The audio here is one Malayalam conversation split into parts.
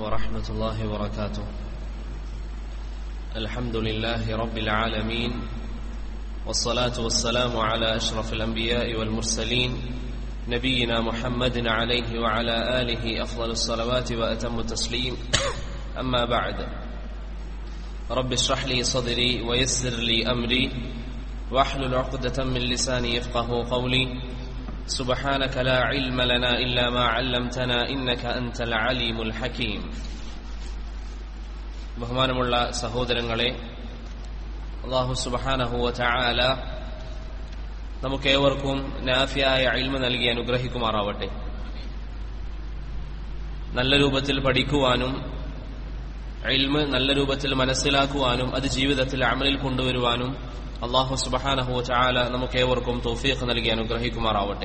ورحمة الله وبركاته الحمد لله رب العالمين والصلاة والسلام على أشرف الأنبياء والمرسلين نبينا محمد عليه وعلى آله أفضل الصلوات وأتم التسليم أما بعد رب اشرح لي صدري ويسر لي أمري واحلل عقدة من لساني يفقه قولي سبحانك لا علم لنا إلا ما علمتنا إنك أنت العليم الحكيم ബഹുമാനമുള്ള സഹോദരങ്ങളെ അള്ളാഹു സുബഹാനഹുവ ചായാല നമുക്കേവർക്കും നാഫിയായ അയിൽമ നൽകി അനുഗ്രഹിക്കുമാറാവട്ടെ നല്ല രൂപത്തിൽ പഠിക്കുവാനും അയിൽമ് നല്ല രൂപത്തിൽ മനസ്സിലാക്കുവാനും അത് ജീവിതത്തിൽ അമലിൽ കൊണ്ടുവരുവാനും അള്ളാഹു സുബഹാനഹു ചായാല നമുക്കേവർക്കും തോഫീഖ് നൽകി അനുഗ്രഹിക്കുമാറാവട്ടെ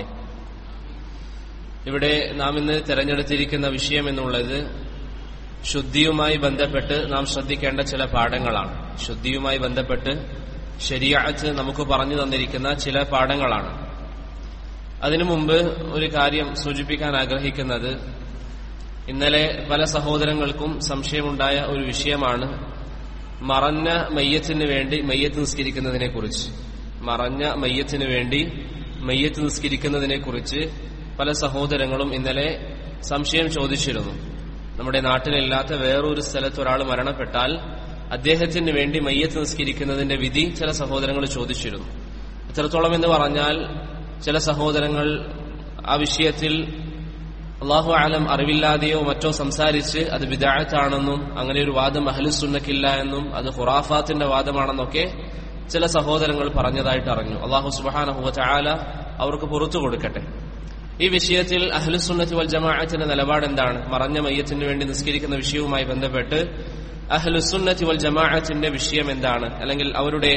ഇവിടെ നാം ഇന്ന് തെരഞ്ഞെടുത്തിരിക്കുന്ന വിഷയം എന്നുള്ളത് ശുദ്ധിയുമായി ബന്ധപ്പെട്ട് നാം ശ്രദ്ധിക്കേണ്ട ചില പാഠങ്ങളാണ് ശുദ്ധിയുമായി ബന്ധപ്പെട്ട് ശരിയാച്ച് നമുക്ക് പറഞ്ഞു തന്നിരിക്കുന്ന ചില പാഠങ്ങളാണ് അതിനു മുമ്പ് ഒരു കാര്യം സൂചിപ്പിക്കാൻ ആഗ്രഹിക്കുന്നത് ഇന്നലെ പല സഹോദരങ്ങൾക്കും സംശയമുണ്ടായ ഒരു വിഷയമാണ് മറഞ്ഞ മയ്യത്തിന് വേണ്ടി മയ്യത്ത് നിസ്കരിക്കുന്നതിനെ കുറിച്ച് മറഞ്ഞ മയ്യത്തിന് വേണ്ടി മയ്യത്ത് നിസ്കരിക്കുന്നതിനെ കുറിച്ച് പല സഹോദരങ്ങളും ഇന്നലെ സംശയം ചോദിച്ചിരുന്നു നമ്മുടെ നാട്ടിലില്ലാത്ത വേറൊരു സ്ഥലത്ത് ഒരാൾ മരണപ്പെട്ടാൽ അദ്ദേഹത്തിന് വേണ്ടി മയ്യത്ത് നിസ്കരിക്കുന്നതിന്റെ വിധി ചില സഹോദരങ്ങൾ ചോദിച്ചിരുന്നു എത്രത്തോളം എന്ന് പറഞ്ഞാൽ ചില സഹോദരങ്ങൾ ആ വിഷയത്തിൽ അള്ളാഹു ആലം അറിവില്ലാതെയോ മറ്റോ സംസാരിച്ച് അത് വിദാഴത്താണെന്നും അങ്ങനെ ഒരു വാദം അഹലുസുന്നക്കില്ല എന്നും അത് ഖുറാഫാത്തിന്റെ വാദമാണെന്നൊക്കെ ചില സഹോദരങ്ങൾ പറഞ്ഞതായിട്ട് അറിഞ്ഞു അള്ളാഹു സുബാനഹുവ ചായാല അവർക്ക് പുറത്തു കൊടുക്കട്ടെ ഈ വിഷയത്തിൽ അഹ്ലുസുന്നത്ത് വൽ ജമാഅത്തിന്റെ നിലപാട് എന്താണ് മറഞ്ഞ മയ്യത്തിന് വേണ്ടി നിസ്കരിക്കുന്ന വിഷയവുമായി ബന്ധപ്പെട്ട് അഹ്ലുസുന്നത്ത് വൽ ജമാഅത്തിന്റെ വിഷയം എന്താണ് അല്ലെങ്കിൽ അവരുടെ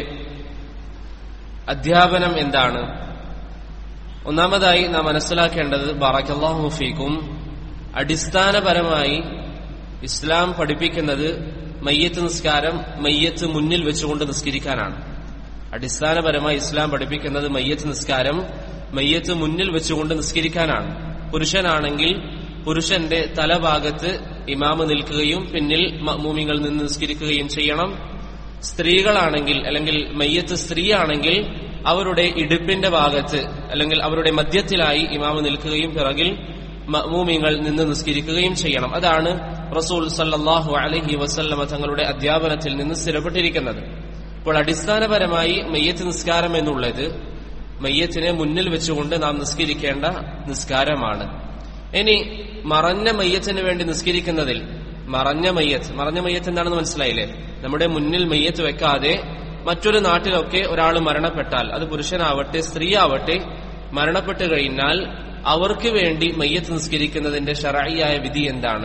അധ്യാപനം എന്താണ് ഒന്നാമതായി നാം മനസ്സിലാക്കേണ്ടത് ബാറക്കല്ലാഹു ഫീക്കും അടിസ്ഥാനപരമായി ഇസ്ലാം പഠിപ്പിക്കുന്നത് മയ്യത്ത് നിസ്കാരം മയ്യത്ത് മുന്നിൽ വെച്ചുകൊണ്ട് നിസ്കരിക്കാനാണ് അടിസ്ഥാനപരമായി ഇസ്ലാം പഠിപ്പിക്കുന്നത് മയ്യത്ത് നിസ്കാരം മയ്യത്ത് മുന്നിൽ വെച്ചുകൊണ്ട് നിസ്കരിക്കാനാണ് പുരുഷനാണെങ്കിൽ പുരുഷന്റെ തലഭാഗത്ത് ഇമാമ് നിൽക്കുകയും പിന്നിൽ മൂമിങ്ങൾ നിന്ന് നിസ്കരിക്കുകയും ചെയ്യണം സ്ത്രീകളാണെങ്കിൽ അല്ലെങ്കിൽ മയ്യത്ത് സ്ത്രീയാണെങ്കിൽ അവരുടെ ഇടുപ്പിന്റെ ഭാഗത്ത് അല്ലെങ്കിൽ അവരുടെ മധ്യത്തിലായി ഇമാമ് നിൽക്കുകയും പിറകിൽ മൂമിങ്ങൾ നിന്ന് നിസ്കരിക്കുകയും ചെയ്യണം അതാണ് റസൂൽ സല്ലാഹു അലഹി വസല്ലമ തങ്ങളുടെ അധ്യാപനത്തിൽ നിന്ന് സ്ഥിരപ്പെട്ടിരിക്കുന്നത് അപ്പോൾ അടിസ്ഥാനപരമായി മയ്യത്ത് നിസ്കാരം എന്നുള്ളത് മയ്യത്തിനെ മുന്നിൽ വെച്ചുകൊണ്ട് നാം നിസ്കരിക്കേണ്ട നിസ്കാരമാണ് ഇനി മറഞ്ഞ മയ്യത്തിന് വേണ്ടി നിസ്കരിക്കുന്നതിൽ മറഞ്ഞ മയ്യത്ത് മറഞ്ഞ മയ്യത്ത് എന്താണെന്ന് മനസ്സിലായില്ലേ നമ്മുടെ മുന്നിൽ മയ്യത്ത് വെക്കാതെ മറ്റൊരു നാട്ടിലൊക്കെ ഒരാൾ മരണപ്പെട്ടാൽ അത് പുരുഷനാവട്ടെ സ്ത്രീ ആവട്ടെ മരണപ്പെട്ടു കഴിഞ്ഞാൽ അവർക്ക് വേണ്ടി മയ്യത്ത് നിസ്കരിക്കുന്നതിന്റെ ഷറായിയായ വിധി എന്താണ്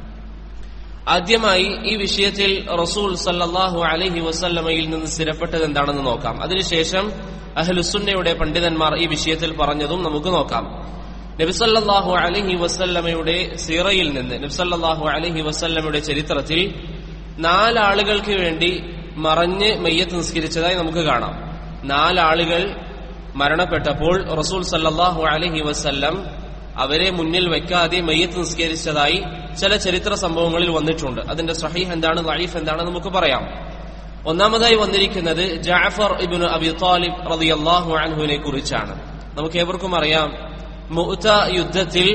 ആദ്യമായി ഈ വിഷയത്തിൽ റസൂൽ സല്ലാഹു അലഹി വസല്ലമയിൽ നിന്ന് സ്ഥിരപ്പെട്ടത് എന്താണെന്ന് നോക്കാം അതിനുശേഷം അഹ്ലുസുന്നയുടെ പണ്ഡിതന്മാർ ഈ വിഷയത്തിൽ പറഞ്ഞതും നമുക്ക് നോക്കാം നബിസല്ലാഹു അലഹി വസല്ലമയുടെ സീറയിൽ നിന്ന് നബിസല്ലാഹു അലഹി വസല്ലമയുടെ ചരിത്രത്തിൽ നാലാളുകൾക്ക് വേണ്ടി മറഞ്ഞ് മയ്യത്ത് നിസ്കരിച്ചതായി നമുക്ക് കാണാം നാലാളുകൾ മരണപ്പെട്ടപ്പോൾ റസൂൽ സല്ലാഹു അലഹി വസല്ലം അവരെ മുന്നിൽ വെക്കാതെ മയ്യത്ത് നിസ്കരിച്ചതായി ചില ചരിത്ര സംഭവങ്ങളിൽ വന്നിട്ടുണ്ട് അതിന്റെ സഹീഹ് എന്താണ് ലൈഫ് എന്താണ് നമുക്ക് പറയാം ഒന്നാമതായി വന്നിരിക്കുന്നത് ജാഫർ ഇബിന് അബി താലിബ് റളിയല്ലാഹു അൻഹുവിനെ കുറിച്ചാണ് നമുക്ക് ഏവർക്കും അറിയാം മുഅ്ത യുദ്ധത്തിൽ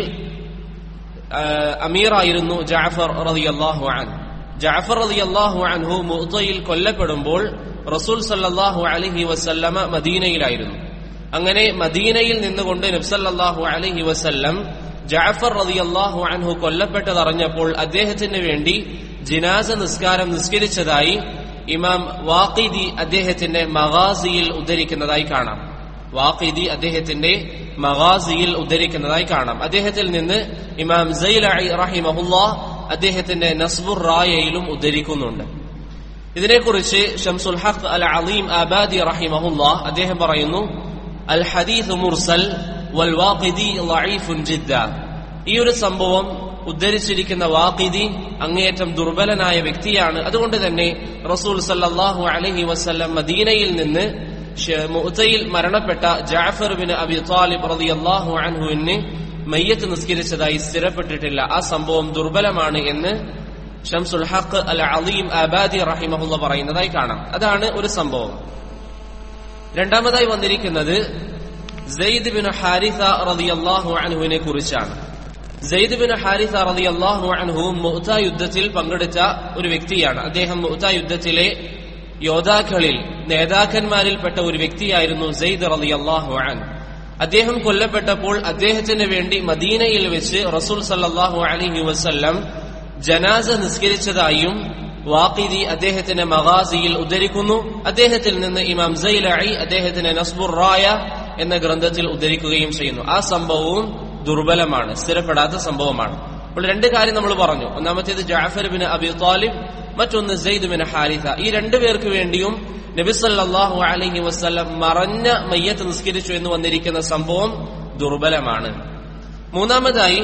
അമീറായിരുന്നു ജാഫർ റളിയല്ലാഹു അൻ ജാഫർ റളിയല്ലാഹു അൻഹു മുഅ്തയിൽ കൊല്ലപ്പെടുമ്പോൾ റസൂൽ സല്ലല്ലാഹു അലൈഹി വസല്ലമ മദീനയിലായിരുന്നു അങ്ങനെ മദീനയിൽ നിന്നുകൊണ്ട് നബ്സല്ലാഹു അലൈഹി വസല്ലം ജാഫർ റളിയല്ലാഹു അൻഹു കൊല്ലപ്പെട്ടതറിഞ്ഞപ്പോൾ അദ്ദേഹത്തിന് വേണ്ടി ജിനാസ നിസ്കാരം നിസ്കരിച്ചതായി ഇമാം വാഖിദി അദ്ദേഹത്തിന്റെ മഗാസിയിൽ ഉദ്ധരിക്കുന്നതായി കാണാം വാഖിദി അദ്ദേഹത്തിന്റെ മഗാസിയിൽ ഉദ്ധരിക്കുന്നതായി കാണാം അദ്ദേഹത്തിൽ നിന്ന് ഇമാം സൈലി റഹിമഹുല്ലാ അദ്ദേഹത്തിന്റെ നസ്ബുർ റായയിലും ഉദ്ധരിക്കുന്നുണ്ട് ഇതിനെക്കുറിച്ച് ഷംസുൽ ഹഖ് അൽ അലീം ആബാദി റഹിമഹുല്ലാ അദ്ദേഹം പറയുന്നു അൽ ഹദീസ് മുർസൽ വൽ വാഖിദി ലഈഫുൻ ജിദ്ദ ഈ ഒരു സംഭവം ഉദ്ധരിച്ചിരിക്കുന്ന വാഖിദി അങ്ങേയറ്റം ദുർബലനായ വ്യക്തിയാണ് അതുകൊണ്ട് തന്നെ റസൂൽ സല്ലല്ലാഹു അലൈഹി വസല്ലം മദീനയിൽ നിന്ന് മുഅ്തയിൽ മരണപ്പെട്ട ജാഫർ ബിൻ അബി താലിബ് റളിയല്ലാഹു അൻഹുവിന് മയ്യത്ത് നിസ്കരിച്ചതായി സ്ഥിരപ്പെട്ടിട്ടില്ല ആ സംഭവം ദുർബലമാണ് എന്ന് ഷംസുൽ ഹഖ് അൽ അലീം അബാദി റഹിമഹുല്ല പറയുന്നതായി കാണാം അതാണ് ഒരു സംഭവം രണ്ടാമതായി വന്നിരിക്കുന്നത് സെയ്ദ് ബിൻ ഹാരിസ റളിയല്ലാഹു അൻഹുവിനെ കുറിച്ചാണ് സെയ്ദ് ബിൻ ഹാരിസ റളിയല്ലാഹു അൻഹു മുഅ്ത യുദ്ധത്തിൽ പങ്കെടുത്ത ഒരു വ്യക്തിയാണ് അദ്ദേഹം മുഅ്ത യുദ്ധത്തിലെ യോദ്ധാക്കളിൽ നേതാക്കന്മാരിൽപ്പെട്ട ഒരു വ്യക്തിയായിരുന്നു സെയ്ദ് റളിയല്ലാഹു അൻഹു അദ്ദേഹം കൊല്ലപ്പെട്ടപ്പോൾ അദ്ദേഹത്തിന് വേണ്ടി മദീനയിൽ വെച്ച് റസൂൽ സല്ലല്ലാഹു അലൈഹി വസല്ലം ജനാസ നിസ്കരിച്ചതായും വാഖിദി അദ്ദേഹത്തിന്റെ മഗാസിയിൽ ഉദ്ധരിക്കുന്നു അദ്ദേഹത്തിൽ നിന്ന് ഇമാം സൈലഈ അദ്ദേഹത്തിന്റെ നസ്ബുർ റായ എന്ന ഗ്രന്ഥത്തിൽ ഉദ്ധരിക്കുകയും ചെയ്യുന്നു ആ സംഭവവും ദുർബലമാണ് സ്ഥിരപ്പെടാത്ത സംഭവമാണ് അപ്പോൾ രണ്ട് കാര്യം നമ്മൾ പറഞ്ഞു ഒന്നാമത്തേത് ജാഫർ ബിൻ അബി താലിബ് മറ്റൊന്ന് സെയ്ദ് ബിൻ ഹാരിഥ ഈ രണ്ടു പേർക്ക് വേണ്ടിയും നബിസല്ലാഹു അലൈഹി വസ്ല്ലം മറഞ്ഞ മയ്യത്ത് നിസ്കരിച്ചു എന്ന് വന്നിരിക്കുന്ന സംഭവം ദുർബലമാണ് മൂന്നാമതായി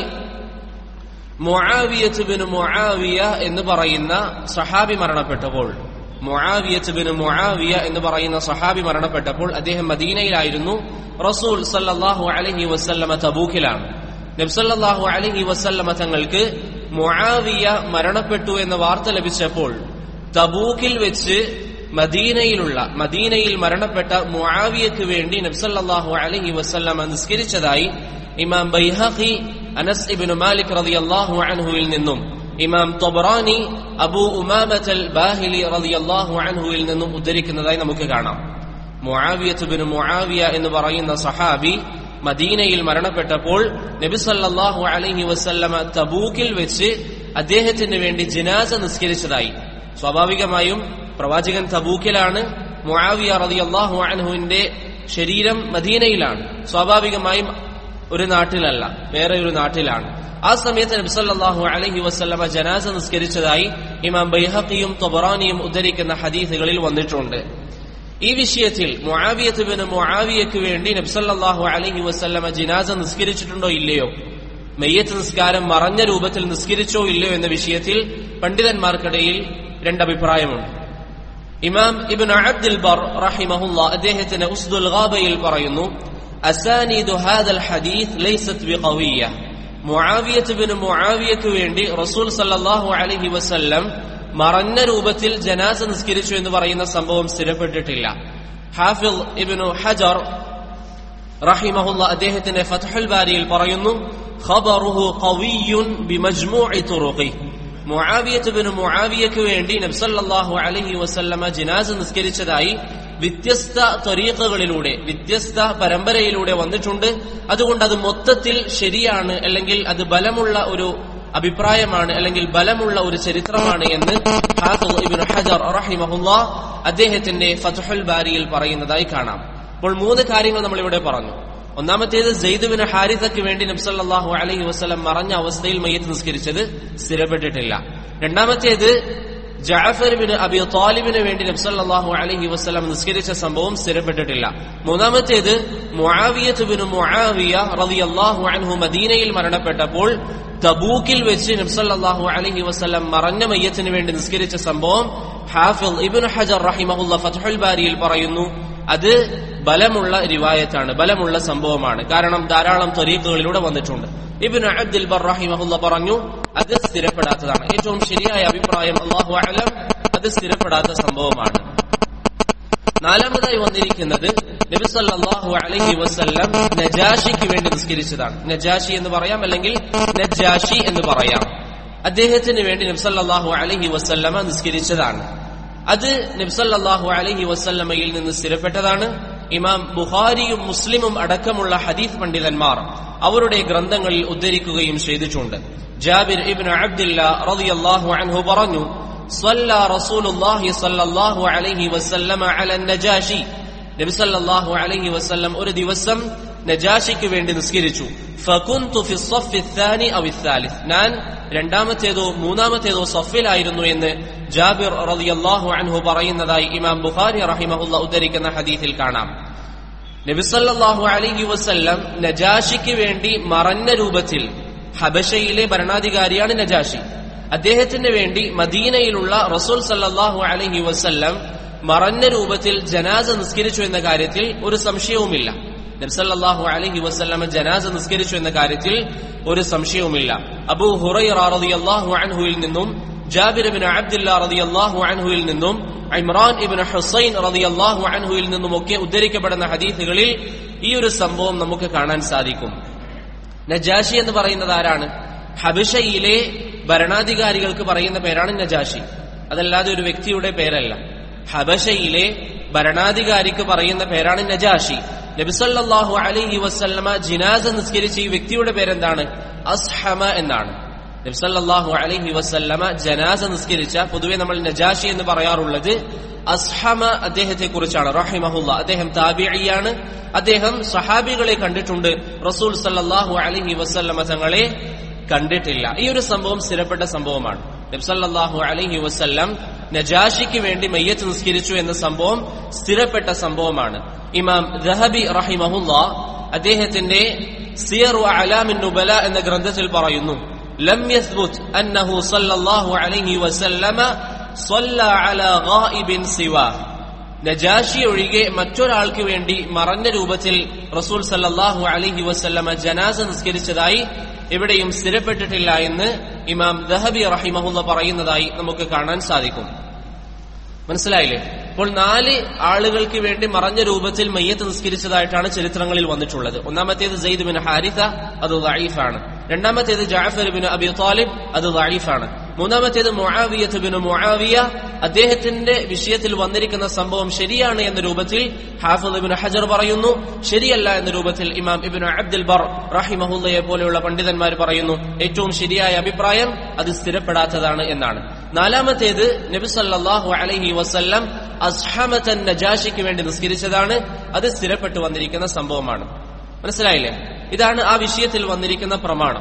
മുആവിയത്ത് ബിൻ മുആവിയ എന്ന് പറയുന്ന സഹാബി മരണപ്പെട്ടപ്പോൾ മുആവിയത്ത് ബിൻ മുആവിയ എന്ന് പറയുന്ന സഹാബി മരണപ്പെട്ടപ്പോൾ അദ്ദേഹം മദീനയിലായിരുന്നു റസൂൽ സല്ലല്ലാഹു അലൈഹി വസല്ലമ തബൂക്കിലാണ് നബ്സല്ലാഹു അലൈഹി വസല്ലമ തങ്ങൾക്ക് മുആവിയ മരണപ്പെട്ടു എന്ന വാർത്ത ലഭിച്ചപ്പോൾ തബൂക്കിൽ വെച്ച് മദീനയിലുള്ള മദീനയിൽ മരണപ്പെട്ട മുആവിയക്ക് വേണ്ടി നബ്സല്ലാഹു അലൈഹി വസല്ലമ നിസ്കരിച്ചതായി ഇമാം ബൈഹഖി അനസ് ഇബ്നു മാലിക് റളിയല്ലാഹു അൻഹുവിൽ നിന്നും ഇമാം തൊബറാനി അബൂ ഉമാമത്തൽ ബാഹിലി റളിയല്ലാഹു അൻഹുവിൽ നിന്നും ഉദ്ധരിക്കുന്നതായി നമുക്ക് കാണാം മുആവിയത്ത് ബിൻ മുആവിയ എന്ന് പറയുന്ന സഹാബി മദീനയിൽ മരണപ്പെട്ടപ്പോൾ നബി സല്ലല്ലാഹു അലൈഹി വസല്ലമ തബൂക്കിൽ വെച്ച് അദ്ദേഹത്തിന് വേണ്ടി ജനാസ നിസ്കരിച്ചതായി സ്വാഭാവികമായും പ്രവാചകൻ തബൂക്കിലാണ് മുആവിയ റളിയല്ലാഹു അൻഹുവിന്റെ ശരീരം മദീനയിലാണ് സ്വാഭാവികമായും ഒരു നാട്ടിലല്ല വേറെ ഒരു നാട്ടിലാണ് ആ സമയത്ത് നബ്സല്ലാഹു അലഹി വസ്ല്ലമ ജനാസ നിസ്കരിച്ചതായി ഇമാം ബൈഹക്കിയും തൊബറാനിയും ഉദ്ധരിക്കുന്ന ഹദീസുകളിൽ വന്നിട്ടുണ്ട് ഈ വിഷയത്തിൽ മുആവിയത്ത് ബിൻ മുആവിയക്ക് വേണ്ടി നബ്സല്ലാഹു അലഹി വസ്ല്ലമ ജിനാസ നിസ്കരിച്ചിട്ടുണ്ടോ ഇല്ലയോ മെയ്യത്ത് നിസ്കാരം മറഞ്ഞ രൂപത്തിൽ നിസ്കരിച്ചോ ഇല്ലയോ എന്ന വിഷയത്തിൽ പണ്ഡിതന്മാർക്കിടയിൽ രണ്ടഭിപ്രായമുണ്ട് ഇമാം ഇബിൻ അബ്ദുൽ ബർ റഹിമഹുല്ല അദ്ദേഹത്തിന് ഉസ്ദുൽ ഗാബയിൽ പറയുന്നു അസാനീദു ഹാദൽ ഹദീസ് ലൈസത് ബിഖവിയ്യ മുആവിയത്ത് ബിൻ മുആവിയക്ക് വേണ്ടി റസൂൽ സല്ലല്ലാഹു അലൈഹി വസല്ലം മറഞ്ഞ രൂപത്തിൽ ജനാസ നിസ്കരിച്ചു എന്ന് പറയുന്ന സംഭവം സ്ഥിരപ്പെട്ടിട്ടില്ല ഹാഫിൽ ഇബ്നു ഹജർ റഹിമഹുല്ല അദ്ദേഹത്തിന്റെ ഫത്ഹുൽ ബാരിയിൽ പറയുന്നു ഖബറുഹു ഖവിയ്യുൻ ബിമജ്മൂഇ തുറുഖി മുആവിയത്ത് ബിൻ മുആവിയക്ക് വേണ്ടി നബ്സല്ലാഹു അലൈഹി വസല്ലമ ജനാസ നിസ്കരിച്ചതായി വ്യത്യസ്ത ത്വരീഖകളിലൂടെ വ്യത്യസ്ത പരമ്പരയിലൂടെ വന്നിട്ടുണ്ട് അതുകൊണ്ട് അത് മൊത്തത്തിൽ ശരിയാണ് അല്ലെങ്കിൽ അത് ബലമുള്ള ഒരു അഭിപ്രായമാണ് അല്ലെങ്കിൽ ബലമുള്ള ഒരു ചരിത്രമാണ് എന്ന് ഹാഫിദ് ഇബ്നു ഹജർ റഹിമഹുല്ലാ അദ്ദേഹത്തിന്റെ ഫത്ഹുൽ ബാരിയിൽ പറയുന്നതായി കാണാം അപ്പോൾ മൂന്ന് കാര്യങ്ങൾ നമ്മൾ ഇവിടെ പറഞ്ഞു ഒന്നാമത്തേത് ജെയ്ദുബിന് ഹാരിതയ്ക്ക് വേണ്ടി നബ്സല്ലാഹു അലൈഹി വസ്ലം മറഞ്ഞ അവസ്ഥയിൽ മയ്യത്ത് നിസ്കരിച്ചത് സ്ഥിരപ്പെട്ടിട്ടില്ല രണ്ടാമത്തേത് ജാഫർ ബിൻ അബി താലിബിന് വേണ്ടി നബ്സല്ലാഹു അലൈഹി വസ്ലം നിസ്കരിച്ച സംഭവം സ്ഥിരപ്പെട്ടിട്ടില്ല മൂന്നാമത്തേത് മുആവിയത്ത് ബിൻ മുആവിയ റളിയല്ലാഹു അൻഹു മദീനയിൽ മരണപ്പെട്ടപ്പോൾ തബൂക്കിൽ വെച്ച് നബ്സല്ലാഹു അലൈഹി വസ്ലം മറഞ്ഞ മയ്യത്തിന് വേണ്ടി നിസ്കരിച്ച സംഭവം ഹാഫിൽ ഇബിൻ ഹജർ റഹിമഹുല്ല ഫത്ഹുൽ ബാരിയിൽ പറയുന്നു അത് ബലമുള്ള റിവായത്താണ് ബലമുള്ള സംഭവമാണ് കാരണം ധാരാളം ത്വരീഖുകളിലൂടെ വന്നിട്ടുണ്ട് ഇബിൻ അബ്ദുൽ ബർ റഹിമഹുല്ല പറഞ്ഞു അത് സ്ഥിരപ്പെടാത്തതാണ് ഏറ്റവും ശരിയായ അഭിപ്രായം അള്ളാഹു അലം അത് സ്ഥിരപ്പെടാത്ത സംഭവമാണ് നാലാമതായി വന്നിരിക്കുന്നത് നബിസല്ലാഹു അലൈഹി വസ്ല്ലം നജാഷിക്ക് വേണ്ടി നിസ്കരിച്ചതാണ് നജാഷി എന്ന് പറയാം അല്ലെങ്കിൽ നജാഷി എന്ന് പറയാം അദ്ദേഹത്തിന് വേണ്ടി നബ്സല്ലാഹു അലൈഹി വസ്ല്ലമ നിസ്കരിച്ചതാണ് അത് നബ്സല്ലാഹു അലൈഹി വസ്ല്ലമയിൽ നിന്ന് സ്ഥിരപ്പെട്ടതാണ് ഇമാം ബുഖാരിയും മുസ്ലിമും അടക്കമുള്ള ഹദീഫ് പണ്ഡിതന്മാർ അവരുടെ ഗ്രന്ഥങ്ങളിൽ ഉദ്ധരിക്കുകയും ചെയ്തിട്ടുണ്ട് ജാബിർ ഇബ്നു അബ്ദില്ല റളിയല്ലാഹു അൻഹു പറഞ്ഞു صلى رسول الله صلى الله عليه وسلم على النجاشي നബി സല്ലല്ലാഹു അലൈഹി വസല്ലം ഒരു ദിവസം നജാഷിക്ക് വേണ്ടി നിസ്കരിച്ചു ഫകുന്തു ഫി സ്വഫി الثاني او الثالث ഞാൻ രണ്ടാമത്തേതോ മൂന്നാമത്തേതോ സഫിലായിരുന്നു എന്ന് ജാബിർ റളിയല്ലാഹു അൻഹു പറയുന്നതായി ഇമാം ബുഖാരി റഹിമഹുല്ല ഉദ്ധരിക്കുന്ന ഹദീസിൽ കാണാം നബിസല്ലാഹു അലൈഹി വസല്ലം നജാഷിക്ക് വേണ്ടി മറഞ്ഞ രൂപത്തിൽ ഹബശയിലെ ഭരണാധികാരിയാണ് നജാഷി അദ്ദേഹത്തിന് വേണ്ടി മദീനയിലുള്ള റസൂൽ സല്ലാഹു അലൈഹി വസല്ലം മറഞ്ഞ രൂപത്തിൽ ജനാസ നിസ്കരിച്ചു എന്ന കാര്യത്തിൽ ഒരു സംശയവുമില്ല നബ്സല്ലാഹു അലഹി വസ്ല്ലമ ജനാസ നിസ്കരിച്ചു എന്ന കാര്യത്തിൽ ഒരു സംശയവുമില്ല അബൂ ഹുറൈറാഹു അൻഹുവിൽ നിന്നും ജാബിർ ബിൻ അബ്ദുല്ല റളിയല്ലാഹു അൻഹുവിൽ നിന്നും ഇമ്രാൻ ഇബിൻ ഹുസൈൻ റളിയല്ലാഹു അൻഹുവിൽ നിന്നുമൊക്കെ ഉദ്ധരിക്കപ്പെടുന്ന ഹദീസുകളിൽ ഈ ഒരു സംഭവം നമുക്ക് കാണാൻ സാധിക്കും നജാഷി എന്ന് പറയുന്നത് ആരാണ് ഹബിഷയിലെ ഭരണാധികാരികൾക്ക് പറയുന്ന പേരാണ് നജാഷി അതല്ലാതെ ഒരു വ്യക്തിയുടെ പേരല്ല ഹബഷയിലെ ഭരണാധികാരിക്ക് പറയുന്ന പേരാണ് നജാഷി നബിസല്ലാഹു അലൈഹി വസല്ലമ ജിനാസ നിസ്കരിച്ച ഈ വ്യക്തിയുടെ പേരെന്താണ് അസ്ഹമ എന്നാണ് നബ്സല്ലാഹു അലൈഹി വസല്ലമ ജനാസ നിസ്കരിച്ച പൊതുവെ നമ്മൾ നജാഷി എന്ന് പറയാറുള്ളത് അസ്ഹമ അദ്ദേഹത്തെ കുറിച്ചാണ് റഹിമഹുല്ല അദ്ദേഹം താബിയാണ് അദ്ദേഹം സഹാബികളെ കണ്ടിട്ടുണ്ട് റസൂൽ സല്ലാഹു അലൈഹി വസല്ലമ തങ്ങളെ കണ്ടിട്ടില്ല ഈ ഒരു സംഭവം സ്ഥിരപ്പെട്ട സംഭവമാണ് നബ്സല്ലാഹു അലൈഹി വസല്ലം നജാഷിക്ക് വേണ്ടി മയ്യത്ത് നിസ്കരിച്ചു എന്ന സംഭവം സ്ഥിരപ്പെട്ട സംഭവമാണ് ഇമാം ദഹബി റഹിമഹുല്ല അദ്ദേഹത്തിന്റെ സിയർ അലാമിൻ നുബല എന്ന ഗ്രന്ഥത്തിൽ പറയുന്നു لم يثبت أنه صلى الله عليه وسلم صلى على غائب سواه നജാഷി ഒഴികെ മറ്റൊരാൾക്ക് വേണ്ടി മറഞ്ഞ രൂപത്തിൽ റസൂൽ സല്ലാഹു അലഹി വസ്ല്ലമ ജനാസ നിസ്കരിച്ചതായി എവിടെയും സ്ഥിരപ്പെട്ടിട്ടില്ല എന്ന് ഇമാം ദഹബി റഹിമഹുല്ല പറയുന്നതായി നമുക്ക് കാണാൻ സാധിക്കും മനസ്സിലായില്ലേ അപ്പോൾ നാല് ആളുകൾക്ക് വേണ്ടി മറഞ്ഞ രൂപത്തിൽ മയ്യത്ത് നിസ്കരിച്ചതായിട്ടാണ് ചരിത്രങ്ങളിൽ വന്നിട്ടുള്ളത് ഒന്നാമത്തേത് സെയ്ദ് ബിൻ ഹാരിത അത് ദഈഫാണ് രണ്ടാമത്തേത് ജാഫർ ബിൻ അബി താലിബ് അത് ദഈഫാണ് മൂന്നാമത്തേത് മുആവിയത്ത് ബിൻ മുആവിയ അദ്ദേഹത്തിന്റെ വിഷയത്തിൽ വന്നിരിക്കുന്ന സംഭവം ശരിയാണ് എന്ന രൂപത്തിൽ ഹാഫിദ് ഇബ്നു ഹജർ പറയുന്നു ശരിയല്ല എന്ന രൂപത്തിൽ ഇമാം ഇബ്നു അബ്ദുൽ ബർ റഹിമഹുല്ലയെ പോലെയുള്ള പണ്ഡിതന്മാർ പറയുന്നു ഏറ്റവും ശരിയായ അഭിപ്രായം അത് സ്ഥിരപ്പെടാത്തതാണ് എന്നാണ് നാലാമത്തേത് നബി സല്ലല്ലാഹു അലൈഹി വസല്ലം അസ്ഹമത്തൻ നജാഷിക്ക് വേണ്ടി നിസ്കരിച്ചതാണ് അത് സ്ഥിരപ്പെട്ടു വന്നിരിക്കുന്ന സംഭവമാണ് മനസ്സിലായില്ലേ ഇതാണ് ആ വിഷയത്തിൽ വന്നിരിക്കുന്ന പ്രമാണം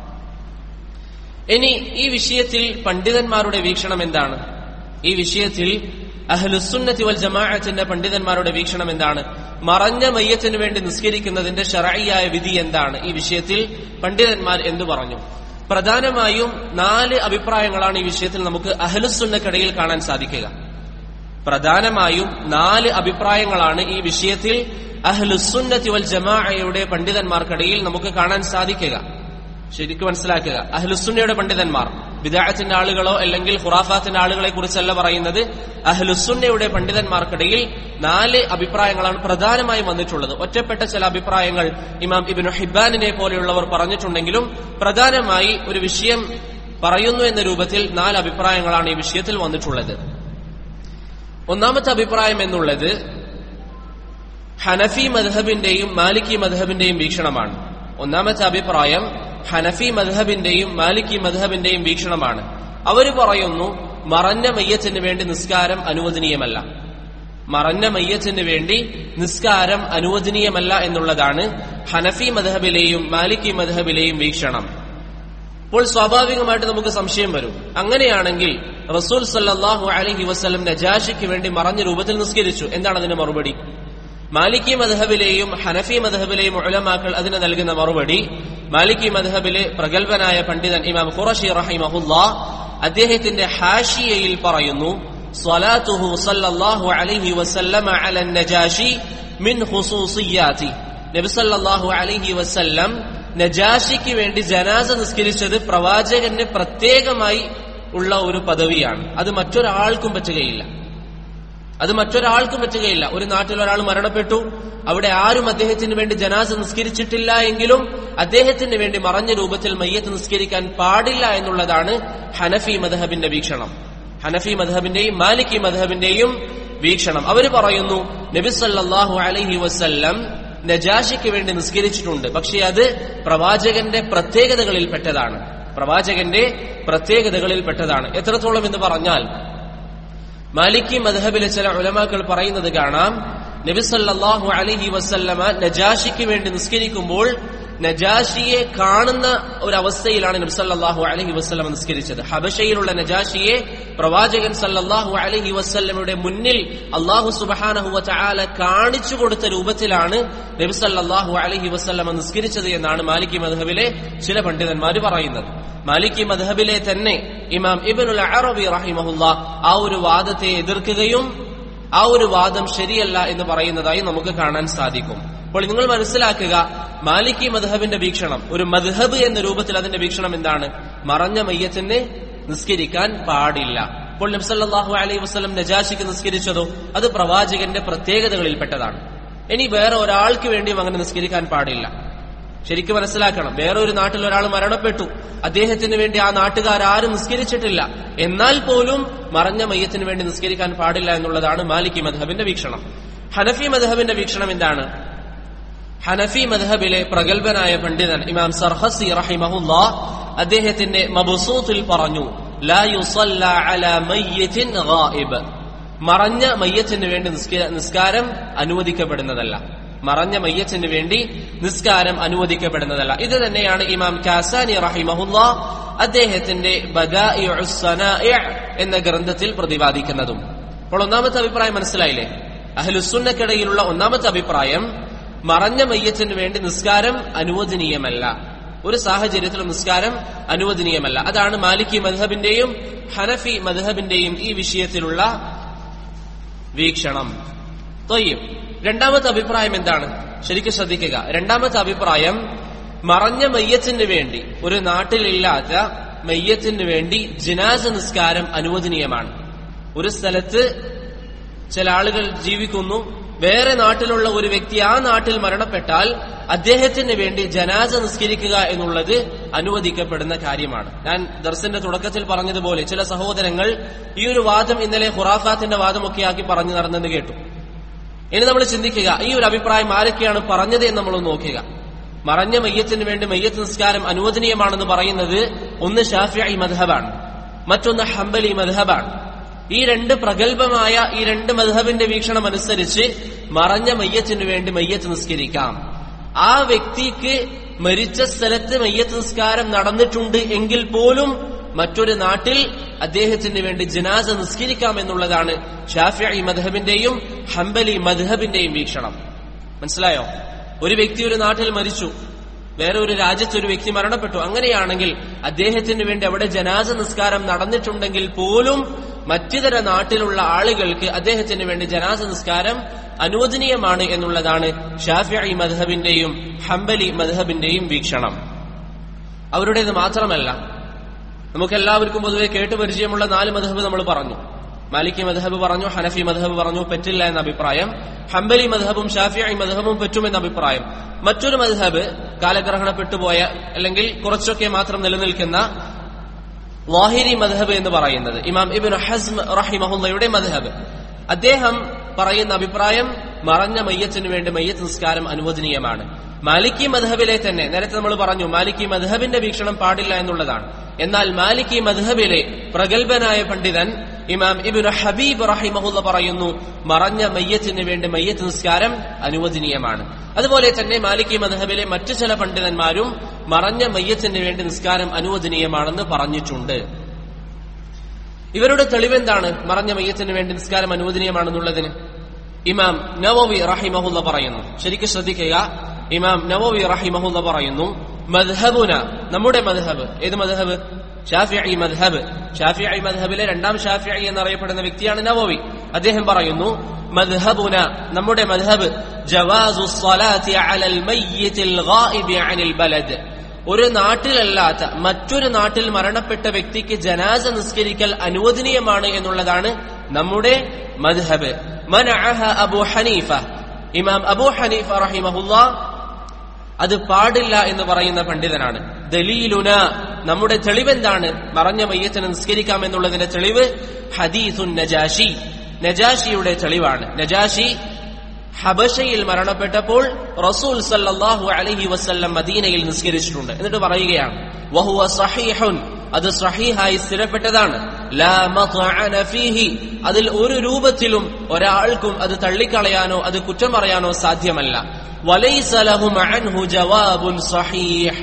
ഇനി ഈ വിഷയത്തിൽ പണ്ഡിതന്മാരുടെ വീക്ഷണം എന്താണ് ഈ വിഷയത്തിൽ അഹ്ലുസുന്നത്തി വൽ ജമാഅത്തിന്റെ പണ്ഡിതന്മാരുടെ വീക്ഷണം എന്താണ് മറഞ്ഞ മയ്യത്തിന് വേണ്ടി നിസ്കരിക്കുന്നതിന്റെ ഷറയായ വിധി എന്താണ് ഈ വിഷയത്തിൽ പണ്ഡിതന്മാർ എന്തു പറഞ്ഞു പ്രധാനമായും നാല് അഭിപ്രായങ്ങളാണ് ഈ വിഷയത്തിൽ നമുക്ക് അഹ്ലുസുന്നക്കിടയിൽ കാണാൻ സാധിക്കുക പ്രധാനമായും നാല് അഭിപ്രായങ്ങളാണ് ഈ വിഷയത്തിൽ അഹ്ലുസുന്നത്തി വൽ ജമാഅയുടെ പണ്ഡിതന്മാർക്കിടയിൽ നമുക്ക് കാണാൻ സാധിക്കുക ശരിക്കും മനസ്സിലാക്കുക അഹ്ലുസുന്നയുടെ പണ്ഡിതന്മാർ വിദാഴത്തിന്റെ ആളുകളോ അല്ലെങ്കിൽ ഖുറാഫാത്തിന്റെ ആളുകളെ കുറിച്ചല്ല പറയുന്നത് അഹ്ലുസുന്നയുടെ പണ്ഡിതന്മാർക്കിടയിൽ നാല് അഭിപ്രായങ്ങളാണ് പ്രധാനമായും വന്നിട്ടുള്ളത് ഒറ്റപ്പെട്ട ചില അഭിപ്രായങ്ങൾ ഇമാം ഇബിനു ഹിബാനിനെ പോലെയുള്ളവർ പറഞ്ഞിട്ടുണ്ടെങ്കിലും പ്രധാനമായി ഒരു വിഷയം പറയുന്നു എന്ന രൂപത്തിൽ നാല് അഭിപ്രായങ്ങളാണ് ഈ വിഷയത്തിൽ വന്നിട്ടുള്ളത് ഒന്നാമത്തെ അഭിപ്രായം എന്നുള്ളത് ഹനഫി മദ്ഹബിന്റെയും മാലിക്കി മദ്ഹബിന്റെയും വീക്ഷണമാണ് ഒന്നാമത്തെ അഭിപ്രായം ഹനഫി മദ്ഹബിന്റെയും മാലിക്കി മദ്ഹബിന്റെയും വീക്ഷണമാണ് അവർ പറയുന്നു മറഞ്ഞ മയ്യത്തിന് വേണ്ടി നിസ്കാരം അനുവദനീയമല്ല മറഞ്ഞ മയ്യത്തിന് വേണ്ടി നിസ്കാരം അനുവദനീയമല്ല എന്നുള്ളതാണ് ഹനഫി മദ്ഹബിലെയും മാലിക്കി മദ്ഹബിലെയും വീക്ഷണം അപ്പോൾ സ്വാഭാവികമായിട്ട് നമുക്ക് സംശയം വരും അങ്ങനെയാണെങ്കിൽ റസൂൽ സല്ലാഹു അലഹി വസ്ലം നജാഷിക്ക് വേണ്ടി മറഞ്ഞ രൂപത്തിൽ നിസ്കരിച്ചു എന്താണ് അതിന്റെ മറുപടി മാലിക്കി മധഹബിലെയും ഹനഫി മധഹബിലെയും ഉലമാക്കൾ അതിന് നൽകുന്ന മറുപടി മാലിക്കി മധഹബിലെ പ്രഗത്ഭനായ പണ്ഡിതൻ ഇമാം ഖുറഷി റഹിമഹുല്ല അദ്ദേഹത്തിന്റെ ഹാഷിയയിൽ പറയുന്നു സ്വലാത്തുഹു സല്ലല്ലാഹു അലൈഹി വസല്ലമ അല നജാഷി മിൻ ഖുസൂസിയാതി നബി സല്ലല്ലാഹു അലൈഹി വസല്ലം നജാഷിക്ക് വേണ്ടി ജനാസ നിസ്കരിച്ചത് പ്രവാചകന്റെ പ്രത്യേകമായി ഉള്ള ഒരു പദവിയാണ് അത് മറ്റൊരാൾക്കും പറ്റുകയില്ല അത് മറ്റൊരാൾക്കും പറ്റുകയില്ല ഒരു നാട്ടിൽ ഒരാൾ മരണപ്പെട്ടു അവിടെ ആരും അദ്ദേഹത്തിന് വേണ്ടി ജനാസ നിസ്കരിച്ചിട്ടില്ല എങ്കിലും അദ്ദേഹത്തിന് വേണ്ടി മറഞ്ഞ രൂപത്തിൽ മയ്യത്ത് നിസ്കരിക്കാൻ പാടില്ല എന്നുള്ളതാണ് ഹനഫി മദഹബിന്റെ വീക്ഷണം ഹനഫി മദഹബിന്റെയും മാലിക്കി മദഹബിന്റെയും വീക്ഷണം അവർ പറയുന്നു നബിസല്ലാഹു അലഹി വസ്ല്ലം നജാഷിക്ക് വേണ്ടി നിസ്കരിച്ചിട്ടുണ്ട് പക്ഷെ അത് പ്രവാചകന്റെ പ്രത്യേകതകളിൽ പെട്ടതാണ് പ്രവാചകന്റെ പ്രത്യേകതകളിൽ പെട്ടതാണ് എത്രത്തോളം എന്ന് പറഞ്ഞാൽ മാലിക്കി മദ്ഹബിലെ ചില ഉലമാക്കൾ പറയുന്നത് കാണാം നബിസല്ലാഹു അലഹി വസല്ലമ നജാഷിക്ക് വേണ്ടി നിസ്കരിക്കുമ്പോൾ നജാഷിയെ കാണുന്ന ഒരവസ്ഥയിലാണ് നബ്സല്ലാഹു അലഹി വസ്ലമ നിസ്കരിച്ചത് ഹബഷയിലുള്ള നജാഷിയെ പ്രവാചകൻ സല്ലാഹു അലഹി വസ്ല്ലമയുടെ മുന്നിൽ അള്ളാഹു സുബഹാനഹുവ ചാല കാണിച്ചു കൊടുത്ത രൂപത്തിലാണ് നബിസല്ലാഹു അലഹി വസ്ല്ലമ നിസ്കരിച്ചത് എന്നാണ് മാലിക്കി മദ്ഹബിലെ ചില പണ്ഡിതന്മാർ പറയുന്നത് മാലിക്കി മദ്ഹബിലെ തന്നെ ഇമാം ഇബനുൽ അറബി റഹിമഹുല്ല ആ ഒരു വാദത്തെ എതിർക്കുകയും ആ ഒരു വാദം ശരിയല്ല എന്ന് പറയുന്നതായി നമുക്ക് കാണാൻ സാധിക്കും അപ്പോൾ നിങ്ങൾ മനസ്സിലാക്കുക മാലിക്കി മദ്ഹബിന്റെ വീക്ഷണം ഒരു മദ്ഹബ് എന്ന രൂപത്തിൽ അതിന്റെ വീക്ഷണം എന്താണ് മറഞ്ഞ മയ്യത്തിന് നിസ്കരിക്കാൻ പാടില്ല അപ്പോൾ നബ്സല്ലാഹു അലൈഹി വസ്ലം നജാഷിക്ക് നിസ്കരിച്ചതോ അത് പ്രവാചകന്റെ പ്രത്യേകതകളിൽപ്പെട്ടതാണ് ഇനി വേറെ ഒരാൾക്ക് വേണ്ടിയും അങ്ങനെ നിസ്കരിക്കാൻ പാടില്ല ശരിക്കും മനസ്സിലാക്കണം വേറെ ഒരു നാട്ടിൽ ഒരാൾ മരണപ്പെട്ടു അദ്ദേഹത്തിന് വേണ്ടി ആ നാട്ടുകാരും നിസ്കരിച്ചിട്ടില്ല എന്നാൽ പോലും മറഞ്ഞ മയ്യത്തിന് വേണ്ടി നിസ്കരിക്കാൻ പാടില്ല എന്നുള്ളതാണ് മാലിക്കി മധബിന്റെ വീക്ഷണം ഹനഫി മധബിന്റെ വീക്ഷണം എന്താണ് ഹനഫി മധബിലെ പ്രഗത്ഭനായ പണ്ഡിതൻ ഇമാം സർഹസി റഹിമഹുല്ല അദ്ദേഹത്തിന്റെ മബുസൂത്തിൽ പറഞ്ഞു ലാ യുസല്ല അല മയ്യത്തിൻ ഗായിബ് മറഞ്ഞ മയ്യത്തിന് വേണ്ടി നിസ്ക- നിസ്കാരം അനുവദിക്കപ്പെടുന്നതല്ല മറഞ്ഞ മയ്യത്തിന് വേണ്ടി നിസ്കാരം അനുവദിക്കപ്പെടുന്നതല്ല ഇത് തന്നെയാണ് ഇമാം കാസാനി റഹിമഹുല്ല അദ്ദേഹത്തിന്റെ ബദാഇഉ സനാഇഅ് എന്ന ഗ്രന്ഥത്തിൽ പ്രതിപാദിക്കുന്നതും അപ്പോൾ ഒന്നാമത്തെ അഭിപ്രായം മനസ്സിലായില്ലേ അഹ്ലുസുന്നക്കിടയിലുള്ള ഒന്നാമത്തെ അഭിപ്രായം മറഞ്ഞ മയ്യത്തിന് വേണ്ടി നിസ്കാരം അനുവദനീയമല്ല ഒരു സാഹചര്യത്തിലും നിസ്കാരം അനുവദനീയമല്ല അതാണ് മാലിക്കി മദ്ഹബിന്റെയും ഹനഫി മദ്ഹബിന്റെയും ഈ വിഷയത്തിലുള്ള വീക്ഷണം തൊയ്യും രണ്ടാമത്തെ അഭിപ്രായം എന്താണ് ശരിക്കും ശ്രദ്ധിക്കുക രണ്ടാമത്തെ അഭിപ്രായം മറഞ്ഞ മയ്യത്തിന് വേണ്ടി ഒരു നാട്ടിലില്ലാത്ത മയ്യത്തിന് വേണ്ടി ജിനാസ നിസ്കാരം അനുവദനീയമാണ് ഒരു സ്ഥലത്ത് ചില ആളുകൾ ജീവിക്കുന്നു വേറെ നാട്ടിലുള്ള ഒരു വ്യക്തി ആ നാട്ടിൽ മരണപ്പെട്ടാൽ അദ്ദേഹത്തിന് വേണ്ടി ജനാസ നിസ്കരിക്കുക എന്നുള്ളത് അനുവദിക്കപ്പെടുന്ന കാര്യമാണ് ഞാൻ ദർശന്റെ തുടക്കത്തിൽ പറഞ്ഞതുപോലെ ചില സഹോദരങ്ങൾ ഈ ഒരു വാദം ഇന്നലെ ഖുറാഫാത്തിന്റെ വാദമൊക്കെ ആക്കി പറഞ്ഞു നടന്നെന്ന് കേട്ടു ഇനി നമ്മൾ ചിന്തിക്കുക ഈ ഒരു അഭിപ്രായം ആരൊക്കെയാണ് പറഞ്ഞത് എന്ന് നമ്മൾ നോക്കുക മറഞ്ഞ മയ്യത്തിന് വേണ്ടി മയ്യത്ത് നിസ്കാരം അനുവദനീയമാണെന്ന് പറയുന്നത് ഒന്ന് ഷാഫിഐ മദ്ഹബാണ് മറ്റൊന്ന് ഹംബലി മദ്ഹബാണ് ഈ രണ്ട് പ്രഗത്ഭമായ ഈ രണ്ട് മദ്ഹബിന്റെ വീക്ഷണം അനുസരിച്ച് മറഞ്ഞ മയ്യത്തിന് വേണ്ടി മയ്യത്ത് നിസ്കരിക്കാം ആ വ്യക്തിക്ക് മരിച്ച സ്ഥലത്ത് മയ്യത്ത് നിസ്കാരം നടന്നിട്ടുണ്ട് എങ്കിൽ പോലും മറ്റൊരു നാട്ടിൽ അദ്ദേഹത്തിന് വേണ്ടി ജനാസ നിസ്കരിക്കാം എന്നുള്ളതാണ് ഷാഫിഇ മദ്ഹബിന്റെയും ഹംബലി മദ്ഹബിന്റെയും വീക്ഷണം മനസ്സിലായോ ഒരു വ്യക്തി ഒരു നാട്ടിൽ മരിച്ചു വേറെ ഒരു രാജ്യത്ത് ഒരു വ്യക്തി മരണപ്പെട്ടു അങ്ങനെയാണെങ്കിൽ അദ്ദേഹത്തിന് വേണ്ടി അവിടെ ജനാസ നിസ്കാരം നടന്നിട്ടുണ്ടെങ്കിൽ പോലും മറ്റിതര നാട്ടിലുള്ള ആളുകൾക്ക് അദ്ദേഹത്തിന് വേണ്ടി ജനാസ നിസ്കാരം അനുവദനീയമാണ് എന്നുള്ളതാണ് ഷാഫിഇ മദ്ഹബിന്റെയും ഹംബലി മദ്ഹബിന്റെയും വീക്ഷണം അവരുടേത് മാത്രമല്ല നമുക്കെല്ലാവർക്കും പൊതുവെ കേട്ട് പരിചയമുള്ള നാല് മധബ് നമ്മൾ പറഞ്ഞു മാലിക്കി മധബ് പറഞ്ഞു ഹനഫി മധബ് പറഞ്ഞു പറ്റില്ല എന്ന അഭിപ്രായം ഹംബലി മധബും ഷാഫിഐ മധബും പറ്റുമെന്ന അഭിപ്രായം മറ്റൊരു മധബ് കാലഗ്രഹണപ്പെട്ടുപോയ അല്ലെങ്കിൽ കുറച്ചൊക്കെ മാത്രം നിലനിൽക്കുന്ന വാഹിരി മധബ് എന്ന് പറയുന്നത് ഇമാം ഇബിൻ ഹസ്ം റഹിമഹുല്ലയുടെ മധബ് അദ്ദേഹം പറയുന്ന അഭിപ്രായം മറഞ്ഞ മയ്യത്തിന് വേണ്ടി മയ്യത്ത് നിസ്കാരം അനുവദനീയമാണ് മാലിക്കി മധബിലെ തന്നെ നേരത്തെ നമ്മൾ പറഞ്ഞു മാലിക്കി മധബിന്റെ വീക്ഷണം പാടില്ല എന്നുള്ളതാണ് എന്നാൽ മാലിക്കി മധബിലെ പ്രഗത്ഭനായ പണ്ഡിതൻ ഇമാം ഇബിൻ ഹബീബ് റഹിമഹുല്ല പറയുന്നു മറഞ്ഞ മയ്യത്തിന് വേണ്ടി മയ്യത്ത് നിസ്കാരം അനുവദനീയമാണ് അതുപോലെ തന്നെ മാലിക്കി മധബിലെ മറ്റു ചില പണ്ഡിതന്മാരും മറഞ്ഞ മയ്യത്തിന് വേണ്ടി നിസ്കാരം അനുവദനീയമാണെന്ന് പറഞ്ഞിട്ടുണ്ട് ഇവരുടെ തെളിവെന്താണ് മറഞ്ഞ മയ്യത്തിന് വേണ്ടി നിസ്കാരം അനുവദനീയമാണെന്നുള്ളതിന് ഇമാം നവവി റഹിമഹുല്ല പറയുന്നു ശരിക്കും ശ്രദ്ധിക്കുക ഇമാം നവവി റഹിമഹുല്ല പറയുന്നു മദ്ഹബുന നമ്മുടെ മദ്ഹബ് ഏത് മദ്ഹബ് ഷാഫിഇ മദ്ഹബ് ഷാഫിഇ മദ്ഹബിലെ രണ്ടാം ഷാഫിഇ എന്നറിയപ്പെടുന്ന വ്യക്തിയാണ് നവവി അദ്ദേഹം പറയുന്നു മദ്ഹബുന നമ്മുടെ മദ്ഹബ് ജവാസു സ്വലാത്തി അലൽ മയ്യിത്തിൽ ഗായിബി അനിൽ ബലദ് ഒരു നാട്ടിലല്ലാത്ത മറ്റൊരു നാട്ടിൽ മരണപ്പെട്ട വ്യക്തിക്ക് ജനാസ നിസ്കരിക്കൽ അനുവദനീയമാണ് എന്നുള്ളതാണ് നമ്മുടെ മദ്ഹബ് മനഅഹ അബു ഹനീഫ ഇമാം അബു ഹനീഫ റഹിമഹുല്ല അത് പാടില്ല എന്ന് പറയുന്ന പണ്ഡിതനാണ് ദലീലുന നമ്മുടെ തെളിവെന്താണ് മറഞ്ഞ മയ്യത്തിന് നിസ്കരിക്കാം എന്നുള്ളതിന്റെ തെളിവ് ഹദീസുൻ നജാഷി നജാഷിയുടെ തെളിവാണ് നജാഷി ഹബഷയിൽ മരണപ്പെട്ടപ്പോൾ റസൂൽ സല്ലല്ലാഹു അലൈഹി വസല്ലം മദീനയിൽ നിസ്കരിച്ചിട്ടുണ്ട് എന്നിട്ട് പറയുകയാണ് വഹുവ സഹീഹുൻ അത് സഹീഹായി സ്ഥിരപ്പെട്ടതാണ് ലാ മത്അന ഫീഹി അതിൽ ഒരു രൂപത്തിലും ഒരാൾക്കും അത് തള്ളിക്കളയാനോ അത് കുറ്റം പറയാനോ സാധ്യമല്ല വലൈസ ലഹും അൻഹു ജവാബുൻ സഹീഹ്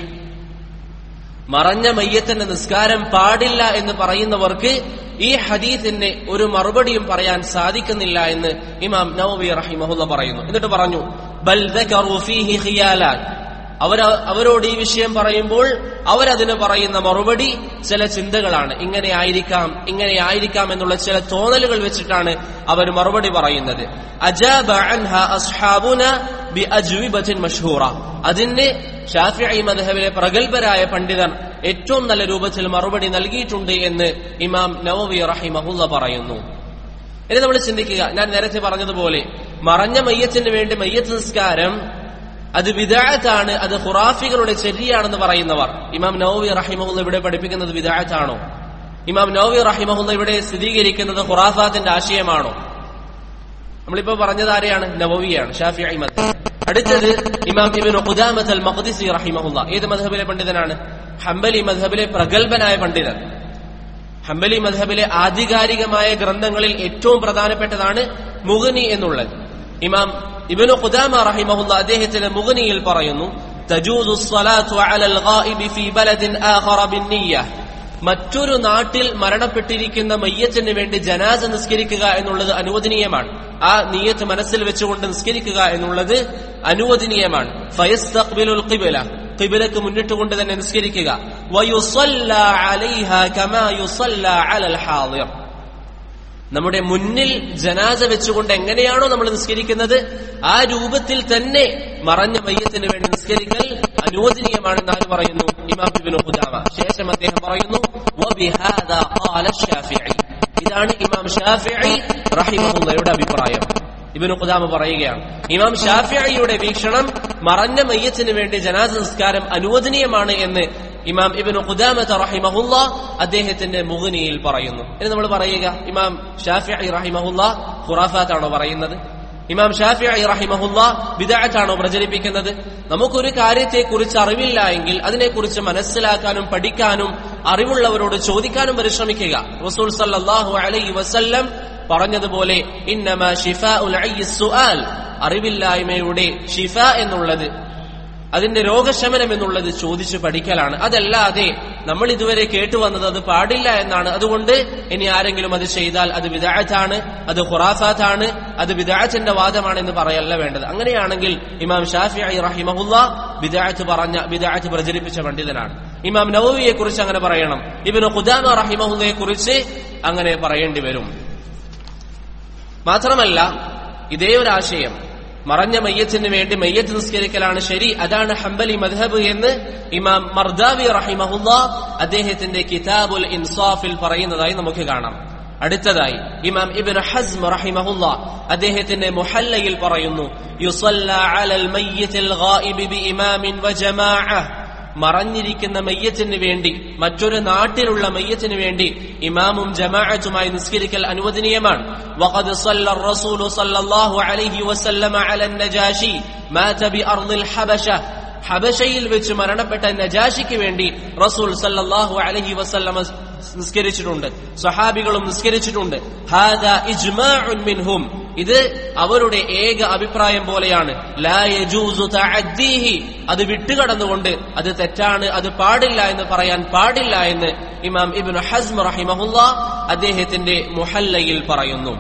മറഞ്ഞ മയ്യത്തിന്റെ നിസ്കാരം പാടില്ല എന്ന് പറയുന്നവർക്ക് ഈ ഹദീസിന്റെ ഒരു മറുപടിയും പറയാൻ സാധിക്കുന്നില്ല എന്ന് ഇമാം നവവി റഹിമഹുല്ല പറയുന്നു എന്നിട്ട് പറഞ്ഞു ബൽ ദക്കറു ഫീഹി ഖിയാലാൻ അവർ അവരോട് ഈ വിഷയം പറയുമ്പോൾ അവരതിന് പറയുന്ന മറുപടി ചില ചിന്തകളാണ് ഇങ്ങനെ ആയിരിക്കാം ഇങ്ങനെ ആയിരിക്കാം എന്നുള്ള ചില തോന്നലുകൾ വെച്ചിട്ടാണ് അവർ മറുപടി പറയുന്നത് അജാബ അൻഹ അസ്ഹാബുന ബി അജ്വിബത്തിൻ മഷ്ഹൂറ അതിന് ഷാഫിഈ മദ്ഹബിലെ പ്രഗത്ഭരായ പണ്ഡിതർ ഏറ്റവും നല്ല രൂപത്തിൽ മറുപടി നൽകിയിട്ടുണ്ട് എന്ന് ഇമാം നവവി റഹിമഹുല്ല പറയുന്നു ഇനി നമ്മൾ ചിന്തിക്കുക ഞാൻ നേരത്തെ പറഞ്ഞതുപോലെ മറഞ്ഞ മയ്യത്തിന് വേണ്ടി മയ്യത്ത് നിസ്കാരം അത് വിദാഴത്താണ് അത് ഖുറാഫികളുടെ ചെരിയാണെന്ന് പറയുന്നവർ ഇമാം നവവി റഹിമഹുല്ല ഇവിടെ പഠിപ്പിക്കുന്നത് വിദാഴത്താണോ ഇമാം നവവി റഹിമഹുല്ല ഇവിടെ സ്ഥിരീകരിക്കുന്നത് ഖുറാഫാത്തിന്റെ ആശയമാണോ നമ്മളിപ്പോ പറഞ്ഞത് ആരെയാണ് നവവിയാണ് ഷാഫി മദ് അടുത്തത് ഇമാം ഇബിൻ ഖുദാമത്ത് അൽ മഖ്ദിസി റഹിമഹുല്ല ഏത് മദ്ഹബിലെ പണ്ഡിതനാണ് ഹംബലി മദ്ഹബിലെ പ്രഗത്ഭനായ പണ്ഡിതൻ ഹംബലി മദ്ഹബിലെ ആധികാരികമായ ഗ്രന്ഥങ്ങളിൽ ഏറ്റവും പ്രധാനപ്പെട്ടതാണ് മുഗനി എന്നുള്ളത് ഇമാം ഇബിനു ഖുദാമ റഹിമഹുല്ല അദ്ദേഹത്തിന്റെ മുഗനിയിൽ പറയുന്നു തജൂസു സ്വലാത്തു അലൽ ഗായിബി ഫീ ബലദിൻ ആഖറ ബിന്നിയ്യ മറ്റൊരു നാട്ടിൽ മരണപ്പെട്ടിരിക്കുന്ന മയ്യത്തിന് വേണ്ടി ജനാസ നിസ്കരിക്കുക എന്നുള്ളത് അനുവദനീയമാണ് ആ നീയത്ത് മനസ്സിൽ വെച്ചുകൊണ്ട് നിസ്കരിക്കുക എന്നുള്ളത് അനുവദനീയമാണ് ഫയസ്തഖ്ബിലുൽ ഖിബ്ല ഖിബ്ലക്ക് മുന്നിട്ടുകൊണ്ട് തന്നെ നിസ്കരിക്കുക വയുസല്ല അലൈഹ കമാ യുസല്ല അലൽ ഹാദിർ നമ്മുടെ മുന്നിൽ ജനാസ വെച്ചുകൊണ്ട് എങ്ങനെയാണോ നമ്മൾ നിസ്കരിക്കുന്നത് ആ രൂപത്തിൽ തന്നെ മറഞ്ഞ മയ്യത്തിന് വേണ്ടി നിസ്കരിക്കൽ അനുവദനീയമാണെന്ന് ആര് പറയുന്നു ഇമാം ഇബ്നു ഖുദാമ ശേഷം അദ്ദേഹം പറയുന്നു വബിഹാദാ ഖാല ശാഫിഈ ഇതാണ് ഇമാം ഷാഫിഈ റഹിമഹുള്ളയുടെ അഭിപ്രായം ഇബിനു ഖുദാമ പറയുകയാണ് ഇമാം ഷാഫിയുടെ വീക്ഷണം മറഞ്ഞ മയ്യത്തിന് വേണ്ടി ജനാസ നിസ്കാരം അനുവദനീയമാണ് എന്ന് ഇമാം ഇബിനു ഖുദാമത്ത് റഹിമഹുല്ല അദ്ദേഹത്തിന്റെ മുഗനിയിൽ പറയുന്നു ഇനി നമ്മൾ പറയുക ഇമാം ഷാഫി റഹിമഹുല്ല ഖുറാഫാത്താണോ പറയുന്നത് ഇമാം ഷാഫി റഹിമഹുല്ല വിദാറ്റാണോ പ്രചരിപ്പിക്കുന്നത് നമുക്കൊരു കാര്യത്തെക്കുറിച്ച് അറിവില്ല എങ്കിൽ അതിനെക്കുറിച്ച് മനസ്സിലാക്കാനും പഠിക്കാനും അറിവുള്ളവരോട് ചോദിക്കാനും പരിശ്രമിക്കുക റസൂൽ സല്ലല്ലാഹു അലൈഹി വസല്ലം പറഞ്ഞതുപോലെ ഇന്നമ ഷിഫ ഉൽ സുആൽ അറിവില്ലായ്മയുടെ ഷിഫ എന്നുള്ളത് അതിന്റെ രോഗശമനം എന്നുള്ളത് ചോദിച്ചു പഠിക്കലാണ് അതല്ലാതെ നമ്മൾ ഇതുവരെ കേട്ടുവന്നത് അത് പാടില്ല എന്നാണ് അതുകൊണ്ട് ഇനി ആരെങ്കിലും അത് ചെയ്താൽ അത് വിദാഴത്താണ് അത് ഖുറാഫാത്താണ് അത് വിദാഴത്തിന്റെ വാദമാണ് എന്ന് പറയല്ല വേണ്ടത് അങ്ങനെയാണെങ്കിൽ ഇമാം ഷാഫി റഹിമഹുല്ല വിദാഴത്ത് പറഞ്ഞ വിദാഴത്ത് പ്രചരിപ്പിച്ച പണ്ഡിതനാണ് ഇമാം നവവിയെ കുറിച്ച് അങ്ങനെ പറയണം ഇബിന് ഖുദാമ റഹിമഹുല്ലയെ കുറിച്ച് അങ്ങനെ പറയേണ്ടി വരും മാത്രമല്ല ഇതേ ഒരു ആശയം മറഞ്ഞ മയ്യത്തിന് വേണ്ടി മയ്യത്ത് നിസ്കരിക്കലാണ് ശരി അതാണ് ഹംബലി മദ്ഹബ് എന്ന് ഇമാം മർദാവി റഹിമഹുല്ല അദ്ദേഹത്തിന്റെ കിതാബുൽ ഇൻസാഫിൽ പറയുന്നതായി നമുക്ക് കാണാം അടുത്തതായി ഇമാം ഇബിൻ ഹസ്മ റഹിമഹുല്ല അദ്ദേഹത്തിന്റെ മുഹല്ലയിൽ പറയുന്നു യുസല്ല അലൽ മയ്യത്തിൽ ഗായിബി ബി ഇമാമിൻ വജമാഅ മറഞ്ഞിരിക്കുന്ന മയ്യത്തിന് വേണ്ടി മറ്റൊരു നാട്ടിലുള്ള മയ്യത്തിന് വേണ്ടി ഇമാമും ജമാഅത്തുമായി നിസ്കരിക്കൽ അനുവദനീയമാണ് വഖദ് സല്ല റസൂലു സല്ലല്ലാഹു അലൈഹി വസല്ലമ അലൻ നജാഷി മാത ബി അർദിൽ ഹബശ ഹബശയിൽ വെച്ച് മരണപ്പെട്ട നജാഷിക്ക് വേണ്ടി റസൂൽ സല്ലല്ലാഹു അലൈഹി വസല്ലമ നിസ്കരിച്ചിട്ടുണ്ട് സ്വഹാബികളും നിസ്കരിച്ചിട്ടുണ്ട് ഹാദാ ഇജ്മാഉൻ മിൻഹും ഇത് അവരുടെ ഏക അഭിപ്രായം പോലെയാണ് ലാ യജൂസു തഅദ്ദീഹി അത് വിട്ടുകടന്നുകൊണ്ട് അത് തെറ്റാണ് അത് പാടില്ല എന്ന് പറയാൻ പാടില്ല എന്ന് ഇമാം ഇബ്നു ഹസ്ം റഹിമഹുല്ല അദ്ദേഹത്തിന്റെ മുഹല്ലയിൽ പറയുന്നു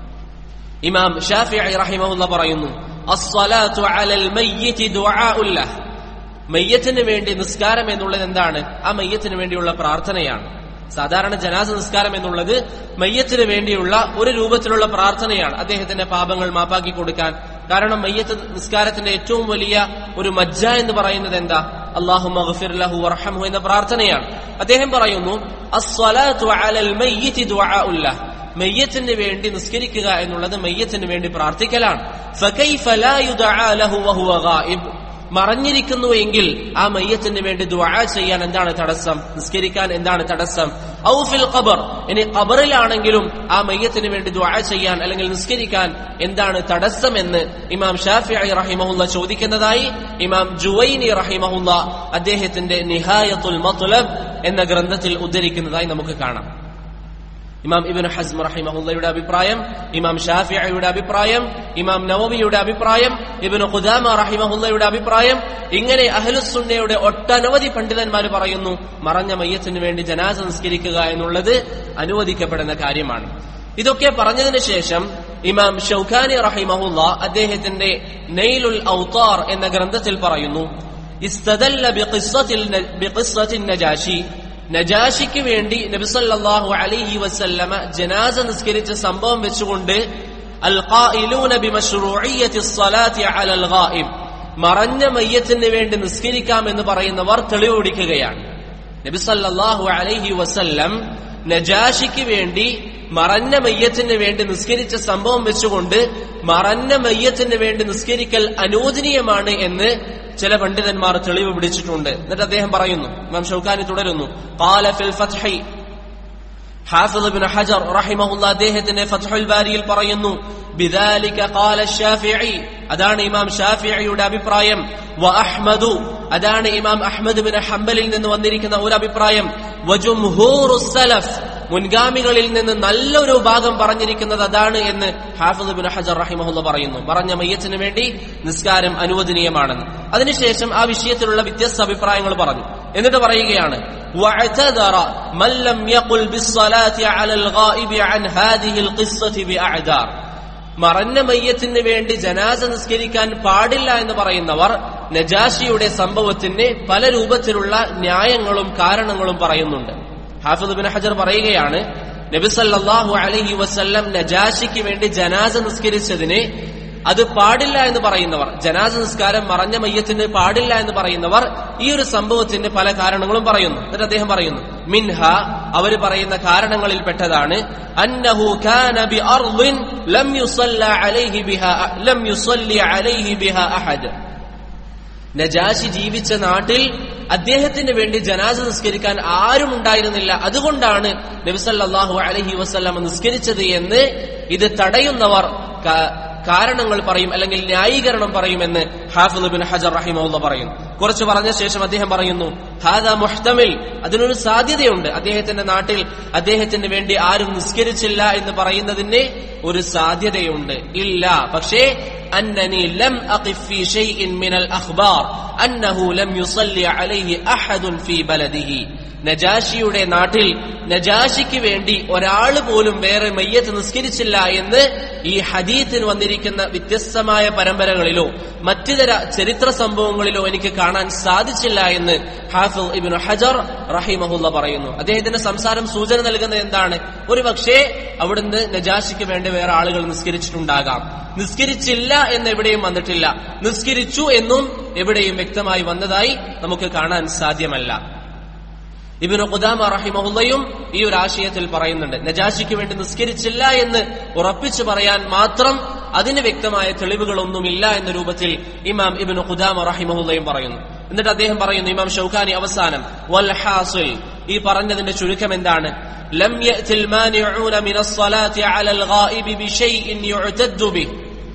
ഇമാം ഷാഫിഈ റഹിമഹുല്ല പറയുന്നു അസ്സലാത്തു അലൽ മയ്യിതി ദുആഉൽ ലഹ് മയ്യത്തിന് വേണ്ടി നിസ്കാരം എന്നുള്ളത് എന്താണ് ആ മയ്യത്തിന് വേണ്ടിയുള്ള പ്രാർത്ഥനയാണ് സാധാരണ ജനാസ നിസ്കാരം എന്നുള്ളത് മയ്യത്തിന് വേണ്ടിയുള്ള ഒരു രൂപത്തിലുള്ള പ്രാർത്ഥനയാണ് അദ്ദേഹത്തിന്റെ പാപങ്ങൾ മാപ്പാക്കി കൊടുക്കാൻ കാരണം മയ്യത്ത് നിസ്കാരത്തിന്റെ ഏറ്റവും വലിയ ഒരു മജ്ജ എന്ന് പറയുന്നത് എന്താ അള്ളാഹു മഗ്ഫിർ ലഹു വർഹംഹു എന്ന പ്രാർത്ഥനയാണ് അദ്ദേഹം പറയുന്നു അസ്സലാത്തു അലൽ മയ്യിതി ദുആഉൽ ലഹ് മയ്യത്തിന് വേണ്ടി നിസ്കരിക്കുക എന്നുള്ളത് മയ്യത്തിന് വേണ്ടി പ്രാർത്ഥിക്കലാണ് ഫകൈഫ ലാ യുദഅ ലഹു വഹുവ ഗായിബ് മറഞ്ഞിരിക്കുന്നു എങ്കിൽ ആ മയ്യത്തിന് വേണ്ടി ദുആ ചെയ്യാൻ എന്താണ് തടസ്സം നിസ്കരിക്കാൻ എന്താണ് തടസ്സം ഔഫിൽ ഖബർ ഇനി ഖബറിലാണെങ്കിലും ആ മയ്യത്തിന് വേണ്ടി ദുആ ചെയ്യാൻ അല്ലെങ്കിൽ നിസ്കരിക്കാൻ എന്താണ് തടസ്സം എന്ന് ഇമാം ഷാഫിഈ റഹിമഹുല്ല ചോദിക്കുന്നതായി ഇമാം ജുവൈനി റഹിമഹുല്ല അദ്ദേഹത്തിന്റെ നിഹായത്തുൽ മത്ലബ് എന്ന ഗ്രന്ഥത്തിൽ ഉദ്ധരിക്കുന്നതായി നമുക്ക് കാണാം ഇമാം ഇബിൻ ഹസ്മ റഹിമഹുല്ലയുടെ അഭിപ്രായം ഇമാം ഷാഫിയുടെ അഭിപ്രായം ഇമാം നവവിയുടെ അഭിപ്രായം ഇബിന് ഖുദാമ റഹിമഹുല്ലയുടെ അഭിപ്രായം ഇങ്ങനെ അഹ്ലുസുന്നയുടെ ഒട്ടനവധി പണ്ഡിതന്മാർ പറയുന്നു മറഞ്ഞ മയ്യത്തിന് വേണ്ടി ജനാസ സംസ്കരിക്കുക എന്നുള്ളത് അനുവദിക്കപ്പെടുന്ന കാര്യമാണ് ഇതൊക്കെ പറഞ്ഞതിന് ശേഷം ഇമാം ഷൌഖാനി റഹിമഹുല്ല അദ്ദേഹത്തിന്റെ നെയ്ലുൽ ഔത്താർ എന്ന ഗ്രന്ഥത്തിൽ പറയുന്നു ഇസ്തദല്ല ബിഖിസ്സത്തിൽ ന- ബിഖിസ്സത്തിൻ നജാശി നജാഷിക്ക് വേണ്ടി നബിസല്ലാഹു അലൈഹി വസല്ലമ ജനാസ നിസ്കരിച്ച സംഭവം വെച്ചുകൊണ്ട് القائلون بمشروعية الصلاة على الغائب മറഞ്ഞ മയ്യത്തിന് വേണ്ടി നിസ്കരിക്കാം എന്ന് പറയുന്നവർ തെളിവ് പിടിക്കുകയാണ് നബി സല്ലല്ലാഹു അലൈഹി വസല്ലം നജാഷിക്ക് വേണ്ടി മറഞ്ഞ മയ്യത്തിന് വേണ്ടി നിസ്കരിച്ച സംഭവം വെച്ചുകൊണ്ട് മറഞ്ഞ മയ്യത്തിന് വേണ്ടി നിസ്കരിക്കൽ അനുവദനീയമാണ് എന്ന് ചില പണ്ഡിതന്മാർ തെളിവ് പിടിച്ചിട്ടുണ്ട് എന്നിട്ട് അദ്ദേഹം പറയുന്നു ഇമാം ഷൗക്കാനി തുടരുന്നു قال في الفتح ഹാഫിദ് ബിൻ ഹജർ റഹിമഹുല്ല അദ്ദേഹത്തിന്റെ ഫത്ഹുൽ ബാരിയിൽ പറയുന്നു ബിദാലിക ഖാല ഷാഫിഈ അതാണ് ഇമാം ഷാഫിഈയുടെ അഭിപ്രായം വ അഹ്മദു അതാണ് ഇമാം അഹ്മദ് ബിൻ ഹംബലിൽ നിന്ന് വന്നിരിക്കുന്ന ഒരു അഭിപ്രായം വജുംഹൂറുസ് സലഫ് മുൻഗാമികളിൽ നിന്ന് നല്ലൊരു ഭാഗം പറഞ്ഞിരിക്കുന്നത് അതാണ് എന്ന് ഹാഫിദ് ബിൻ ഹജർ റഹിമഹുല്ല പറയുന്നു പറഞ്ഞ മയ്യത്തിന് വേണ്ടി നിസ്കാരം അനുവദനീയമാണെന്ന് അതിനുശേഷം ആ വിഷയത്തിലുള്ള വ്യത്യസ്ത അഭിപ്രായങ്ങൾ പറഞ്ഞു എന്നിട്ട് പറയുകയാണ് واعتذر من لم يقل بالصلاة على الغائب عن هذه القصة بأعذار മറഞ്ഞ മയ്യത്തിന് വേണ്ടി ജനാസ നിസ്കരിക്കാൻ പാടില്ല എന്ന് പറയുന്നവർ നജാഷിയുടെ സംഭവത്തിന് പല രൂപത്തിലുള്ള ന്യായങ്ങളും കാരണങ്ങളും പറയുന്നുണ്ട് ഹാഫിദ് ബിൻ ഹജർ പറയുകയാണ് നബി സല്ലല്ലാഹു അലൈഹി വസല്ലം നജാഷിക്ക് വേണ്ടി ജനാസ നിസ്കരിച്ചതിന് അത് പാടില്ല എന്ന് പറയുന്നവർ ജനാസ നിസ്കാരം മറഞ്ഞ മയ്യത്തിന് പാടില്ല എന്ന് പറയുന്നവർ ഈ ഒരു സംഭവത്തിന്റെ പല കാരണങ്ങളും പറയുന്നു എന്നിട്ട് അദ്ദേഹം പറയുന്നു മിൻഹ അവർ പറയുന്ന കാരണങ്ങളിൽ പെട്ടതാണ് അന്നഹു കാന ബി അർളിൻ ലം യുസല്ല അലൈഹി ബിഹാ ലം യുസല്ലി അലൈഹി ബിഹാ അഹദ് നജാശി ജീവിച്ച നാട്ടിൽ അദ്ദേഹത്തിന് വേണ്ടി ജനാസ നിസ്കരിക്കാൻ ആരും ഉണ്ടായിരുന്നില്ല അതുകൊണ്ടാണ് നബിസല്ലാഹു അലഹി വസ്ലാം നിസ്കരിച്ചത് എന്ന് ഇത് തടയുന്നവർ ക- കാരണങ്ങൾ പറയും അല്ലെങ്കിൽ ന്യായീകരണം പറയുമെന്ന് ഹാഫിദ് ബിൻ ഹജർ റഹിമുള്ള പറയുന്നു കുറച്ച് പറഞ്ഞ ശേഷം അദ്ദേഹം പറയുന്നു ഹാദ മുഹ്തമിൽ അതിനൊരു സാധ്യതയുണ്ട് അദ്ദേഹത്തിന്റെ നാട്ടിൽ അദ്ദേഹത്തിന് വേണ്ടി ആരും നിസ്കരിച്ചില്ല എന്ന് പറയുന്നതിന് ഒരു സാധ്യതയുണ്ട് ഇല്ല പക്ഷേ أنني لم أقف في شيء من الأخبار أنه لم يصلي عليه أحد في بلده നജാഷിയുടെ നാട്ടിൽ നജാഷിക്ക് വേണ്ടി ഒരാൾ പോലും വേറെ മയ്യത്ത് നിസ്കരിച്ചില്ല എന്ന് ഈ ഹദീത്തിന് വന്നിരിക്കുന്ന വ്യത്യസ്തമായ പരമ്പരകളിലോ മറ്റു തര ചരിത്ര സംഭവങ്ങളിലോ എനിക്ക് കാണാൻ സാധിച്ചില്ല എന്ന് ഹാഫിൽ ഇബിൻ ഹജർ റഹിമഹുല്ല പറയുന്നു അദ്ദേഹത്തിന്റെ സംസാരം സൂചന നൽകുന്നത് എന്താണ് ഒരു പക്ഷേ അവിടുന്ന് നജാഷിക്ക് വേണ്ടി വേറെ ആളുകൾ നിസ്കരിച്ചിട്ടുണ്ടാകാം നിസ്കരിച്ചില്ല എന്ന് എവിടെയും വന്നിട്ടില്ല നിസ്കരിച്ചു എന്നും എവിടെയും വ്യക്തമായി വന്നതായി നമുക്ക് കാണാൻ സാധ്യമല്ല ഇബിന് ഖുദാമ റഹിമഹുല്ലയും ഈ ഒരു ആശയത്തിൽ പറയുന്നുണ്ട് നജാഷിക്ക് വേണ്ടി നിസ്കരിച്ചില്ല എന്ന് ഉറപ്പിച്ചു പറയാൻ മാത്രം അതിന് വ്യക്തമായ തെളിവുകളൊന്നുമില്ല എന്ന രൂപത്തിൽ ഇമാം ഇബിന് ഖുദാമ റഹിമഹുല്ലയും പറയുന്നു എന്നിട്ട് അദ്ദേഹം പറയുന്നു ഇമാം ഷൗഖാനി അവസാനം വൽ ഹാസിൽ ഈ പറഞ്ഞതിന്റെ ചുരുക്കം എന്താണ് ലം യഅ്തിൽ മാനിഊന മിനസ് സ്വലാത്തി അലൽ ഗായിബി ബിശൈഇൻ യുഅ്തദ്ദു ബിഹി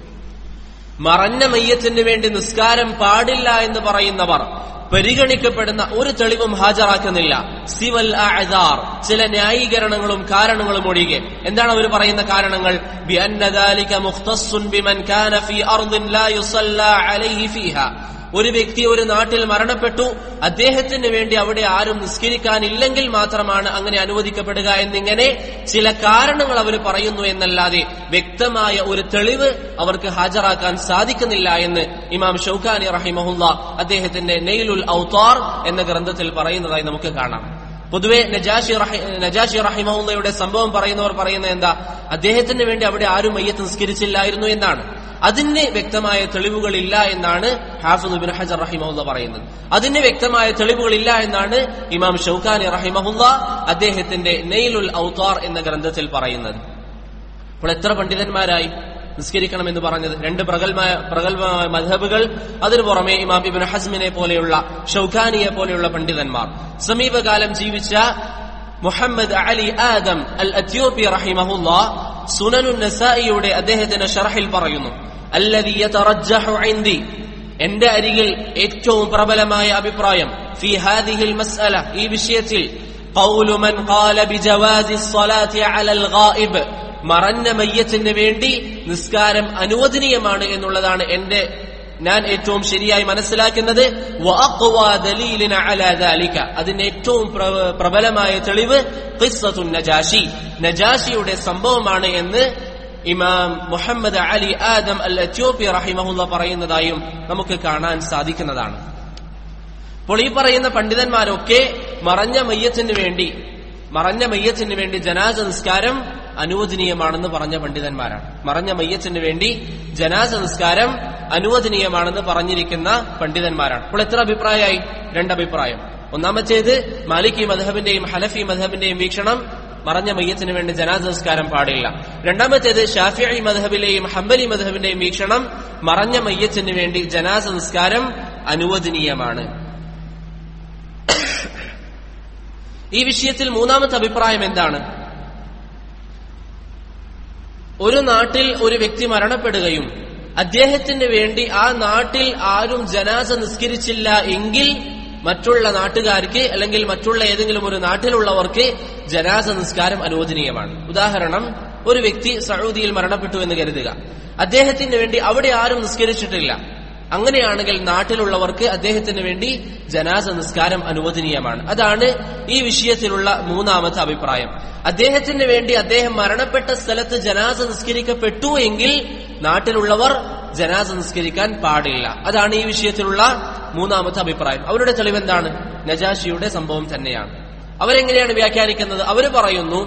മറഞ്ഞ മയ്യത്തിന് വേണ്ടി നിസ്കാരം പാടില്ല എന്ന് പറയുന്നവർ പരിഗണിക്കപ്പെടുന്ന ഒരു തെളിവും ഹാജരാക്കുന്നില്ല സിവൽ അഅ്ദാർ ചില ന്യായീകരണങ്ങളും കാരണങ്ങളും ഒഴികെ എന്താണ് അവർ പറയുന്ന കാരണങ്ങൾ ബിഅന്ന ദാലിക മുഖ്തസ്സുൻ ബിമൻ കാന ഫീ അർദിൻ ലാ യുസല്ല അലൈഹി ഫീഹ ഒരു വ്യക്തി ഒരു നാട്ടിൽ മരണപ്പെട്ടു അദ്ദേഹത്തിന് വേണ്ടി അവിടെ ആരും നിസ്കരിക്കാനില്ലെങ്കിൽ മാത്രമാണ് അങ്ങനെ അനുവദിക്കപ്പെടുക എന്നിങ്ങനെ ചില കാരണങ്ങൾ അവർ പറയുന്നു എന്നല്ലാതെ വ്യക്തമായ ഒരു തെളിവ് അവർക്ക് ഹാജരാക്കാൻ സാധിക്കുന്നില്ല എന്ന് ഇമാം ഷൌഖാനി റഹിമഹുല്ല അദ്ദേഹത്തിന്റെ നെയ്ലുൽ ഔത്താർ എന്ന ഗ്രന്ഥത്തിൽ പറയുന്നതായി നമുക്ക് കാണാം പൊതുവെ നജാഷി റഹി നജാഷി റഹിമഹുല്ലയുടെ സംഭവം പറയുന്നവർ പറയുന്നത് എന്താ അദ്ദേഹത്തിന് വേണ്ടി അവിടെ ആരും മയ്യത്ത് നിസ്കരിച്ചില്ലായിരുന്നു എന്നാണ് അതിന് വ്യക്തമായ തെളിവുകളില്ല എന്നാണ് ഹാഫിദ് ബിൻ ഹജർ റഹിമഹുല്ല പറയുന്നത് അതിന് വ്യക്തമായ തെളിവുകളില്ല എന്നാണ് ഇമാം ഷൌഖാനി റഹിമഹുല്ല അദ്ദേഹത്തിന്റെ നെയ്ലുൽ ഔത്താർ എന്ന ഗ്രന്ഥത്തിൽ പറയുന്നത് അപ്പോൾ എത്ര പണ്ഡിതന്മാരായി നിസ്കരിക്കണം എന്ന് പറഞ്ഞത് രണ്ട് പ്രഗത്ഭമായ പ്രഗത്ഭമായ മധബുകൾ അതിനു പുറമെ ഇമാം ഇബിൻ ഹസ്മിനെ പോലെയുള്ള ഷൌഖാനിയെ പോലെയുള്ള പണ്ഡിതന്മാർ സമീപകാലം ജീവിച്ച മുഹമ്മദ് അലി ആദം അൽ അത്യോപി റഹിമഹുല്ല സുനനു നസായിയുടെ അദ്ദേഹത്തിന്റെ ഷറഹിൽ പറയുന്നു അല്ലദി യതറജ്ജഹു ഇൻദി എന്റെ അരികിൽ ഏറ്റവും പ്രബലമായ അഭിപ്രായം ഫി ഹാദിഹിൽ മസ്അല ഈ വിഷയത്തിൽ قول من قال بجواز الصلاة على الغائب മറഞ്ഞ മയ്യത്തിന് വേണ്ടി നിസ്കാരം അനുവദനീയമാണ് എന്നുള്ളതാണ് എന്റെ ഞാൻ ഏറ്റവും ശരിയായി മനസ്സിലാക്കുന്നത് വഅഖ്വാ ദലീലിന അലാ ദാലിക അതിന്റെ ഏറ്റവും പ്ര- പ്രബലമായ തെളിവ് ഖിസ്സത്തുൻ നജാഷി നജാഷിയുടെ സംഭവമാണ് എന്ന് ഇമാം മുഹമ്മദ് അലി ആദം അൽ അത്യോപ്പി റഹിമഹുല്ല പറയുന്നതായും നമുക്ക് കാണാൻ സാധിക്കുന്നതാണ് അപ്പോൾ ഈ പറയുന്ന പണ്ഡിതന്മാരൊക്കെ മറഞ്ഞ മയ്യത്തിന് വേണ്ടി മറഞ്ഞ മയ്യത്തിന് വേണ്ടി ജനാസ നിസ്കാരം അനുവദനീയമാണെന്ന് പറഞ്ഞ പണ്ഡിതന്മാരാണ് മറഞ്ഞ മയ്യത്തിന് വേണ്ടി ജനാസ നിസ്കാരം അനുവദനീയമാണെന്ന് പറഞ്ഞിരിക്കുന്ന പണ്ഡിതന്മാരാണ് അപ്പോൾ എത്ര അഭിപ്രായമായി രണ്ടഭിപ്രായം ഒന്നാമത്തേത് മാലിക്കി മധബിന്റെയും ഹലഫി മധബിന്റെയും വീക്ഷണം മറഞ്ഞ മയ്യത്തിന് വേണ്ടി ജനാസ നിസ്കാരം പാടില്ല രണ്ടാമത്തേത് ഷാഫിഅി മധബിലെയും ഹംബലി മധബിന്റെയും വീക്ഷണം മറഞ്ഞ മയ്യത്തിന് വേണ്ടി ജനാസ നിസ്കാരം അനുവദനീയമാണ് ഈ വിഷയത്തിൽ മൂന്നാമത്തെ അഭിപ്രായം എന്താണ് ഒരു നാട്ടിൽ ഒരു വ്യക്തി മരണപ്പെടുകയും അദ്ദേഹത്തിന് വേണ്ടി ആ നാട്ടിൽ ആരും ജനാസ നിസ്കരിച്ചില്ല എങ്കിൽ മറ്റുള്ള നാട്ടുകാർക്ക് അല്ലെങ്കിൽ മറ്റുള്ള ഏതെങ്കിലും ഒരു നാട്ടിലുള്ളവർക്ക് ജനാസ നിസ്കാരം അനുവദനീയമാണ് ഉദാഹരണം ഒരു വ്യക്തി സൗദിയിൽ മരണപ്പെട്ടു എന്ന് കരുതുക അദ്ദേഹത്തിന് വേണ്ടി അവിടെ ആരും നിസ്കരിച്ചിട്ടില്ല അങ്ങനെയാണെങ്കിൽ നാട്ടിലുള്ളവർക്ക് അദ്ദേഹത്തിന് വേണ്ടി ജനാസ നിസ്കാരം അനുവദനീയമാണ് അതാണ് ഈ വിഷയത്തിലുള്ള മൂന്നാമത്തെ അഭിപ്രായം അദ്ദേഹത്തിന് വേണ്ടി അദ്ദേഹം മരണപ്പെട്ട സ്ഥലത്ത് ജനാസ നിസ്കരിക്കപ്പെട്ടു എങ്കിൽ നാട്ടിലുള്ളവർ ജനാസ നിസ്കരിക്കാൻ പാടില്ല അതാണ് ഈ വിഷയത്തിലുള്ള മൂന്നാമത്തെ അഭിപ്രായം അവരുടെ തെളിവെന്താണ് നജാഷിയുടെ സംഭവം തന്നെയാണ് അവരെങ്ങനെയാണ് വ്യാഖ്യാനിക്കുന്നത് അവർ പറയുന്നു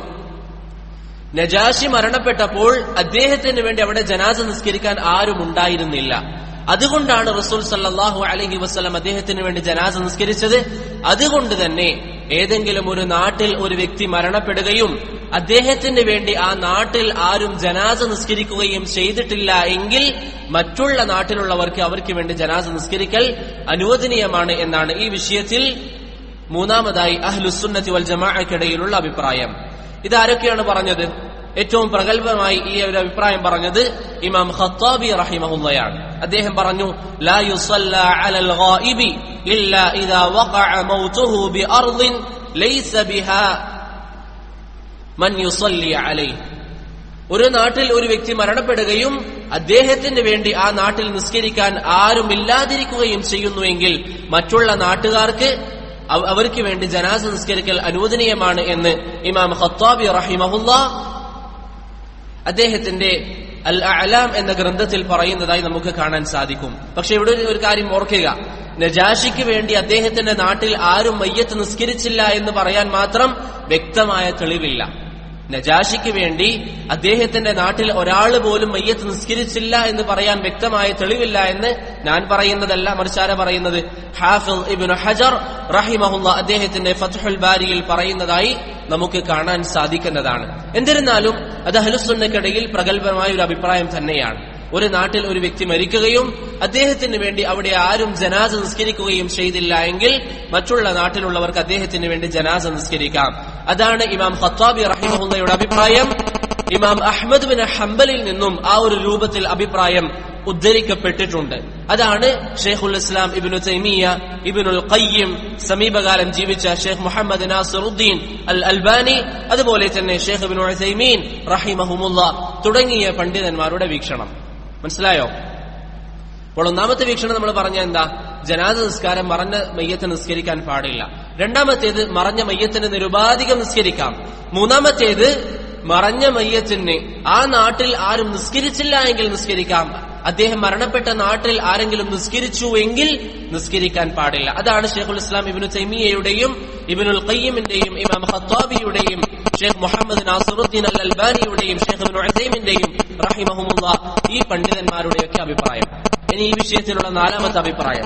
നജാഷി മരണപ്പെട്ടപ്പോൾ അദ്ദേഹത്തിന് വേണ്ടി അവിടെ ജനാസ നിസ്കരിക്കാൻ ആരും ഉണ്ടായിരുന്നില്ല അതുകൊണ്ടാണ് റസൂൽ സല്ലാഹു അലഹി വസ്ലം അദ്ദേഹത്തിന് വേണ്ടി ജനാസ നിസ്കരിച്ചത് അതുകൊണ്ട് തന്നെ ഏതെങ്കിലും ഒരു നാട്ടിൽ ഒരു വ്യക്തി മരണപ്പെടുകയും അദ്ദേഹത്തിന് വേണ്ടി ആ നാട്ടിൽ ആരും ജനാസ നിസ്കരിക്കുകയും ചെയ്തിട്ടില്ല എങ്കിൽ മറ്റുള്ള നാട്ടിലുള്ളവർക്ക് അവർക്ക് വേണ്ടി ജനാസ നിസ്കരിക്കൽ അനുവദനീയമാണ് എന്നാണ് ഈ വിഷയത്തിൽ മൂന്നാമതായി അഹ്ലുസുന്നത്തി വൽ ജമാഅക്കിടയിലുള്ള അഭിപ്രായം ഇതാരൊക്കെയാണ് പറഞ്ഞത് ഏറ്റവും പ്രഗത്ഭമായി ഈ ഒരു അഭിപ്രായം പറഞ്ഞത് ഇമാം ഖത്താബി റഹിമഹുല്ലയാണ് അദ്ദേഹം പറഞ്ഞു ലാ യുസല്ല അലൽ ഗായിബി ഇല്ലാ ഇദാ വഖഅ മൗതുഹു ബിഅർദിൻ ലൈസ ബിഹാ മൻ യുസല്ലി അലൈഹി ഒരു നാട്ടിൽ ഒരു വ്യക്തി മരണപ്പെടുകയും അദ്ദേഹത്തിന് വേണ്ടി ആ നാട്ടിൽ നിസ്കരിക്കാൻ ആരും ഇല്ലാതിരിക്കുകയും ചെയ്യുന്നുവെങ്കിൽ മറ്റുള്ള നാട്ടുകാർക്ക് അവർക്ക് വേണ്ടി ജനാസ നിസ്കരിക്കൽ അനുവദനീയമാണ് എന്ന് ഇമാം ഖത്താബി റഹിമഹുല്ല അദ്ദേഹത്തിന്റെ അൽ അലാം എന്ന ഗ്രന്ഥത്തിൽ പറയുന്നതായി നമുക്ക് കാണാൻ സാധിക്കും പക്ഷെ ഇവിടെ ഒരു കാര്യം ഓർക്കുക നജാഷിക്ക് വേണ്ടി അദ്ദേഹത്തിന്റെ നാട്ടിൽ ആരും മയ്യത്ത് നിസ്കരിച്ചില്ല എന്ന് പറയാൻ മാത്രം വ്യക്തമായ തെളിവില്ല നജാഷിക്ക് വേണ്ടി അദ്ദേഹത്തിന്റെ നാട്ടിൽ ഒരാൾ പോലും മയ്യത്ത് നിസ്കരിച്ചില്ല എന്ന് പറയാൻ വ്യക്തമായ തെളിവില്ല എന്ന് ഞാൻ പറയുന്നതല്ല മറിച്ചാര പറയുന്നത് ഹാഫിൽ ഇബിൻ ഹജർ റഹിമഹുല്ല അദ്ദേഹത്തിന്റെ ഫത്ഹുൽ ബാരിയിൽ പറയുന്നതായി നമുക്ക് കാണാൻ സാധിക്കുന്നതാണ് എന്നിരുന്നാലും അത് അഹലുസുന്നക്കിടയിൽ പ്രഗത്ഭമായ ഒരു അഭിപ്രായം തന്നെയാണ് ഒരു നാട്ടിൽ ഒരു വ്യക്തി മരിക്കുകയും അദ്ദേഹത്തിന് വേണ്ടി അവിടെ ആരും ജനാസ നിസ്കരിക്കുകയും ചെയ്തില്ല എങ്കിൽ മറ്റുള്ള നാട്ടിലുള്ളവർക്ക് അദ്ദേഹത്തിന് വേണ്ടി ജനാസ നിസ്കരിക്കാം അതാണ് ഇമാം ഖത്താബി റഹിമഹുല്ലയുടെ അഭിപ്രായം ഇമാം അഹമ്മദ് ബിൻ ഹംബലിൽ നിന്നും ആ ഒരു രൂപത്തിൽ അഭിപ്രായം ഉദ്ധരിക്കപ്പെട്ടിട്ടുണ്ട് അതാണ് ഷെയ്ഖുൽ ഇസ്ലാം ഇബിനു തൈമിയ ഇബിനുൽ ഖയ്യം സമീപകാലം ജീവിച്ച Sheikh Muhammad Nasiruddin al Albani അതുപോലെ തന്നെ ഷെയ്ഖ് ഇബിനു ഉസൈമീൻ റഹിമഹുമുല്ല തുടങ്ങിയ പണ്ഡിതന്മാരുടെ വീക്ഷണം മനസ്സിലായോ അപ്പോൾ ഒന്നാമത്തെ വീക്ഷണം നമ്മൾ പറഞ്ഞ എന്താ ജനാദ നിസ്കാരം മറഞ്ഞ മയ്യത്ത് നിസ്കരിക്കാൻ പാടില്ല രണ്ടാമത്തേത് മറഞ്ഞ മയ്യത്തിന് നിരുപാധികം നിസ്കരിക്കാം മൂന്നാമത്തേത് മറഞ്ഞ മയ്യത്തിന് ആ നാട്ടിൽ ആരും നിസ്കരിച്ചില്ല എങ്കിൽ നിസ്കരിക്കാം അദ്ദേഹം മരണപ്പെട്ട നാട്ടിൽ ആരെങ്കിലും നിസ്കരിച്ചു എങ്കിൽ നിസ്കരിക്കാൻ പാടില്ല അതാണ് ഷെയ്ഖുൽ ഇസ്ലാം ഇബിനു തൈമിയയുടെയും ഇബിനുൽ ഖയ്യിമിന്റെയും ഇമാം ഖത്താബിയുടെയും ഷെയ്ഖ് മുഹമ്മദ് നാസറുദ്ദീൻ അൽ അൽബാനിയുടെയും ഷെയ്ഖ് ഇബ്നു ഉസൈമിന്റെയും റഹിമഹുമുള്ള ഈ പണ്ഡിതന്മാരുടെയൊക്കെ അഭിപ്രായം ഇനി ഈ വിഷയത്തിലുള്ള നാലാമത്തെ അഭിപ്രായം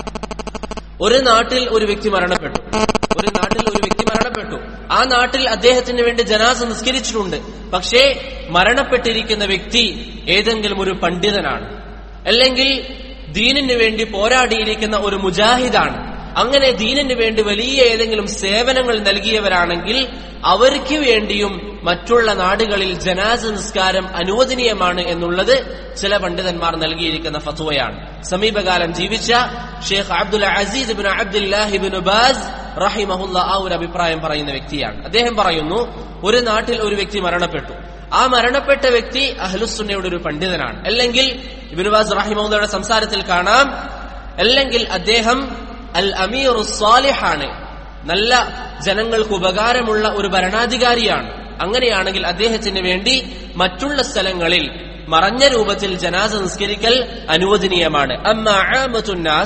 ഒരു നാട്ടിൽ ഒരു വ്യക്തി മരണപ്പെട്ടു ഒരു നാട്ടിൽ ഒരു വ്യക്തി മരണപ്പെട്ടു ആ നാട്ടിൽ അദ്ദേഹത്തിന് വേണ്ടി ജനാസ നിസ്കരിച്ചിട്ടുണ്ട് പക്ഷേ മരണപ്പെട്ടിരിക്കുന്ന വ്യക്തി ഏതെങ്കിലും ഒരു പണ്ഡിതനാണ് അല്ലെങ്കിൽ ദീനിന് വേണ്ടി പോരാടിയിരിക്കുന്ന ഒരു മുജാഹിദാണ് അങ്ങനെ ദീനിന് വേണ്ടി വലിയ ഏതെങ്കിലും സേവനങ്ങൾ നൽകിയവരാണെങ്കിൽ അവർക്ക് വേണ്ടിയും മറ്റുള്ള നാടുകളിൽ ജനാസ നിസ്കാരം അനുവദനീയമാണ് എന്നുള്ളത് ചില പണ്ഡിതന്മാർ നൽകിയിരിക്കുന്ന ഫത്വയാണ് സമീപകാലം ജീവിച്ച Sheikh Abdul Aziz bin Abdullah bin Baz റഹിമഹുല്ല ആ ഒരു അഭിപ്രായം പറയുന്ന വ്യക്തിയാണ് അദ്ദേഹം പറയുന്നു ഒരു നാട്ടിൽ ഒരു വ്യക്തി മരണപ്പെട്ടു ആ മരണപ്പെട്ട വ്യക്തി അഹ്ലുസുന്നയുടെ ഒരു പണ്ഡിതനാണ് അല്ലെങ്കിൽ ഇബിനുബാസ് റഹിമുള്ളയുടെ സംസാരത്തിൽ കാണാം അല്ലെങ്കിൽ അദ്ദേഹം അൽ അമീർ സാലിഹാണ് നല്ല ജനങ്ങൾക്ക് ഉപകാരമുള്ള ഒരു ഭരണാധികാരിയാണ് അങ്ങനെയാണെങ്കിൽ അദ്ദേഹത്തിന് വേണ്ടി മറ്റുള്ള സ്ഥലങ്ങളിൽ മറഞ്ഞ രൂപത്തിൽ ജനാസ നിസ്കരിക്കൽ അനുവദനീയമാണ് അമ്മാസ്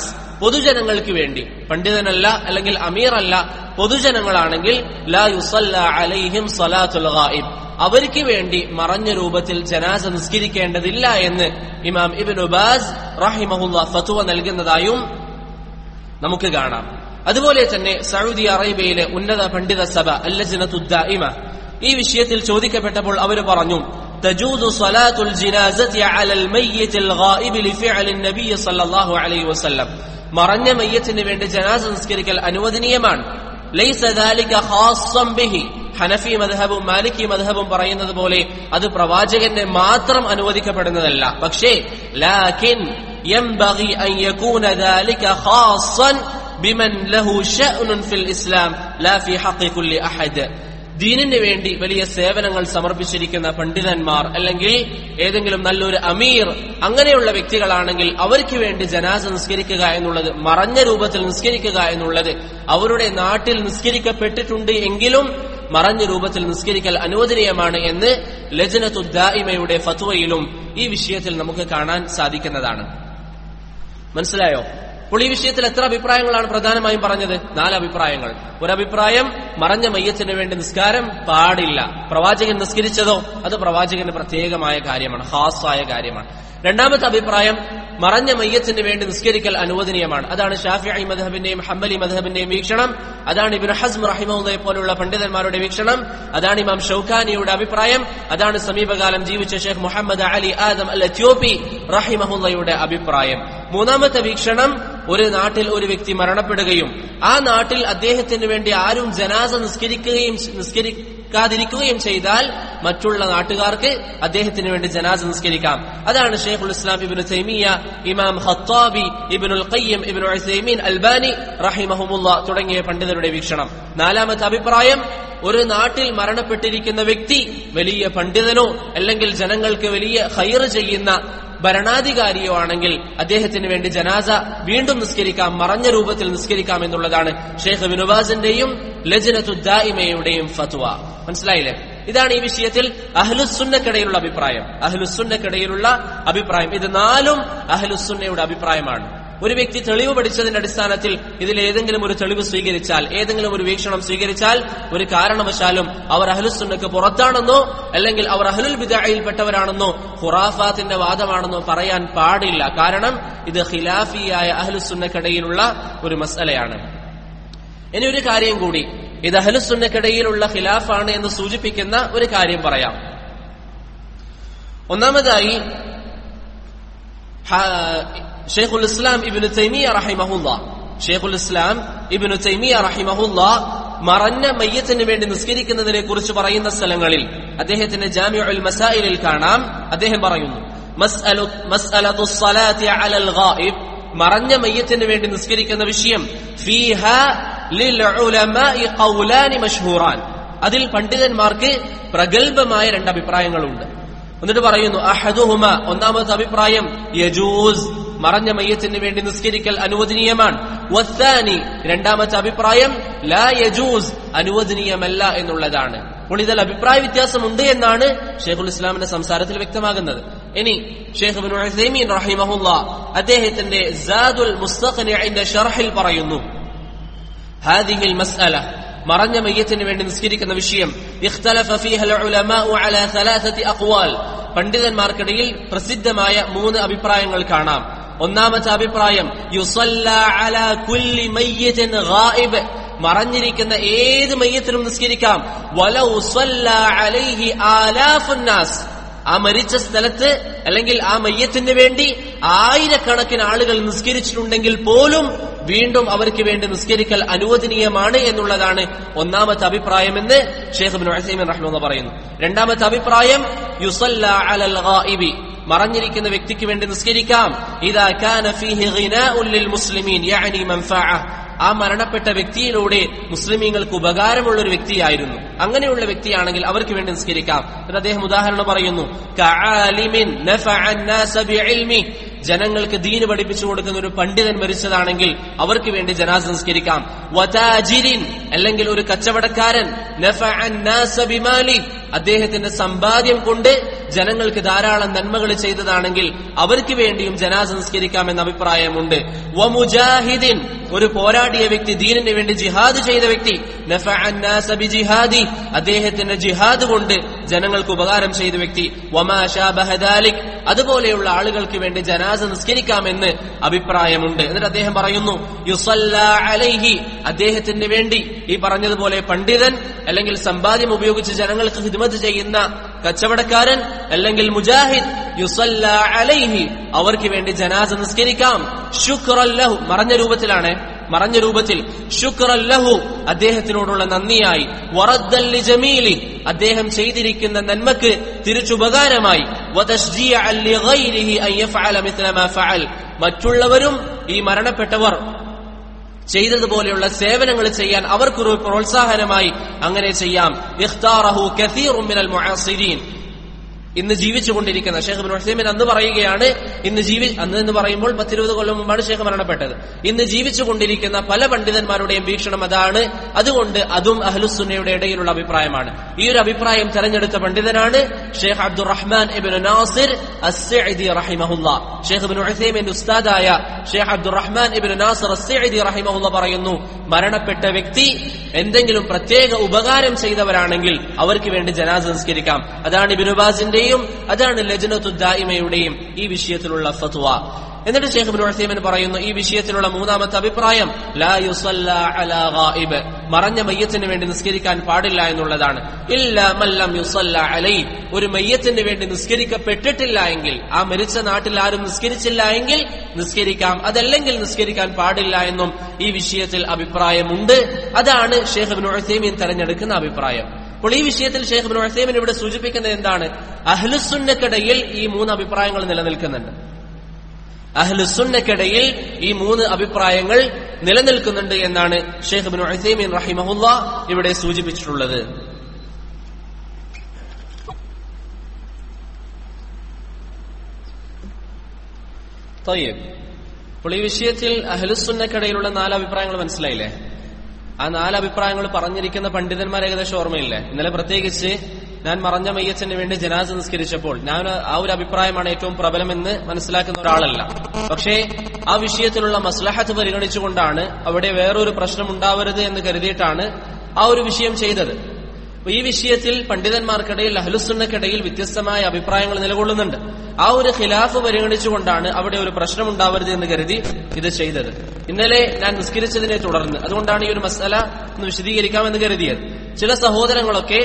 പൊതുജനങ്ങൾക്ക് വേണ്ടി പണ്ഡിതനല്ല അല്ലെങ്കിൽ അമീറല്ല പൊതുജനങ്ങളാണെങ്കിൽ ലാ യുസല്ല അലൈഹിം സലാത്തുൽ ഗായിബ് അവർക്ക് വേണ്ടി മറഞ്ഞ രൂപത്തിൽ ജനാസ നിസ്കരിക്കേണ്ടതില്ല എന്ന് ഇമാം ഇബിൻ ഉബാസ് റഹിമഹുല്ല ഫത്തുവ നൽകുന്നതായും നമുക്ക് കാണാം അതുപോലെ തന്നെ സൗദി അറേബ്യയിലെ ഉന്നത പണ്ഡിത സഭ അല്ലജനത്തുദ്ദായിമ ഈ വിഷയത്തിൽ ചോദിക്കപ്പെട്ടപ്പോൾ അവർ പറഞ്ഞു تجوز صلاة الجنازة على الميت الغائب لفعل النبي صلى الله عليه وسلم മറഞ്ഞ മയ്യത്തിന് വേണ്ടി ജനാസ നിസ്കരിക്കൽ അനുവദനീയമാണ് ലൈസ ذلك خاصا به ഹനഫി മദ്ഹബും മാലിക്കി മദ്ഹബും പറയുന്നത് പോലെ അത് പ്രവാചകന്റെ മാത്രം അനുവദിക്കപ്പെടുന്നതല്ല പക്ഷേ ലാകിൻ ينبغي أن يكون ذلك خاصا بمن له شأن في الإسلام لا في حق كل أحد ദീനിന് വേണ്ടി വലിയ സേവനങ്ങൾ സമർപ്പിച്ചിരിക്കുന്ന പണ്ഡിതന്മാർ അല്ലെങ്കിൽ ഏതെങ്കിലും നല്ലൊരു അമീർ അങ്ങനെയുള്ള വ്യക്തികളാണെങ്കിൽ അവർക്ക് വേണ്ടി ജനാസ നിസ്കരിക്കുക എന്നുള്ളത് മറഞ്ഞ രൂപത്തിൽ നിസ്കരിക്കുക എന്നുള്ളത് അവരുടെ നാട്ടിൽ നിസ്കരിക്കപ്പെട്ടിട്ടുണ്ട് എങ്കിലും മറഞ്ഞ രൂപത്തിൽ നിസ്കരിക്കൽ അനുവദനീയമാണ് എന്ന് ലജനത്തുദ്ദായിമയുടെ ഫത്വയിലും ഈ വിഷയത്തിൽ നമുക്ക് കാണാൻ സാധിക്കുന്നതാണ് മനസ്സിലായോ അപ്പോൾ ഈ വിഷയത്തിൽ എത്ര അഭിപ്രായങ്ങളാണ് പ്രധാനമായും പറഞ്ഞത് നാല് അഭിപ്രായങ്ങൾ ഒരഭിപ്രായം മറഞ്ഞ മയ്യത്തിന് വേണ്ടി നിസ്കാരം പാടില്ല പ്രവാചകൻ നിസ്കരിച്ചതോ അത് പ്രവാചകന് പ്രത്യേകമായ കാര്യമാണ് ഹാസായ കാര്യമാണ് രണ്ടാമത്തെ അഭിപ്രായം മറഞ്ഞ മയ്യത്തിന് വേണ്ടി നിസ്കരിക്കൽ അനുവദനീയമാണ് അതാണ് ഷാഫി മധബിന്റെയും ഹംബലി മധബിന്റെയും വീക്ഷണം അതാണ് ഇബിൻ ഹസ്ം റഹിമുള്ളയെ പോലുള്ള പണ്ഡിതന്മാരുടെ വീക്ഷണം അതാണ് ഇമാം ഷൌഖാനിയുടെ അഭിപ്രായം അതാണ് സമീപകാലം ജീവിച്ച ഷെയ്ഖ് മുഹമ്മദ് അലി ആദം അൽ എത്യോപ്പി റഹിമഹുല്ലയുടെ അഭിപ്രായം മൂന്നാമത്തെ വീക്ഷണം ഒരു നാട്ടിൽ ഒരു വ്യക്തി മരണപ്പെടുകയും ആ നാട്ടിൽ അദ്ദേഹത്തിന് വേണ്ടി ആരും ജനാസ നിസ്കരിക്കുകയും നിസ്കരിക്കാതിരിക്കുകയും ചെയ്താൽ മറ്റുള്ള നാട്ടുകാർക്ക് അദ്ദേഹത്തിന് വേണ്ടി ജനാസ നിസ്കരിക്കാം അതാണ് ഷെയ്ഖുൽ ഇസ്ലാം ഇബിന് Taymiyyah imam Khattabi Ibnul Qayyim Ibnu Uthaymeen Albani റഹിമഹുമുല്ല തുടങ്ങിയ പണ്ഡിതരുടെ വീക്ഷണം നാലാമത്തെ അഭിപ്രായം ഒരു നാട്ടിൽ മരണപ്പെട്ടിരിക്കുന്ന വ്യക്തി വലിയ പണ്ഡിതനോ അല്ലെങ്കിൽ ജനങ്ങൾക്ക് വലിയ ഹൈർ ചെയ്യുന്ന ഭരണാധികാരിയോ ആണെങ്കിൽ അദ്ദേഹത്തിന് വേണ്ടി ജനാസ വീണ്ടും നിസ്കരിക്കാം മറഞ്ഞ രൂപത്തിൽ നിസ്കരിക്കാം എന്നുള്ളതാണ് ഷെയ്ഖ് ബിനുബാസിന്റെയും ലജനത്തുദ്ദായിമയുടെയും ഫത്വ മനസ്സിലായില്ലേ ഇതാണ് ഈ വിഷയത്തിൽ അഹ്ലുസുന്നക്കിടയിലുള്ള അഭിപ്രായം അഹ്ലുസുന്നക്കിടയിലുള്ള അഭിപ്രായം ഇത് നാലും അഹ്ലുസുന്നയുടെ അഭിപ്രായമാണ് ഒരു വ്യക്തി തെളിവ് പഠിച്ചതിന്റെ അടിസ്ഥാനത്തിൽ ഇതിൽ ഏതെങ്കിലും ഒരു തെളിവ് സ്വീകരിച്ചാൽ ഏതെങ്കിലും ഒരു വീക്ഷണം സ്വീകരിച്ചാൽ ഒരു കാരണവശാലും അവർ അഹ്ലുസുന്നക്ക് പുറത്താണെന്നോ അല്ലെങ്കിൽ അവർ അഹ്ലുൽ ബിദായിൽപ്പെട്ടവരാണെന്നോ ഖുറാഫാത്തിന്റെ വാദമാണെന്നോ പറയാൻ പാടില്ല കാരണം ഇത് ഖിലാഫിയായ അഹ്ലുസുന്നക്കിടയിലുള്ള ഒരു മസലയാണ് ഇനി ഒരു കാര്യം കൂടി ഇത് അഹ്ലുസുന്നക്കിടയിലുള്ള ഖിലാഫാണ് എന്ന് സൂചിപ്പിക്കുന്ന ഒരു കാര്യം പറയാം ഒന്നാമതായി ഷെയ്ഖുൽ ഇസ്ലാം ഇബിന് തൈമിയ റഹിമഹുല്ല ഷെയ്ഖുൽ ഇസ്ലാം ഇബിന് തൈമിയ റഹിമഹുല്ല മറഞ്ഞ മയ്യത്തിന് വേണ്ടി നിസ്കരിക്കുന്നതിനെ കുറിച്ച് പറയുന്ന സ്ഥലങ്ങളിൽ അദ്ദേഹത്തിന്റെ ജാമിഉൽ മസായിലിൽ കാണാം അദ്ദേഹം പറയുന്നു മസ്അലത്തു സ്വലാത്തി അലൽ ഗായിബ് മറഞ്ഞ മയ്യത്തിന് വേണ്ടി നിസ്കരിക്കുന്ന വിഷയം ഫീഹ ലിൽ ഉലമാഇ ഖൗലാനി മഷ്ഹൂറാൻ അതിൽ പണ്ഡിതന്മാർക്ക് പ്രഗത്ഭമായ രണ്ട് അഭിപ്രായങ്ങളുണ്ട് എന്നിട്ട് പറയുന്നു അഹദുഹുമ ഒന്നാമത്തെ അഭിപ്രായം യജൂസ് മറഞ്ഞ മയ്യത്തിന് വേണ്ടി നിസ്കരിക്കൽ അനുവദനീയമാണ് വസ്താനി രണ്ടാമത്തെ അഭിപ്രായം ലാ യജൂസ് അനുവദനീയമല്ല എന്നുള്ളതാണ് അപ്പോൾ ഇതിൽ അഭിപ്രായ വ്യത്യാസമുണ്ട് എന്നാണ് ഷെയ്ഖുൽ ഇസ്ലാമിന്റെ സംസാരത്തിൽ വ്യക്തമാകുന്നത് ഇനി ഷെയ്ഖ് ബിൻ ഉസൈമീൻ റഹിമഹുല്ല അദ്ദേഹത്തിന്റെ സാദുൽ മുസ്തഖ്നിഇന്റെ ഷർഹിൽ പറയുന്നു ഹാദിഹിൽ മസ്അല മറഞ്ഞ മയ്യത്തിന് വേണ്ടി നിസ്കരിക്കുന്ന വിഷയം ഇഖ്തലഫ ഫീഹ ഉലമാഉ അലാ സലാസത്തി അഖ്വാൽ പണ്ഡിതന്മാർക്കിടയിൽ പ്രസിദ്ധമായ മൂന്ന് അഭിപ്രായങ്ങൾ കാണാം ഒന്നാമത്തെ അഭിപ്രായം യുസല്ല അലാ കുല്ലി മയ്യത്തിൻ ഗായിബ് മറഞ്ഞിരിക്കുന്ന ഏത് മയ്യത്തിനും നിസ്കരിക്കാം വലൗ സല്ല അലൈഹി ആലാഫുന്നാസ് ആ മരിച്ച സ്ഥലത്ത് അല്ലെങ്കിൽ ആ മയ്യത്തിന് വേണ്ടി ആയിരക്കണക്കിന് ആളുകൾ നിസ്കരിച്ചിട്ടുണ്ടെങ്കിൽ പോലും വീണ്ടും അവർക്ക് വേണ്ടി നിസ്കരിക്കൽ അനുവദനീയമാണ് എന്നുള്ളതാണ് ഒന്നാമത്തെ അഭിപ്രായമെന്ന് ഷേഖ് ബിൻ ഹസൈമൻ റഹ്മെന്ന് പറയുന്നു രണ്ടാമത്തെ അഭിപ്രായം യുസല്ല അലൽ ഗായിബി മറഞ്ഞിരിക്കുന്ന വ്യക്തിക്ക് വേണ്ടി നിസ്കരിക്കാം ഇതാ കാന ഫീഹി ഗിനാഉൻ ലിൽ മുസ്ലിമീൻ യഅനി മൻഫഅ ആ മരണപ്പെട്ട വ്യക്തിയിലൂടെ മുസ്ലിമീങ്ങൾക്ക് ഉപകാരമുള്ള ഒരു വ്യക്തിയായിരുന്നു അങ്ങനെയുള്ള വ്യക്തിയാണെങ്കിൽ അവർക്ക് വേണ്ടി നിസ്കരിക്കാം എന്നിട്ട് അദ്ദേഹം ഉദാഹരണം പറയുന്നു കആലിമിൻ നഫഅ അന്നാസ ബിഇൽമി ജനങ്ങൾക്ക് ദീന് പഠിപ്പിച്ചു കൊടുക്കുന്ന ഒരു പണ്ഡിതൻ മരിച്ചതാണെങ്കിൽ അവർക്ക് വേണ്ടി ജനാസ നിസ്കരിക്കാം വതാജിരിൻ അല്ലെങ്കിൽ ഒരു കച്ചവടക്കാരൻ നഫഅ അന്നാസ ബിമാലി അദ്ദേഹത്തിന്റെ സമ്പാദ്യം കൊണ്ട് ജനങ്ങൾക്ക് ധാരാളം നന്മകൾ ചെയ്തതാണെങ്കിൽ അവർക്ക് വേണ്ടിയും ജനാസ നിസ്കരിക്കാമെന്ന അഭിപ്രായമുണ്ട് വമുജാഹിദിൻ ഒരു പോരാടിയ വ്യക്തി ദീനിന് വേണ്ടി ജിഹാദ് ചെയ്ത വ്യക്തി നഫഅൻ നാസ ബിജിഹാദി അദ്ദേഹത്തിന്റെ ജിഹാദ് കൊണ്ട് ജനങ്ങൾക്ക് ഉപകാരം ചെയ്ത വ്യക്തി വമാ ശാബഹ ദാലിക് അതുപോലെയുള്ള ആളുകൾക്ക് വേണ്ടി ജനാസ നിസ്കരിക്കാമെന്ന് അഭിപ്രായമുണ്ട് എന്നിട്ട് അദ്ദേഹം പറയുന്നു യുസല്ല അലൈഹി അദ്ദേഹത്തിന് വേണ്ടി ഈ പറഞ്ഞതുപോലെ പണ്ഡിതൻ അല്ലെങ്കിൽ സമ്പാദ്യം ഉപയോഗിച്ച് ജനങ്ങൾക്ക് ഹിദ്മത്ത് ചെയ്യുന്ന കച്ചവടക്കാരൻ അല്ലെങ്കിൽ മുജാഹിദ് യുസല്ല അലൈഹി അവർക്ക് വേണ്ടി ജനാസ നിസ്കരിക്കാം ശുക്രല്ലഹു മറഞ്ഞ രൂപത്തിലാണ് മറഞ്ഞ രൂപത്തിൽ ശുക്രല്ലഹു അദ്ദേഹത്തിനോടുള്ള നന്ദിയായി വറദ്ദല്ലി ജമീലി അദ്ദേഹം ചെയ്തിരിക്കുന്ന നന്മക്ക് തിരിച്ചുപകാരമായി വതശ്ജീഅൻ ലിഗൈരിഹി അൻ യഫഅല മിത്ല മാ ഫഅൽ മറ്റുള്ളവരും ഈ മരണപ്പെട്ടവർ ചെയ്തതുപോലെയുള്ള സേവനങ്ങൾ ചെയ്യാൻ അവർക്കൊരു പ്രോത്സാഹനമായി അങ്ങനെ ചെയ്യാം ഇഖ്താറഹു കസീറും മിനൽ മുഅസ്സിരീൻ ഇന്ന് ജീവിച്ചുകൊണ്ടിരിക്കുന്ന ഷേഖ് ബിൻ ഹുസൈമിൻ അന്ന് പറയുകയാണ് ഇന്ന് ജീവി അന്ന് എന്ന് പറയുമ്പോൾ പത്തിരുപത് കൊല്ലം മുമ്പാണ് ഷേഖ് മരണപ്പെട്ടത് ഇന്ന് ജീവിച്ചുകൊണ്ടിരിക്കുന്ന പല പണ്ഡിതന്മാരുടെയും വീക്ഷണം അതാണ് അതുകൊണ്ട് അതും അഹ്ലുസുന്നയുടെ ഇടയിലുള്ള അഭിപ്രായമാണ് ഈ ഒരു അഭിപ്രായം തെരഞ്ഞെടുത്ത പണ്ഡിതനാണ് Sheikh Abdurrahman Ibn Nasir Assadi റഹിമഹുല്ല ഷേഖ് ബിൻ ഹുസൈമിൻ ഉസ്താദായ Sheikh Abdurrahman Ibn Nasir Assadi റഹിമഹുല്ല പറയുന്നു മരണപ്പെട്ട വ്യക്തി എന്തെങ്കിലും പ്രത്യേക ഉപകാരം ചെയ്തവരാണെങ്കിൽ അവർക്ക് വേണ്ടി ജനാസ സംസ്കരിക്കാം അതാണ് ഇബിനുബാസിന്റെയും അതാണ് ലജ്നത്തു ദായിമയുടെയും ഈ വിഷയത്തിലുള്ള ഫത്വ എന്നിട്ട് ഷേഖ് ബിൻ ഉസൈമിൻ പറയുന്നു ഈ വിഷയത്തിലുള്ള മൂന്നാമത്തെ അഭിപ്രായം ലാ യുസല്ല അലാ ഗായിബ് മറഞ്ഞ മയ്യത്തിന് വേണ്ടി നിസ്കരിക്കാൻ പാടില്ല എന്നുള്ളതാണ് ഇല്ല മല്ലം യുസല്ല അലൈ ഒരു മയ്യത്തിന് വേണ്ടി നിസ്കരിക്കപ്പെട്ടിട്ടില്ല എങ്കിൽ ആ മരിച്ച നാട്ടിൽ ആരും നിസ്കരിച്ചില്ല എങ്കിൽ നിസ്കരിക്കാം അതല്ലെങ്കിൽ നിസ്കരിക്കാൻ പാടില്ല എന്നും ഈ വിഷയത്തിൽ അഭിപ്രായമുണ്ട് അതാണ് ഷേഖ് ബിൻ ഉസൈമീൻ തെരഞ്ഞെടുക്കുന്ന അഭിപ്രായം അപ്പോൾ ഈ വിഷയത്തിൽ ഷേഖ് ബിൻ ഉസൈമിൻ ഇവിടെ സൂചിപ്പിക്കുന്നത് എന്താണ് അഹ്ലുസുന്നക്കിടയിൽ ഈ മൂന്ന് അഭിപ്രായങ്ങൾ നിലനിൽക്കുന്നുണ്ട് അഹ്ലുസുന്നക്കിടയിൽ ഈ മൂന്ന് അഭിപ്രായങ്ങൾ നിലനിൽക്കുന്നുണ്ട് എന്നാണ് ഷെയ്ഖ് ബിൻ ഉസൈമീൻ റഹിമഹുല്ല ഇവിടെ സൂചിപ്പിച്ചിട്ടുള്ളത് طيب. അപ്പോൾ ഈ വിഷയത്തിൽ അഹ്ലുസുന്നക്കിടയിലുള്ള നാല് അഭിപ്രായങ്ങൾ മനസ്സിലായില്ലേ ആ നാല് അഭിപ്രായങ്ങൾ പറഞ്ഞിരിക്കുന്ന പണ്ഡിതന്മാർ ഏകദേശം ഓർമ്മയില്ലേ ഇന്നലെ പ്രത്യേകിച്ച് ഞാൻ മറഞ്ഞ മയ്യച്ചന് വേണ്ടി ജനാസ നിസ്കരിച്ചപ്പോൾ ഞാൻ ആ ഒരു അഭിപ്രായമാണ് ഏറ്റവും പ്രബലമെന്ന് മനസ്സിലാക്കുന്ന ഒരാളല്ല പക്ഷേ ആ വിഷയത്തിലുള്ള മസ്ലഹത്ത് പരിഗണിച്ചുകൊണ്ടാണ് അവിടെ വേറൊരു പ്രശ്നം ഉണ്ടാവരുത് എന്ന് കരുതിയിട്ടാണ് ആ ഒരു വിഷയം ചെയ്തത് അപ്പൊ ഈ വിഷയത്തിൽ പണ്ഡിതന്മാർക്കിടയിൽ അഹ്ലുസുന്നക്കിടയിൽ വ്യത്യസ്തമായ അഭിപ്രായങ്ങൾ നിലകൊള്ളുന്നുണ്ട് ആ ഒരു ഖിലാഫ് പരിഗണിച്ചുകൊണ്ടാണ് അവിടെ ഒരു പ്രശ്നം ഉണ്ടാവരുത് എന്ന് കരുതി ഇത് ചെയ്തത് ഇന്നലെ ഞാൻ നിസ്കരിച്ചതിനെ തുടർന്ന് അതുകൊണ്ടാണ് ഈ ഒരു മസാല ഒന്ന് വിശദീകരിക്കാമെന്ന് കരുതിയത് ചില സഹോദരങ്ങളൊക്കെ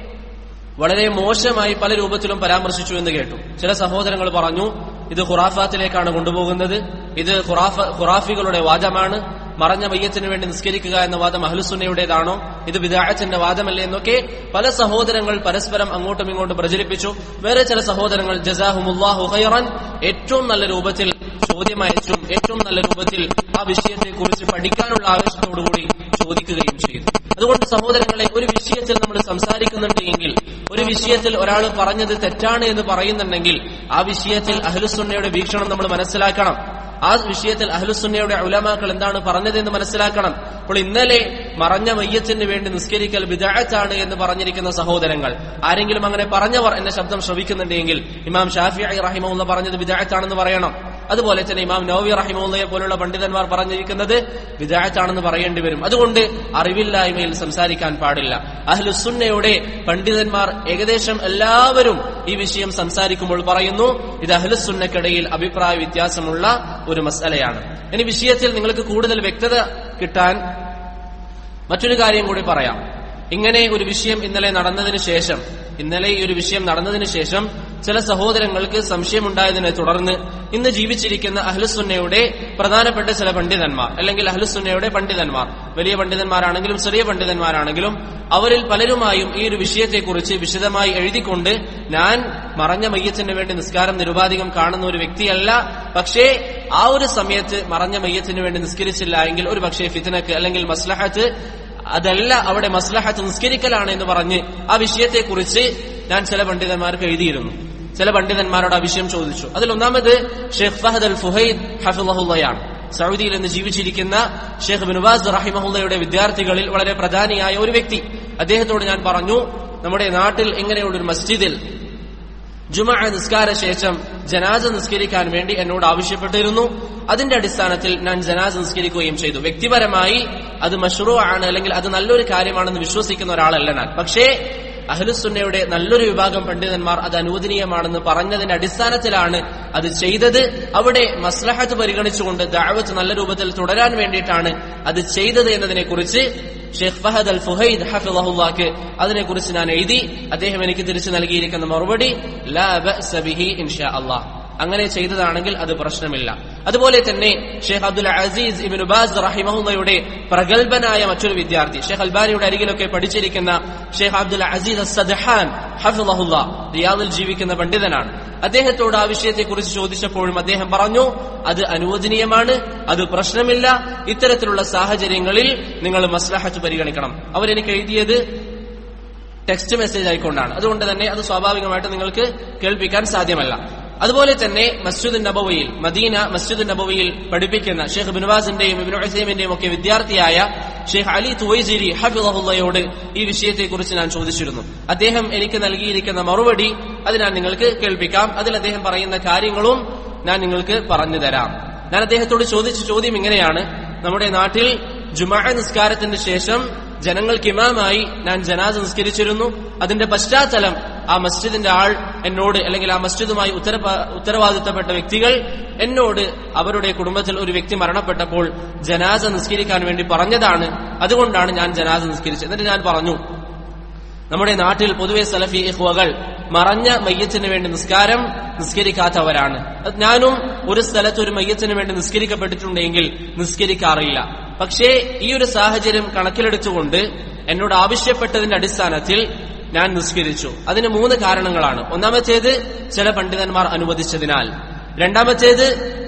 വളരെ മോശമായി പല രൂപത്തിലും പരാമർശിച്ചു എന്ന് കേട്ടു ചില സഹോദരങ്ങൾ പറഞ്ഞു ഇത് ഖുറാഫാത്തിലേക്കാണ് കൊണ്ടുപോകുന്നത് ഇത് ഖുറാഫ ഖുറാഫികളുടെ വാദമാണ് മറഞ്ഞ മയ്യത്തിന് വേണ്ടി നിസ്കരിക്കുക എന്ന വാദം അഹ്ലുസുന്നയുടേതാണോ ഇത് വിദായത്തിന്റെ വാദമല്ലേ എന്നൊക്കെ പല സഹോദരങ്ങൾ പരസ്പരം അങ്ങോട്ടും ഇങ്ങോട്ടും പ്രചരിപ്പിച്ചു വേറെ ചില സഹോദരങ്ങൾ ജസാഹുമുല്ലാഹു ഖൈറൻ ഏറ്റവും നല്ല രൂപത്തിൽ ചോദ്യം അയച്ചും ഏറ്റവും നല്ല രൂപത്തിൽ ആ വിഷയത്തെ കുറിച്ച് പഠിക്കാനുള്ള ആവേശത്തോടുകൂടി ചോദിക്കുകയും ചെയ്തു അതുകൊണ്ട് സഹോദരങ്ങളെ ഒരു വിഷയത്തിൽ നമ്മൾ സംസാരിക്കുന്നുണ്ട് എങ്കിൽ ഒരു വിഷയത്തിൽ ഒരാൾ പറഞ്ഞത് തെറ്റാണ് എന്ന് പറയുന്നുണ്ടെങ്കിൽ ആ വിഷയത്തിൽ അഹ്ലുസുന്നയുടെ വീക്ഷണം നമ്മൾ മനസ്സിലാക്കണം ആ വിഷയത്തിൽ അഹ്ലുസുന്നയുടെ ഉലമാക്കൾ എന്താണ് പറഞ്ഞതെന്ന് മനസ്സിലാക്കണം അപ്പോൾ ഇന്നലെ മറഞ്ഞ മയ്യത്തിന് വേണ്ടി നിസ്കരിക്കൽ വിദാഴത്താണ് എന്ന് പറഞ്ഞിരിക്കുന്ന സഹോദരങ്ങൾ ആരെങ്കിലും അങ്ങനെ പറഞ്ഞവർ എന്റെ ശബ്ദം ശ്രവിക്കുന്നുണ്ടെങ്കിൽ ഇമാം ഷാഫി റഹിമുള്ള പറഞ്ഞത് വിദാഴത്താണെന്ന് പറയണം അതുപോലെ തന്നെ ഇമാം നോവി റഹിമുള്ളയെ പോലുള്ള പണ്ഡിതന്മാർ പറഞ്ഞിരിക്കുന്നത് വിദാഴത്താണെന്ന് പറയേണ്ടി വരും അതുകൊണ്ട് അറിവില്ലായ്മയിൽ സംസാരിക്കാൻ പാടില്ല അഹ്ലുസുന്നയുടെ പണ്ഡിതന്മാർ ഏകദേശം എല്ലാവരും ഈ വിഷയം സംസാരിക്കുമ്പോൾ പറയുന്നു ഇത് അഹ്ലുസുന്നക്കിടയിൽ അഭിപ്രായ വ്യത്യാസമുള്ള ഒരു മസലയാണ് ഇനി വിഷയത്തിൽ നിങ്ങൾക്ക് കൂടുതൽ വ്യക്തത കിട്ടാൻ മറ്റൊരു കാര്യം കൂടി പറയാം ഇങ്ങനെ ഒരു വിഷയം ഇന്നലെ നടന്നതിന് ശേഷം ഇന്നലെ ഈ ഒരു വിഷയം നടന്നതിന് ശേഷം ചില സഹോദരങ്ങൾക്ക് സംശയമുണ്ടായതിനെ തുടർന്ന് ഇന്ന് ജീവിച്ചിരിക്കുന്ന അഹ്ലുസുന്നയുടെ പ്രധാനപ്പെട്ട ചില പണ്ഡിതന്മാർ അല്ലെങ്കിൽ അഹ്ലുസുന്നയുടെ പണ്ഡിതന്മാർ വലിയ പണ്ഡിതന്മാരാണെങ്കിലും ചെറിയ പണ്ഡിതന്മാരാണെങ്കിലും അവരിൽ പലരുമായും ഈ ഒരു വിഷയത്തെക്കുറിച്ച് വിശദമായി എഴുതിക്കൊണ്ട് ഞാൻ മറഞ്ഞ മയ്യത്തിന് വേണ്ടി നിസ്കാരം നിരുപാധികം കാണുന്ന ഒരു വ്യക്തിയല്ല പക്ഷേ ആ ഒരു സമയത്ത് മറഞ്ഞ മയ്യത്തിന് വേണ്ടി നിസ്കരിച്ചില്ല എങ്കിൽ ഒരു പക്ഷേ ഫിത്തനക്ക് അല്ലെങ്കിൽ മസ്ലഹത്ത് അതല്ല അവിടെ മസ്ലഹത്ത് നിസ്കരിക്കലാണ് എന്ന് പറഞ്ഞ് ആ വിഷയത്തെക്കുറിച്ച് ഞാൻ ചില പണ്ഡിതന്മാർക്ക് എഴുതിയിരുന്നു ചില പണ്ഡിതന്മാരോട് ആ വിഷയം ചോദിച്ചു അതിൽ ഒന്നാമത് ഷെയ്ഖ് ഫഹദ് അൽ ഫുഹൈദ് ഹഫിള്ളയാണ് സൗദിയിൽ നിന്ന് ജീവിച്ചിരിക്കുന്ന ഷെയ്ഖ് ബിനുവാസ് റഹിമഹുല്ലയുടെ വിദ്യാർത്ഥികളിൽ വളരെ പ്രധാനിയായ ഒരു വ്യക്തി അദ്ദേഹത്തോട് ഞാൻ പറഞ്ഞു നമ്മുടെ നാട്ടിൽ ഇങ്ങനെയുള്ളൊരു മസ്ജിദിൽ ജുമ നിസ്കാര ശേഷം ജനാസ നിസ്കരിക്കാൻ വേണ്ടി എന്നോട് ആവശ്യപ്പെട്ടിരുന്നു അതിന്റെ അടിസ്ഥാനത്തിൽ ഞാൻ ജനാസ നിസ്കരിക്കുകയും ചെയ്തു വ്യക്തിപരമായി അത് മഷ്റൂ ആണ് അല്ലെങ്കിൽ അത് നല്ലൊരു കാര്യമാണെന്ന് വിശ്വസിക്കുന്ന ഒരാളല്ല ഞാൻ പക്ഷേ അഹ്ലുസുന്നയുടെ നല്ലൊരു വിഭാഗം പണ്ഡിതന്മാർ അത് അനുവദനീയമാണെന്ന് പറഞ്ഞതിന്റെ അടിസ്ഥാനത്തിലാണ് അത് ചെയ്തത് അവിടെ മസ്ലഹത്ത് പരിഗണിച്ചുകൊണ്ട് ദാവത്ത് നല്ല രൂപത്തിൽ തുടരാൻ വേണ്ടിയിട്ടാണ് അത് ചെയ്തത് എന്നതിനെ കുറിച്ച് ഷെയ്ഖ് ഫഹദ് അൽ ഫുഹൈദ് ഹഫിളഹുല്ലാക്ക് അതിനെക്കുറിച്ച് ഞാൻ എഴുതി അദ്ദേഹം എനിക്ക് തിരിച്ചു നൽകിയിരിക്കുന്ന മറുപടി ലാ ബഅസ ബിഹി ഇൻഷാ അല്ലാഹ് അങ്ങനെ ചെയ്തതാണെങ്കിൽ അത് പ്രശ്നമില്ല അതുപോലെ തന്നെ Sheikh Abdul Aziz Ibn Baz റഹിമഹുല്ലയുടെ പ്രഗത്ഭനായ മറ്റൊരു വിദ്യാർത്ഥി ഷെയ്ഖ് അൽബാനിയുടെ അരികിലൊക്കെ പഠിച്ചിരിക്കുന്ന ഷെയ്ഖ് അബ്ദുൽ അസീസ് സദ്ഹാൻ ഹഫിളഹുല്ല റിയാദിൽ ജീവിക്കുന്ന പണ്ഡിതനാണ് അദ്ദേഹത്തോട് ആ വിഷയത്തെക്കുറിച്ച് ചോദിച്ചപ്പോഴും അദ്ദേഹം പറഞ്ഞു അത് അനുവദനീയമാണ് അത് പ്രശ്നമില്ല ഇത്തരത്തിലുള്ള സാഹചര്യങ്ങളിൽ നിങ്ങൾ മസ്ലഹത്ത് പരിഗണിക്കണം അവരെനിക്ക് എഴുതിയത് ടെക്സ്റ്റ് മെസ്സേജ് ആയിക്കൊണ്ടാണ് അതുകൊണ്ട് തന്നെ അത് സ്വാഭാവികമായിട്ട് നിങ്ങൾക്ക് കേൾപ്പിക്കാൻ സാധ്യമല്ല അതുപോലെ തന്നെ മസ്ജിദ് നബവിയിൽ മദീന മസ്ജിദ് നബവിയിൽ പഠിപ്പിക്കുന്ന ഷെയ്ഖ് ബിൻവാസിന്റെയും ഇബിൻ ഉസൈമിന്റെയും ഒക്കെ വിദ്യാർത്ഥിയായ ഷെയ്ഖ് അലി തുവൈജിരി ഹഫിദുള്ളയോട് ഈ വിഷയത്തെക്കുറിച്ച് ഞാൻ ചോദിച്ചിരുന്നു അദ്ദേഹം എനിക്ക് നൽകിയിരിക്കുന്ന മറുപടി അത് ഞാൻ നിങ്ങൾക്ക് കേൾപ്പിക്കാം അതിൽ അദ്ദേഹം പറയുന്ന കാര്യങ്ങളും ഞാൻ നിങ്ങൾക്ക് പറഞ്ഞു തരാം ഞാൻ അദ്ദേഹത്തോട് ചോദിച്ച ചോദ്യം ഇങ്ങനെയാണ് നമ്മുടെ നാട്ടിൽ ജുമാ നിസ്കാരത്തിന് ശേഷം ജനങ്ങൾക്ക് ഇമാമായി ഞാൻ ജനാസ നിസ്കരിച്ചിരുന്നു അതിന്റെ പശ്ചാത്തലം ആ മസ്ജിദിന്റെ ആൾ എന്നോട് അല്ലെങ്കിൽ ആ മസ്ജിദുമായി ഉത്തരപ- ഉത്തരവാദിത്തപ്പെട്ട വ്യക്തികൾ എന്നോട് അവരുടെ കുടുംബത്തിൽ ഒരു വ്യക്തി മരണപ്പെട്ടപ്പോൾ ജനാസ നിസ്കരിക്കാൻ വേണ്ടി പറഞ്ഞതാണ് അതുകൊണ്ടാണ് ഞാൻ ജനാസ നിസ്കരിച്ചത് എന്നിട്ട് ഞാൻ പറഞ്ഞു നമ്മുടെ നാട്ടിൽ പൊതുവെ സലഫി ഇഹ്വകൾ മറഞ്ഞ മയ്യത്തിന് വേണ്ടി നിസ്കാരം നിസ്കരിക്കാത്തവരാണ് അത് ഞാനും ഒരു സ്ഥലത്ത് ഒരു മയ്യത്തിന് വേണ്ടി നിസ്കരിക്കപ്പെട്ടിട്ടുണ്ടെങ്കിൽ നിസ്കരിക്കാറില്ല പക്ഷേ ഈ ഒരു സാഹചര്യം കണക്കിലെടുത്തുകൊണ്ട് എന്നോട് ആവശ്യപ്പെട്ടതിന്റെ അടിസ്ഥാനത്തിൽ ഞാൻ നിസ്കരിച്ചു അതിന് മൂന്ന് കാരണങ്ങളാണ് ഒന്നാമത്തേത് ചില പണ്ഡിതന്മാർ അനുവദിച്ചതിനാൽ രണ്ടാമത്തേത്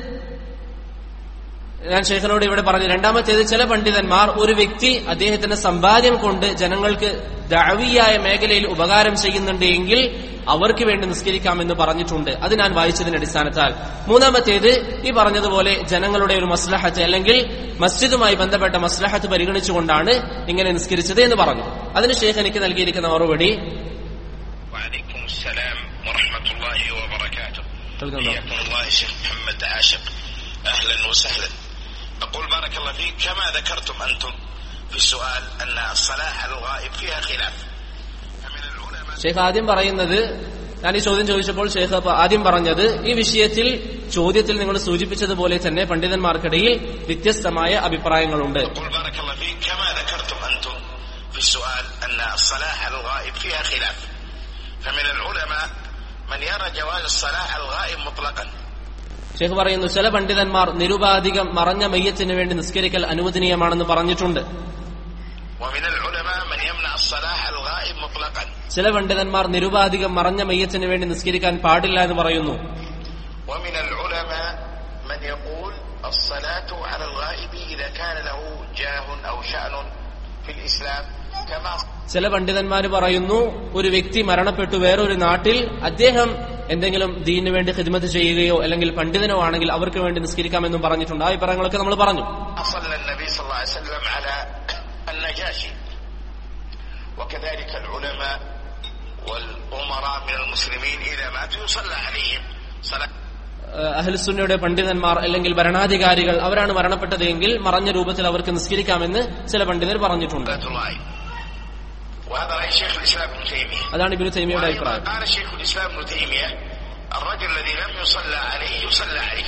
ഞാൻ ശേഖനോട് ഇവിടെ പറഞ്ഞു രണ്ടാമത്തേത് ചില പണ്ഡിതന്മാർ ഒരു വ്യക്തി അദ്ദേഹത്തിന്റെ സമ്പാദ്യം കൊണ്ട് ജനങ്ങൾക്ക് ദാവിയായ മേഖലയിൽ ഉപകാരം ചെയ്യുന്നുണ്ട് എങ്കിൽ അവർക്ക് വേണ്ടി നിസ്കരിക്കാമെന്ന് പറഞ്ഞിട്ടുണ്ട് അത് ഞാൻ വായിച്ചതിന്റെ അടിസ്ഥാനത്താൽ മൂന്നാമത്തേത് ഈ പറഞ്ഞതുപോലെ ജനങ്ങളുടെ ഒരു മസ്ലഹത്ത് അല്ലെങ്കിൽ മസ്ജിദുമായി ബന്ധപ്പെട്ട മസ്ലഹത്ത് പരിഗണിച്ചുകൊണ്ടാണ് ഇങ്ങനെ നിസ്കരിച്ചത് എന്ന് പറഞ്ഞു അതിന് ഷേഖ് എനിക്ക് നൽകിയിരിക്കുന്ന മറുപടി وعليكم السلام ورحمة الله وبركاته تلقى الله. حياكم الله يا شيخ محمد عاشق أهلا وسهلا أقول بارك الله فيك كما ذكرتم أنتم في السؤال أن الصلاة على الغائب فيها خلاف فمن العلماء ഷേഖ് ആദ്യം പറയുന്നത് ഞാൻ ഈ ചോദ്യം ചോദിച്ചപ്പോൾ ഷേഖ് അപ്പ ആദ്യം പറഞ്ഞത് ഈ വിഷയത്തിൽ ചോദ്യത്തിൽ നിങ്ങൾ സൂചിപ്പിച്ചതുപോലെ തന്നെ പണ്ഡിതന്മാർക്കിടയിൽ വ്യത്യസ്തമായ അഭിപ്രായങ്ങളുണ്ട് أقول بارك الله فيك كما ذكرتم أنتم في السؤال أن الصلاة على الغائب فيها خلاف فمن العلماء من يرى جواز الصلاة على الغائب مطلقا ഷേഖ് പറയുന്നു ചില പണ്ഡിതന്മാർ നിരുപാധികം മറഞ്ഞ മയ്യത്തിന് വേണ്ടി നിസ്കരിക്കൽ അനുവദനീയമാണെന്ന് പറഞ്ഞിട്ടുണ്ട് ومن العلماء من يمنع الصلاة على الغائب مطلقا ചില പണ്ഡിതന്മാർ നിരുപാധികം മറഞ്ഞ മയ്യത്തിന് വേണ്ടി നിസ്കരിക്കാൻ പാടില്ല എന്ന് പറയുന്നു ومن العلماء من يقول الصلاة على الغائب إذا كان له جاه أو شأن في الإسلام كما ചില പണ്ഡിതന്മാർ പറയുന്നു ഒരു വ്യക്തി മരണപ്പെട്ടു വേറൊരു നാട്ടിൽ അദ്ദേഹം എന്തെങ്കിലും ദീനു വേണ്ടി ഖിദ്മത്ത് ചെയ്യുകയോ അല്ലെങ്കിൽ പണ്ഡിതനോ ആണെങ്കിൽ അവർക്ക് വേണ്ടി നിസ്കരിക്കാമെന്നും പറഞ്ഞിട്ടുണ്ട് ആ അഭിപ്രായങ്ങളൊക്കെ നമ്മൾ പറഞ്ഞു صلى النبي صلى الله عليه وسلم على النجاشي وكذلك العلماء والأمراء من المسلمين إذا ماتوا يصلى عليهم صلاة ഏഹ് അഹ്ലുസുന്നയുടെ പണ്ഡിതന്മാർ അല്ലെങ്കിൽ ഭരണാധികാരികൾ അവരാണ് മരണപ്പെട്ടത് എങ്കിൽ മറഞ്ഞ രൂപത്തിൽ അവർക്ക് നിസ്കരിക്കാമെന്ന് ചില പണ്ഡിതർ പറഞ്ഞിട്ടുണ്ട് الغائب وهذا رأي شيخ الإسلام ابن تيمية അതാണ് ഇബിനു തൈമിയുടെ وأيضا അഭിപ്രായം قال شيخ الإسلام ابن تيمية الرجل الذي لم يصلى عليه يصلى عليه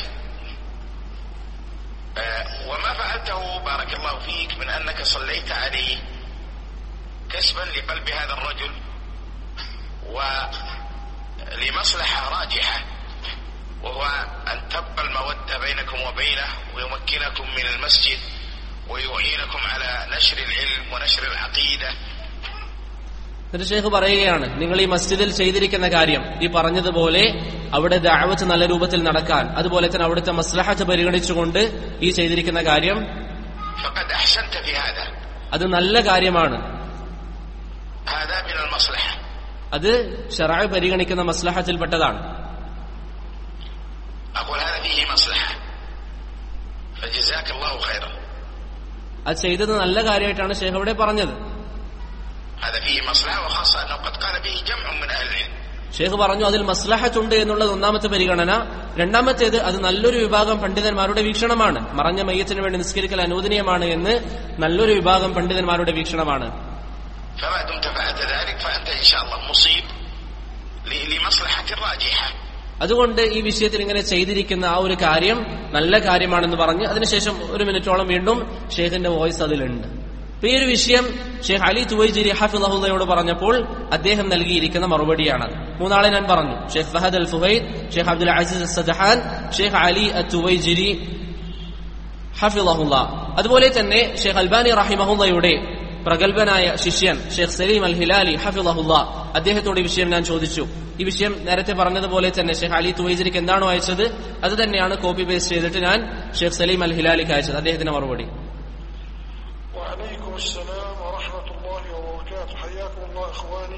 آه، وما فعلته بارك الله فيك من أنك صليت عليه كسبا لقلب هذا الرجل ولمصلحة راجحة وهو أن تبقى المودة بينكم وبينه ويمكنكم من المسجد ويعينكم على نشر العلم ونشر العقيدة എന്നിട്ട് ഷേഖ് പറയുകയാണ് നിങ്ങൾ ഈ മസ്ജിദിൽ ചെയ്തിരിക്കുന്ന കാര്യം ഈ പറഞ്ഞതുപോലെ അവിടെ ദാവത്ത് നല്ല രൂപത്തിൽ നടക്കാൻ അതുപോലെ തന്നെ അവിടുത്തെ മസ്ലഹത്ത് പരിഗണിച്ചുകൊണ്ട് ഈ ചെയ്തിരിക്കുന്ന കാര്യം فقد أحسنت في هذا അത് നല്ല കാര്യമാണ് هذا من المصلحة അത് ഷറായ് പരിഗണിക്കുന്ന മസ്ലഹത്തിൽപ്പെട്ടതാണ് أقول هذا فيه مصلحة فجزاك الله خيرا അത് ചെയ്തത് നല്ല കാര്യമായിട്ടാണ് ഷേഖ് അവിടെ പറഞ്ഞത് هذا فيه مصلحة وخاصة أنه قد قال به جمع من أهل العلم ഷേഖ് പറഞ്ഞു അതിൽ മസ്ലഹത്തുണ്ട് എന്നുള്ളത് ഒന്നാമത്തെ പരിഗണന രണ്ടാമത്തേത് അത് നല്ലൊരു വിഭാഗം പണ്ഡിതന്മാരുടെ വീക്ഷണമാണ് മറഞ്ഞ മയ്യത്തിന് വേണ്ടി നിസ്കരിക്കൽ അനുവദനീയമാണ് എന്ന് നല്ലൊരു വിഭാഗം പണ്ഡിതന്മാരുടെ വീക്ഷണമാണ് فما دمت فعلت ذلك فأنت إن شاء الله مصيب ل- لمصلحة راجحة അതുകൊണ്ട് ഈ വിഷയത്തിൽ ഇങ്ങനെ ചെയ്തിരിക്കുന്ന ആ ഒരു കാര്യം നല്ല കാര്യമാണെന്ന് പറഞ്ഞ് അതിനുശേഷം ഒരു മിനിറ്റോളം വീണ്ടും ഷെയ്ഖിന്റെ വോയിസ് അതിലുണ്ട് അപ്പൊ ഈ ഒരു വിഷയം ഷെയ്ഖ് അലി തുവൈജിരി ഹഫിദഹുല്ലയോട് പറഞ്ഞപ്പോൾ അദ്ദേഹം നൽകിയിരിക്കുന്ന മറുപടിയാണത് മൂന്നാളെ ഞാൻ പറഞ്ഞു ഷെയ്ഖ് ഫഹദ് അൽ ഫുഹൈദ് ഷെയ്ഖ് അബ്ദുൽ അസീസ് സദഹാൻ ഷെയ്ഖ് അലി അ തുവൈജിരി ഹഫിദഹുല്ല അതുപോലെ തന്നെ ഷെയ്ഖ് അൽബാനി റഹിമഹുല്ലയുടെ പ്രഗത്ഭനായ ശിഷ്യൻ ഷെയ്ഖ് സലീം അൽ ഹിലാലി ഹഫിദഹുല്ല അദ്ദേഹത്തോട് ഈ വിഷയം ഞാൻ ചോദിച്ചു ഈ വിഷയം നേരത്തെ പറഞ്ഞതുപോലെ തന്നെ ഷെയ്ഖ് അലി തുവൈജിരിക്ക് എന്താണോ അയച്ചത് അത് തന്നെയാണ് കോപ്പി പേസ്റ്റ് ചെയ്തിട്ട് ഞാൻ ഷെയ്ഖ് സലീം അൽ ഹിലാലിക്ക് അയച്ചത് അദ്ദേഹത്തിന്റെ മറുപടി وعليكم السلام ورحمة الله وبركاته حياكم الله إخواني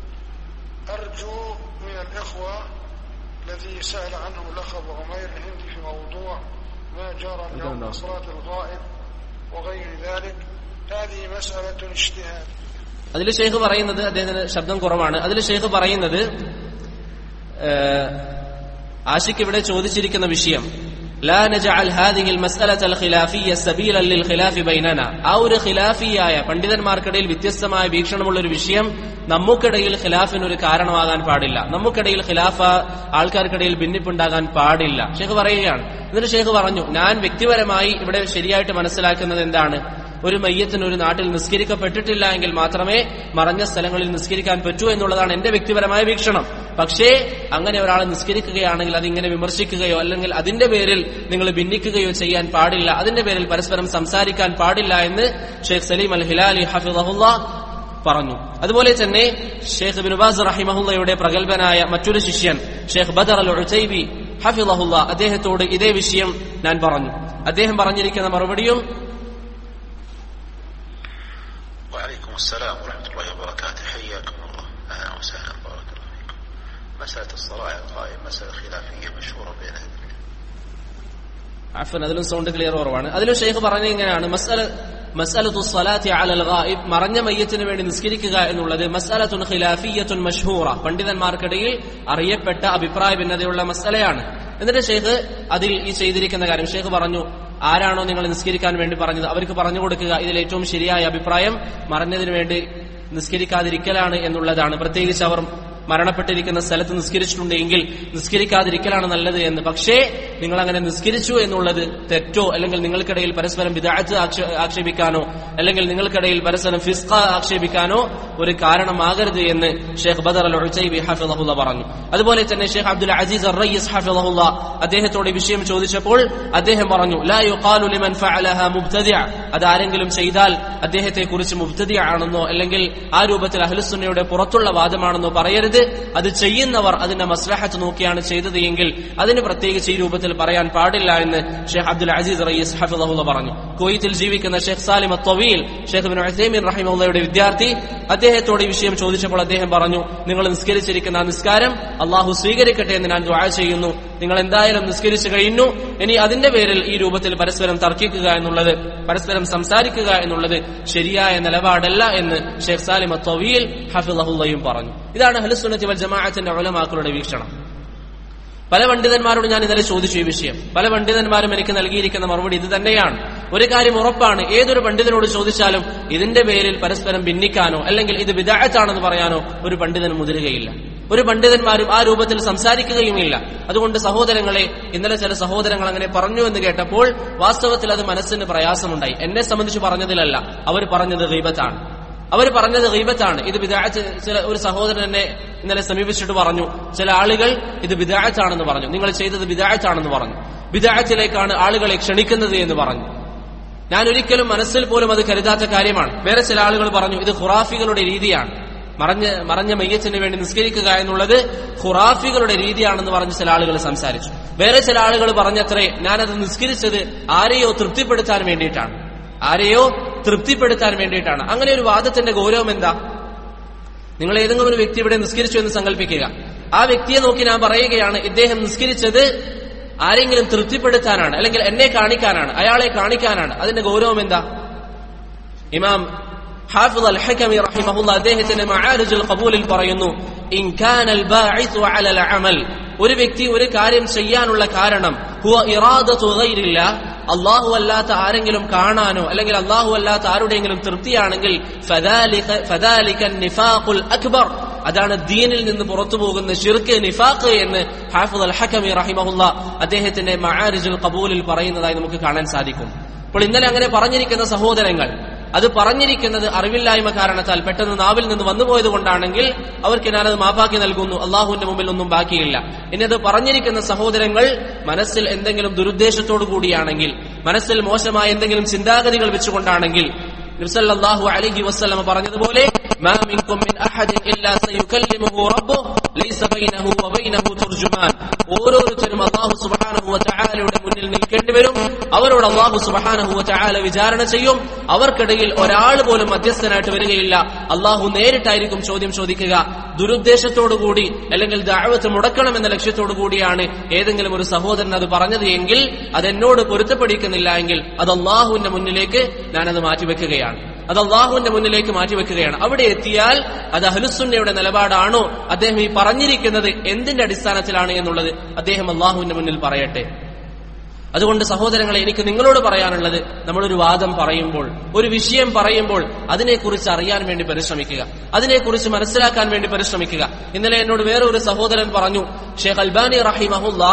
أرجو من الإخوة الذي سأل عنه الأخ أبو عمير الهندي في موضوع ما جرى اليوم من صلاة الغائب وغير ذلك هذه مسألة اجتهاد അതിൽ ഷെയ്ഖ് പറയുന്നത് അദ്ദേഹത്തിന് ശബ്ദം കുറവാണ് അതിൽ ഷെയ്ഖ് പറയുന്നത് ഏഹ്, ആഷിഖ് ഇവിടെ ചോദിച്ചിരിക്കുന്ന വിഷയം لا نجعل هذه المسألة الخلافية سبيلا للخلاف بيننا ആ ഒരു ഖിലാഫിയായ പണ്ഡിതന്മാർക്കിടയിൽ വ്യത്യസ്തമായ വീക്ഷണമുള്ള ഒരു വിഷയം നമുക്കിടയിൽ ഖിലാഫിന് ഒരു കാരണമാകാൻ പാടില്ല നമുക്കിടയിൽ ഖിലാഫ ആൾക്കാർക്കിടയിൽ ഭിന്നിപ്പുണ്ടാകാൻ പാടില്ല ഷെയ്ഖ് പറയുകയാണ് എന്നിട്ട് ഷെയ്ഖ് പറഞ്ഞു ഞാൻ വ്യക്തിപരമായി ഇവിടെ ശരിയായിട്ട് മനസ്സിലാക്കുന്നത് എന്താണ് ഒരു മയ്യത്തിന് ഒരു നാട്ടിൽ നിസ്കരിക്കപ്പെട്ടിട്ടില്ല എങ്കിൽ മാത്രമേ മറഞ്ഞ സ്ഥലങ്ങളിൽ നിസ്കരിക്കാൻ പറ്റൂ എന്നുള്ളതാണ് എന്റെ വ്യക്തിപരമായ വീക്ഷണം പക്ഷേ അങ്ങനെ ഒരാളെ നിസ്കരിക്കുകയാണെങ്കിൽ അതിങ്ങനെ വിമർശിക്കുകയോ അല്ലെങ്കിൽ അതിന്റെ പേരിൽ നിങ്ങൾ ഭിന്നിക്കുകയോ ചെയ്യാൻ പാടില്ല അതിന്റെ പേരിൽ പരസ്പരം സംസാരിക്കാൻ പാടില്ല എന്ന് ഷെയ്ഖ് സലീം അൽ ഹിലാലി ഹഫിദഹുല്ല പറഞ്ഞു അതുപോലെ തന്നെ ഷെയ്ഖ് ബിനുബാസ് റഹിമഹുല്ലയുടെ പ്രഗത്ഭനായ മറ്റൊരു ശിഷ്യൻ ഷെയ്ഖ് ബദർ അൽ ഉച്ചൈബി ഹഫിദഹുല്ല അദ്ദേഹത്തോട് ഇതേ വിഷയം ഞാൻ പറഞ്ഞു അദ്ദേഹം പറഞ്ഞിരിക്കുന്ന മറുപടിയും وعليكم السلام ورحمة الله وبركاته حياكم الله أهلا وسهلا بارك الله فيكم مسألة الصلاة على القائم مسألة خلافية مشهورة بين أهل العلم അഫൻ അതിലും സൗണ്ട് ക്ലിയർ കുറവാണ് അതിലും ഷെയ്ഖ് പറഞ്ഞ ഇങ്ങനെയാണ് മസ്അല മസ്അലത്തു സ്വലാത്തി അലൽ ഗായിബ് മറഞ്ഞ മയ്യത്തിന് വേണ്ടി നിസ്കരിക്കുക എന്നുള്ളത് മസ്അലത്തുൻ ഖിലാഫിയത്തുൻ മഷ്ഹൂറ പണ്ഡിതന്മാർക്കിടയിൽ അറിയപ്പെട്ട അഭിപ്രായ ഭിന്നതയുള്ള മസ്അലയാണ് എന്നിട്ട് ഷെയ്ഖ് അതിൽ ഈ ചെയ്തിരിക്കുന്ന കാര്യം ഷെയ്ഖ് പറഞ്ഞു ആരാണോ നിങ്ങൾ നിസ്കരിക്കാൻ വേണ്ടി പറഞ്ഞത് അവർക്ക് പറഞ്ഞു കൊടുക്കുക ഇതിൽ ഏറ്റവും ശരിയായ അഭിപ്രായം മറഞ്ഞതിന് വേണ്ടി നിസ്കരിക്കാതിരിക്കലാണ് എന്നുള്ളതാണ് പ്രത്യേകിച്ച് അവർ മരണപ്പെട്ടിരിക്കുന്ന സ്ഥലത്ത് നിസ്കരിച്ചിട്ടുണ്ടെങ്കിൽ നിസ്കരിക്കാതിരിക്കലാണ് നല്ലത് എന്ന് പക്ഷേ നിങ്ങൾ അങ്ങനെ നിസ്കരിച്ചു എന്നുള്ളത് തെറ്റോ അല്ലെങ്കിൽ നിങ്ങൾക്കിടയിൽ പരസ്പരം വിദാഴ്ച ആക്ഷേപിക്കാനോ അല്ലെങ്കിൽ നിങ്ങൾക്കിടയിൽ പരസ്പരം ഫിസ്ക ആക്ഷേപിക്കാനോ ഒരു കാരണമാകരുത് എന്ന് ഷെയ്ഖ് ബദർ അൽ ഉച്ചൈബി ഹഫിദഹുല്ല പറഞ്ഞു അതുപോലെ തന്നെ ഷെയ്ഖ് അബ്ദുൽ അസീസ് അർ റയ്യസ് ഹഫിദഹുല്ല അദ്ദേഹത്തോട് ഈ വിഷയം ചോദിച്ചപ്പോൾ അദ്ദേഹം പറഞ്ഞു ലാ യുഖാലു ലിമൻ ഫഅലഹ മുബ്തദിഅ അത് ആരെങ്കിലും ചെയ്താൽ അദ്ദേഹത്തെ കുറിച്ച് മുബ്തദിഅ ആണെന്നോ അല്ലെങ്കിൽ ആ രൂപത്തിൽ അഹ്ലുസുന്നയുടെ പുറത്തുള്ള വാദമാണെന്നോ പറയരുത് അത് ചെയ്യുന്നവർ അതിന്റെ മസ്ലഹത്ത് നോക്കിയാണ് ചെയ്തത് എങ്കിൽ അതിന് പ്രത്യേകിച്ച് ഈ രൂപത്തിൽ പറയാൻ പാടില്ല എന്ന് ഷെയ്ഖ് അബ്ദുൽ അസീസ് റയീസ് ഹഫിദഹുല്ല പറഞ്ഞു കുവൈത്തിൽ ജീവിക്കുന്ന Sheikh Salim Attaweel Sheikh bin Uthaymeen റഹിമുള്ളയുടെ വിദ്യാർത്ഥി അദ്ദേഹത്തോട് ഈ വിഷയം ചോദിച്ചപ്പോൾ അദ്ദേഹം പറഞ്ഞു നിങ്ങൾ നിസ്കരിച്ചിരിക്കുന്ന ആ നിസ്കാരം അള്ളാഹു സ്വീകരിക്കട്ടെ എന്ന് ഞാൻ ദ്വാ ചെയ്യുന്നു നിങ്ങൾ എന്തായാലും നിസ്കരിച്ചു കഴിഞ്ഞു ഇനി അതിന്റെ പേരിൽ ഈ രൂപത്തിൽ പരസ്പരം തർക്കിക്കുക എന്നുള്ളത് പരസ്പരം സംസാരിക്കുക എന്നുള്ളത് ശരിയായ നിലപാടല്ല എന്ന് ഷെയ്ഖ് സാലിം അത്തവീൽ ഹഫിദഹുല്ലയും പറഞ്ഞു ഇതാണ് ഹലുസുന്നത്തി വൽ ജമാഅത്തിന്റെ ഉലമാക്കളുടെ വീക്ഷണം പല പണ്ഡിതന്മാരോട് ഞാൻ ഇന്നലെ ചോദിച്ചു ഈ വിഷയം പല പണ്ഡിതന്മാരും എനിക്ക് നൽകിയിരിക്കുന്ന മറുപടി ഇത് തന്നെയാണ് ഒരു കാര്യം ഉറപ്പാണ് ഏതൊരു പണ്ഡിതനോട് ചോദിച്ചാലും ഇതിന്റെ പേരിൽ പരസ്പരം ഭിന്നിക്കാനോ അല്ലെങ്കിൽ ഇത് വിദാഴത്താണെന്ന് പറയാനോ ഒരു പണ്ഡിതന് മുതിരുകയില്ല ഒരു പണ്ഡിതന്മാരും ആ രൂപത്തിൽ സംസാരിക്കുകയുമില്ല അതുകൊണ്ട് സഹോദരങ്ങളെ ഇന്നലെ ചില സഹോദരങ്ങൾ അങ്ങനെ പറഞ്ഞു എന്ന് കേട്ടപ്പോൾ വാസ്തവത്തിൽ അത് മനസ്സിന് പ്രയാസമുണ്ടായി എന്നെ സംബന്ധിച്ച് പറഞ്ഞതിലല്ല അവർ പറഞ്ഞത് ഗീബത്താണ് അവർ പറഞ്ഞത് ഗീബത്താണ് ഇത് വിദാഴത്ത് ചില ഒരു സഹോദരൻ എന്നെ ഇന്നലെ സമീപിച്ചിട്ട് പറഞ്ഞു ചില ആളുകൾ ഇത് വിദാഴത്താണെന്ന് പറഞ്ഞു നിങ്ങൾ ചെയ്തത് വിദാഴത്താണെന്ന് പറഞ്ഞു വിദാഴത്തിലേക്കാണ് ആളുകളെ ക്ഷണിക്കുന്നത് എന്ന് പറഞ്ഞു ഞാൻ ഒരിക്കലും മനസ്സിൽ പോലും അത് കരുതാത്ത കാര്യമാണ് വേറെ ചില ആളുകൾ പറഞ്ഞു ഇത് ഖുറാഫികളുടെ രീതിയാണ് മറഞ്ഞ മറഞ്ഞ മയ്യത്തിന് വേണ്ടി നിസ്കരിക്കുക എന്നുള്ളത് ഖുറാഫികളുടെ രീതിയാണെന്ന് പറഞ്ഞ് ചില ആളുകൾ സംസാരിച്ചു വേറെ ചില ആളുകൾ പറഞ്ഞത്രേ ഞാനത് നിസ്കരിച്ചത് ആരെയോ തൃപ്തിപ്പെടുത്താൻ വേണ്ടിയിട്ടാണ് ആരെയോ തൃപ്തിപ്പെടുത്താൻ വേണ്ടിയിട്ടാണ് അങ്ങനെ ഒരു വാദത്തിന്റെ ഗൗരവം എന്താ നിങ്ങൾ ഏതെങ്കിലും ഒരു വ്യക്തി ഇവിടെ നിസ്കരിച്ചു എന്ന് സങ്കല്പിക്കുക ആ വ്യക്തിയെ നോക്കി ഞാൻ പറയുകയാണ് ഇദ്ദേഹം നിസ്കരിച്ചത് ആരെങ്കിലും തൃപ്തിപ്പെടുത്താനാണ് അല്ലെങ്കിൽ എന്നെ കാണിക്കാനാണ് അയാളെ കാണിക്കാനാണ് അതിന്റെ ഗൗരവം എന്താ ഇമാം ഹാഫിദ് അൽ ഹക്കമി റഹിമഹുല്ല അദ്ദേഹത്തിന്റെ മആരിജുൽ ഖബൂലിൽ പറയുന്നു ഇൻ കാനൽ ബാഇസു അലൽ അമൽ ഒരു വ്യക്തി ഒരു കാര്യം ചെയ്യാനുള്ള കാരണം ഹുവ ഇറാദത്തു ഗൈരില്ല അള്ളാഹു അല്ലാത്ത ആരെങ്കിലും കാണാനോ അല്ലെങ്കിൽ അള്ളാഹു അല്ലാത്ത ആരുടെയെങ്കിലും തൃപ്തിയാണെങ്കിൽ ഫദാലിക- ഫദാലിക നിഫാഖുൽ അക്ബർ അതാണ് ദീനിൽ നിന്ന് പുറത്തു പോകുന്ന ഷിർക്ക് നിഫാഖ് എന്ന് ഹാഫിദ് അൽ ഹക്കമി റഹിമഹുല്ല അദ്ദേഹത്തിന്റെ മആരിജുൽ ഖബൂലിൽ പറയുന്നതായി നമുക്ക് കാണാൻ സാധിക്കും അപ്പോൾ ഇന്നലെ അങ്ങനെ പറഞ്ഞിരിക്കുന്ന സഹോദരങ്ങൾ അത് പറഞ്ഞിരിക്കുന്നത് അറിവില്ലായ്മ കാരണത്താൽ പെട്ടെന്ന് നാവിൽ നിന്ന് വന്നുപോയത് കൊണ്ടാണെങ്കിൽ അവർക്ക് ഞാനത് മാപ്പാക്കി നൽകുന്നു അള്ളാഹുവിന്റെ മുമ്പിൽ ഒന്നും ബാക്കിയില്ല ഇനി അത് പറഞ്ഞിരിക്കുന്ന സഹോദരങ്ങൾ മനസ്സിൽ എന്തെങ്കിലും ദുരുദ്ദേശത്തോടു കൂടിയാണെങ്കിൽ മനസ്സിൽ മോശമായ എന്തെങ്കിലും ചിന്താഗതികൾ വെച്ചുകൊണ്ടാണെങ്കിൽ നബ്സല്ലാഹു അലൈഹി വസ്ലമ പറഞ്ഞതുപോലെ ما منكم من أحد إلا سيكلمه ربه ليس بينه وبينه ترجمان ഓരോരുത്തരും അള്ളാഹു സുബാനഹു വതആലയുടെ മുന്നിൽ നിൽക്കേണ്ടി വരും അവരോട് അള്ളാഹു സുബാനഹു വതആല വിചാരണ ചെയ്യും അവർക്കിടയിൽ ഒരാൾ പോലും മധ്യസ്ഥനായിട്ട് വരികയില്ല അള്ളാഹു നേരിട്ടായിരിക്കും ചോദ്യം ചോദിക്കുക ദുരുദ്ദേശത്തോടുകൂടി അല്ലെങ്കിൽ ദാവത്ത് മുടക്കണം എന്ന ലക്ഷ്യത്തോടു കൂടിയാണ് ഏതെങ്കിലും ഒരു സഹോദരൻ അത് പറഞ്ഞത് എങ്കിൽ അത് എന്നോട് പൊരുത്തപ്പെടിക്കുന്നില്ല എങ്കിൽ അത് അള്ളാഹുവിന്റെ മുന്നിലേക്ക് ഞാനത് മാറ്റിവെക്കുകയാണ് അത് അള്ളാഹുവിന്റെ മുന്നിലേക്ക് മാറ്റിവെക്കുകയാണ് അവിടെ എത്തിയാൽ അത് അഹ്ലുസുന്നയുടെ നിലപാടാണോ അദ്ദേഹം ഈ പറഞ്ഞിരിക്കുന്നത് എന്തിന്റെ അടിസ്ഥാനത്തിലാണ് എന്നുള്ളത് അദ്ദേഹം അള്ളാഹുവിന്റെ മുന്നിൽ പറയട്ടെ അതുകൊണ്ട് സഹോദരങ്ങളെ എനിക്ക് നിങ്ങളോട് പറയാനുള്ളത് നമ്മളൊരു വാദം പറയുമ്പോൾ ഒരു വിഷയം പറയുമ്പോൾ അതിനെക്കുറിച്ച് അറിയാൻ വേണ്ടി പരിശ്രമിക്കുക അതിനെക്കുറിച്ച് മനസ്സിലാക്കാൻ വേണ്ടി പരിശ്രമിക്കുക ഇന്നലെ എന്നോട് വേറെ ഒരു സഹോദരൻ പറഞ്ഞു ഷേഖ് അൽബാനി റഹിമഹുല്ല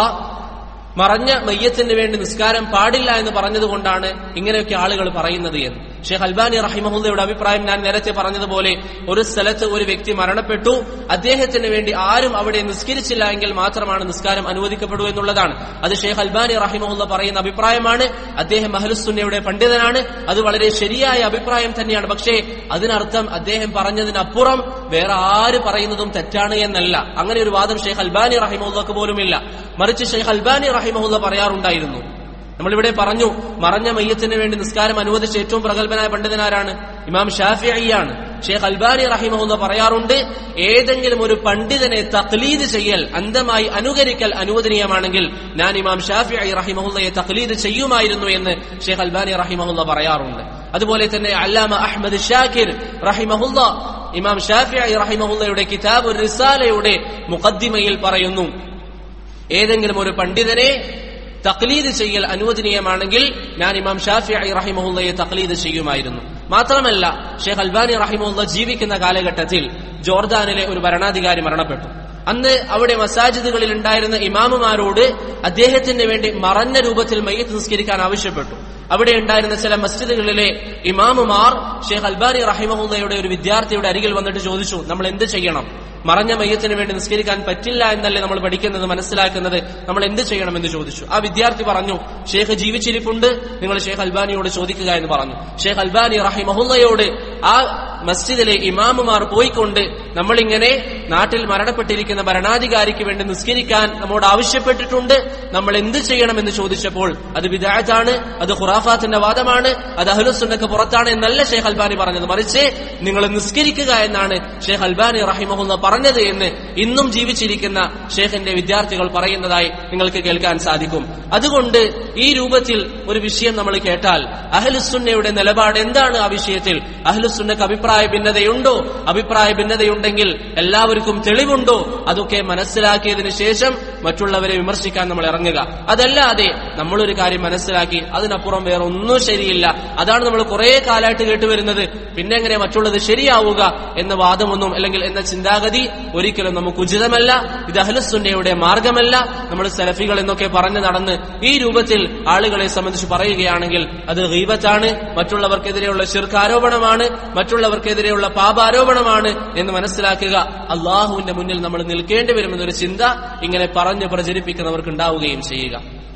മറഞ്ഞ മയ്യത്തിന് വേണ്ടി നിസ്കാരം പാടില്ല എന്ന് പറഞ്ഞതുകൊണ്ടാണ് ഇങ്ങനെയൊക്കെ ആളുകൾ പറയുന്നത് എന്ന് ഷെയ്ഖ് അൽബാനി റഹിമഹുല്ലയുടെ അഭിപ്രായം ഞാൻ നേരത്തെ പറഞ്ഞതുപോലെ ഒരു സ്ഥലത്ത് ഒരു വ്യക്തി മരണപ്പെട്ടു അദ്ദേഹത്തിന് വേണ്ടി ആരും അവിടെ നിസ്കരിച്ചില്ല എങ്കിൽ മാത്രമാണ് നിസ്കാരം അനുവദിക്കപ്പെടൂ എന്നുള്ളതാണ് അത് ഷെയ്ഖ് അൽബാനി റഹിമഹുല്ല പറയുന്ന അഭിപ്രായമാണ് അദ്ദേഹം അഹ്ലുസുന്നയുടെ പണ്ഡിതനാണ് അത് വളരെ ശരിയായ അഭിപ്രായം തന്നെയാണ് പക്ഷേ അതിനർത്ഥം അദ്ദേഹം പറഞ്ഞതിനപ്പുറം വേറെ ആര് പറയുന്നതും തെറ്റാണ് എന്നല്ല അങ്ങനെ ഒരു വാദം ഷെയ്ഖ് അൽബാനി റഹിമഹുല്ലക്ക് പോലുമില്ല മറിച്ച് ഷെയ്ഖ് അൽബാനി റഹിമഹുല്ല പറയാറുണ്ടായിരുന്നു നമ്മളിവിടെ പറഞ്ഞു മറഞ്ഞ മയ്യത്തിന് വേണ്ടി നിസ്കാരം അനുവദിച്ച ഏറ്റവും പ്രഗത്ഭനായ പണ്ഡിതനാരാണ് ഇമാം ഷാഫിയാണ് ഷെയ്ഖ് അൽബാനി റഹിമഹുല്ല പറയാറുണ്ട് ഏതെങ്കിലും ഒരു പണ്ഡിതനെ തക്ലീദ് ചെയ്യൽ അന്ധമായി അനുകരിക്കൽ അനുവദനീയമാണെങ്കിൽ ഞാൻ ഇമാം ഷാഫി റഹിമഹുല്ലയെ തക്ലീദ് ചെയ്യുമായിരുന്നു എന്ന് ഷെയ്ഖ് അൽബാനി റഹിമഹുല്ല പറയാറുണ്ട് അതുപോലെ തന്നെ അല്ലാമ അഹമ്മദ് ഷാക്കിർ റഹിമഹുല്ല ഇമാം ഷാഫി റഹിമഹുല്ലയുടെ കിതാബ് റിസാലയുടെ മുഖദ്ദിമയിൽ പറയുന്നു ഏതെങ്കിലും ഒരു പണ്ഡിതനെ തക്ലീദ് ചെയ്യൽ അനുവദനീയമാണെങ്കിൽ ഞാൻ ഇമാം ഷാഫി റഹിമഹുല്ലയെ തക്ലീദ് ചെയ്യുമായിരുന്നു മാത്രമല്ല ഷെയ്ഖ് അൽബാനി റഹിമുല്ല ജീവിക്കുന്ന കാലഘട്ടത്തിൽ ജോർദാനിലെ ഒരു ഭരണാധികാരി മരണപ്പെട്ടു അന്ന് അവിടെ മസാജിദുകളിൽ ഉണ്ടായിരുന്ന ഇമാമുമാരോട് അദ്ദേഹത്തിന് വേണ്ടി മറഞ്ഞ രൂപത്തിൽ മയ്യത്ത് നിസ്കരിക്കാൻ ആവശ്യപ്പെട്ടു അവിടെ ഉണ്ടായിരുന്ന ചില മസ്ജിദുകളിലെ ഇമാമുമാർ ഷെയ്ഖ് അൽബാനി റഹിമഹുല്ലയുടെ ഒരു വിദ്യാർത്ഥിയുടെ അരികിൽ വന്നിട്ട് ചോദിച്ചു നമ്മൾ എന്ത് ചെയ്യണം മറഞ്ഞ മയ്യത്തിന് വേണ്ടി നിസ്കരിക്കാൻ പറ്റില്ല എന്നല്ലേ നമ്മൾ പഠിക്കുന്നത് മനസ്സിലാക്കുന്നത് നമ്മൾ എന്ത് ചെയ്യണം എന്ന് ചോദിച്ചു ആ വിദ്യാർത്ഥി പറഞ്ഞു ഷേഖ് ജീവിച്ചിരിപ്പുണ്ട് നിങ്ങൾ ഷേഖ് അൽബാനിയോട് ചോദിക്കുക എന്ന് പറഞ്ഞു ഷേഖ് അൽബാനി റഹിമഹുല്ലയോട് ആ മസ്ജിദിലെ ഇമാമുമാർ പോയിക്കൊണ്ട് നമ്മളിങ്ങനെ നാട്ടിൽ മരണപ്പെട്ടിരിക്കുന്ന ഭരണാധികാരിക്ക് വേണ്ടി നിസ്കരിക്കാൻ നമ്മോട് ആവശ്യപ്പെട്ടിട്ടുണ്ട് നമ്മൾ എന്ത് ചെയ്യണമെന്ന് ചോദിച്ചപ്പോൾ അത് വിദായത്താണ് അത് ഖുറാഫാത്തിന്റെ വാദമാണ് അത് അഹ്ലുസുന്നക്ക് പുറത്താണ് എന്നല്ല ഷേഖ് അൽബാനി പറഞ്ഞത് മറിച്ച് നിങ്ങൾ നിസ്കരിക്കുക എന്നാണ് ഷേഖ് അൽബാനി റഹിമഹുല്ല പറഞ്ഞത് എന്ന് ഇന്നും ജീവിച്ചിരിക്കുന്ന ഷേഖിന്റെ വിദ്യാർത്ഥികൾ പറയുന്നതായി നിങ്ങൾക്ക് കേൾക്കാൻ സാധിക്കും അതുകൊണ്ട് ഈ രൂപത്തിൽ ഒരു വിഷയം നമ്മൾ കേട്ടാൽ അഹ്ലുസുന്നയുടെ നിലപാട് എന്താണ് ആ വിഷയത്തിൽ അഹ്ലുസുന്നക്ക് അഭിപ്രായ ഭിന്നതയുണ്ടോ അഭിപ്രായ ഭിന്നതയുണ്ടെങ്കിൽ എല്ലാവർക്കും തെളിവുണ്ടോ അതൊക്കെ മനസ്സിലാക്കിയതിനു ശേഷം മറ്റുള്ളവരെ വിമർശിക്കാൻ നമ്മൾ ഇറങ്ങുക അതല്ലാതെ നമ്മളൊരു കാര്യം മനസ്സിലാക്കി അതിനപ്പുറം വേറെ ഒന്നും ശരിയില്ല അതാണ് നമ്മൾ കുറെ കാലമായിട്ട് കേട്ടുവരുന്നത് പിന്നെ എങ്ങനെ മറ്റുള്ളത് ശരിയാവുക എന്ന വാദമൊന്നും അല്ലെങ്കിൽ എന്ന ചിന്താഗതി ഒരിക്കലും നമുക്ക് ഉചിതമല്ല ഇത് അഹ്ലുസുന്നയുടെ മാർഗമല്ല നമ്മൾ സെലഫികൾ എന്നൊക്കെ പറഞ്ഞു നടന്ന് ഈ രൂപത്തിൽ ആളുകളെ സംബന്ധിച്ച് പറയുകയാണെങ്കിൽ അത് ഗീബത്താണ് മറ്റുള്ളവർക്കെതിരെയുള്ള ശിർക്കാരോപണമാണ് മറ്റുള്ളവർക്കെതിരെയുള്ള പാപാരോപണമാണ് എന്ന് മനസ്സിലാക്കുക അള്ളാഹുവിന്റെ മുന്നിൽ നമ്മൾ നിൽക്കേണ്ടി വരുമെന്നൊരു ചിന്ത ഇങ്ങനെ പറഞ്ഞ് പ്രചരിപ്പിക്കുന്നവർക്ക് ഉണ്ടാവുകയും ചെയ്യുക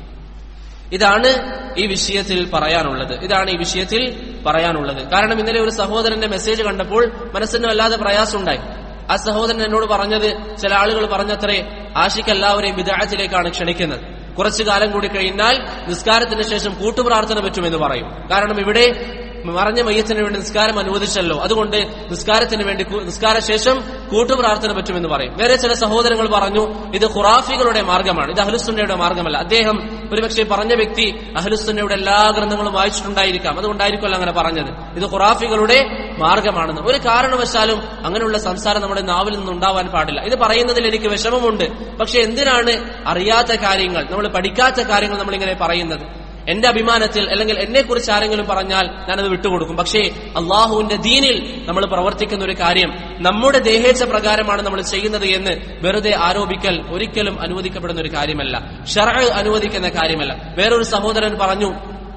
ഇതാണ് ഈ വിഷയത്തിൽ പറയാനുള്ളത് ഇതാണ് ഈ വിഷയത്തിൽ പറയാനുള്ളത് കാരണം ഇന്നലെ ഒരു സഹോദരന്റെ മെസ്സേജ് കണ്ടപ്പോൾ മനസ്സിന് വല്ലാതെ പ്രയാസമുണ്ടായി ആ സഹോദരൻ എന്നോട് പറഞ്ഞത് ചില ആളുകൾ പറഞ്ഞത്രേ ആഷിക്ക് എല്ലാവരെയും വിദാഴത്തിലേക്കാണ് ക്ഷണിക്കുന്നത് കുറച്ചു കാലം കൂടി കഴിഞ്ഞാൽ നിസ്കാരത്തിന് ശേഷം കൂട്ടുപ്രാർത്ഥന പറ്റുമെന്ന് പറയും കാരണം ഇവിടെ മറഞ്ഞ മയ്യത്തിന് വേണ്ടി നിസ്കാരം അനുവദിച്ചല്ലോ അതുകൊണ്ട് നിസ്കാരത്തിന് വേണ്ടി കു- നിസ്കാര ശേഷം കൂട്ടുപ്രാർത്ഥന പറ്റുമെന്ന് പറയും വേറെ ചില സഹോദരങ്ങൾ പറഞ്ഞു ഇത് ഖുറാഫികളുടെ മാർഗമാണ് ഇത് അഹ്ലുസുന്നയുടെ മാർഗമല്ല അദ്ദേഹം ഒരുപക്ഷെ പറഞ്ഞ വ്യക്തി അഹ്ലുസുന്നയുടെ എല്ലാ ഗ്രന്ഥങ്ങളും വായിച്ചിട്ടുണ്ടായിരിക്കാം അതുകൊണ്ടായിരിക്കുമല്ലോ അങ്ങനെ പറഞ്ഞത് ഇത് ഖുറാഫികളുടെ മാർഗമാണെന്ന് ഒരു കാരണവശാലും അങ്ങനെയുള്ള സംസാരം നമ്മുടെ നാവിൽ നിന്ന് ഉണ്ടാവാൻ പാടില്ല ഇത് പറയുന്നതിൽ എനിക്ക് വിഷമമുണ്ട് പക്ഷെ എന്തിനാണ് അറിയാത്ത കാര്യങ്ങൾ നമ്മൾ പഠിക്കാത്ത കാര്യങ്ങൾ നമ്മൾ ഇങ്ങനെ പറയുന്നത് എന്റെ അഭിമാനത്തിൽ അല്ലെങ്കിൽ എന്നെ കുറിച്ച് ആരെങ്കിലും പറഞ്ഞാൽ ഞാനത് വിട്ടുകൊടുക്കും പക്ഷേ അള്ളാഹുവിന്റെ ദീനിൽ നമ്മൾ പ്രവർത്തിക്കുന്ന ഒരു കാര്യം നമ്മുടെ ദേഹേച്ഛ പ്രകാരമാണ് നമ്മൾ ചെയ്യുന്നത് എന്ന് വെറുതെ ആരോപിക്കൽ ഒരിക്കലും അനുവദിക്കപ്പെടുന്ന ഒരു കാര്യമല്ല ഷറ അനുവദിക്കുന്ന കാര്യമല്ല വേറൊരു സഹോദരൻ പറഞ്ഞു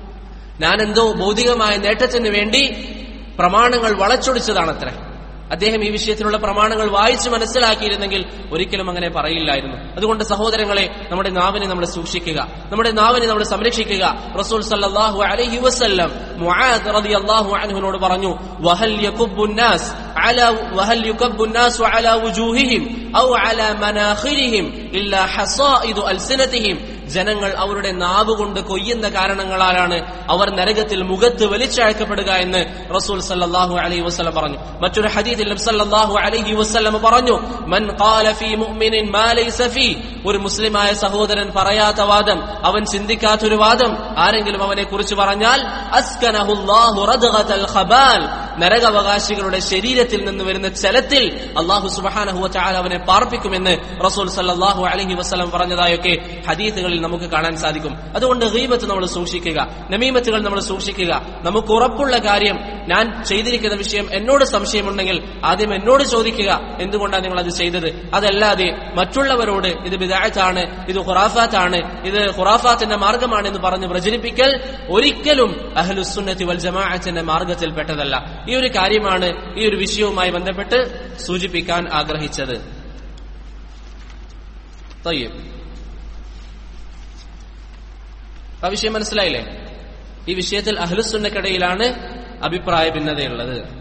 ഞാൻ എന്തോ ഭൗതികമായ നേട്ടത്തിന് വേണ്ടി പ്രമാണങ്ങൾ വളച്ചൊടിച്ചതാണത്രേ അദ്ദേഹം ഈ വിഷയത്തിലുള്ള പ്രമാണങ്ങൾ വായിച്ച് മനസ്സിലാക്കിയിരുന്നെങ്കിൽ ഒരിക്കലും അങ്ങനെ പറയില്ലായിരുന്നു അതുകൊണ്ട് സഹോദരങ്ങളെ നമ്മുടെ നാവിനെ നമ്മൾ സൂക്ഷിക്കുക നമ്മുടെ നാവിനെ നമ്മൾ സംരക്ഷിക്കുക റസൂൽ സല്ലല്ലാഹു അലൈഹി വസല്ലം മുആദ് റളിയല്ലാഹു അൻഹുവിനോട് പറഞ്ഞു വഹൽ യകുബ്ബു الناس على وهل يكب الناس على وجوههم او على مناخرهم الا حصائد السنتهم ജനങ്ങൾ അവരുടെ നാവ് കൊണ്ട് കൊയ്യുന്ന കാരണങ്ങളാലാണ് അവർ നരകത്തിൽ മുഖത്ത് വലിച്ചഴക്കപ്പെടുക എന്ന് റസൂൽ സല്ലല്ലാഹു അലൈഹി വസല്ലം പറഞ്ഞു മറ്റൊരു ഹദീസിൽ നബി സല്ലല്ലാഹു അലൈഹി വസല്ലം പറഞ്ഞു മൻ ഖാല ഫീ മുഅ്മിനിൻ മാ ലൈസ ഫീ ഒരു മുസ്ലിമായ സഹോദരൻ പറയാത്ത വാദം അവൻ ചിന്തിക്കാത്തൊരു വാദം ആരെങ്കിലും അവനെ കുറിച്ച് പറഞ്ഞാൽ അസ്കനഹുല്ലാഹു റദ്ഗതൽ ഖബാൽ നരകാവകാശികളുടെ ശരീരത്തിൽ നിന്ന് വരുന്ന ചലത്തിൽ അള്ളാഹു സുബ്ഹാനഹു വതആല അവനെ പാർപ്പിക്കുമെന്ന് റസൂൽ സല്ലല്ലാഹു അലൈഹി വസല്ലം പറഞ്ഞതായൊക്കെ ഹദീസുകളിൽ നമുക്ക് കാണാൻ സാധിക്കും അതുകൊണ്ട് ഗീബത്ത് നമ്മൾ സൂക്ഷിക്കുക നമീമത്തുകൾ നമ്മൾ സൂക്ഷിക്കുക നമുക്ക് ഉറപ്പുള്ള കാര്യം ഞാൻ ചെയ്തിരിക്കുന്ന വിഷയം എന്നോട് സംശയമുണ്ടെങ്കിൽ ആദ്യം എന്നോട് ചോദിക്കുക എന്തുകൊണ്ടാണ് നിങ്ങൾ അത് ചെയ്തത് അതല്ലാതെ മറ്റുള്ളവരോട് ഇത് ബിദായത്താണ് ഇത് ഖുറാഫാത്താണ് ഇത് ഖുറാഫാത്തിന്റെ മാർഗമാണ് എന്ന് പറഞ്ഞ് പ്രചരിപ്പിക്കൽ ഒരിക്കലും അഹ്ലുസുന്നത്തി വൽ ജമാഅത്തിന്റെ മാർഗത്തിൽപ്പെട്ടതല്ല ഈ ഒരു കാര്യമാണ് ഈ ഒരു വിഷയവുമായി ബന്ധപ്പെട്ട് സൂചിപ്പിക്കാൻ ആഗ്രഹിച്ചത് തയ്യം ആ വിഷയം മനസ്സിലായില്ലേ ഈ വിഷയത്തിൽ അഹ്ലുസുന്നക്കിടയിലാണ് അഭിപ്രായ ഭിന്നതയുള്ളത്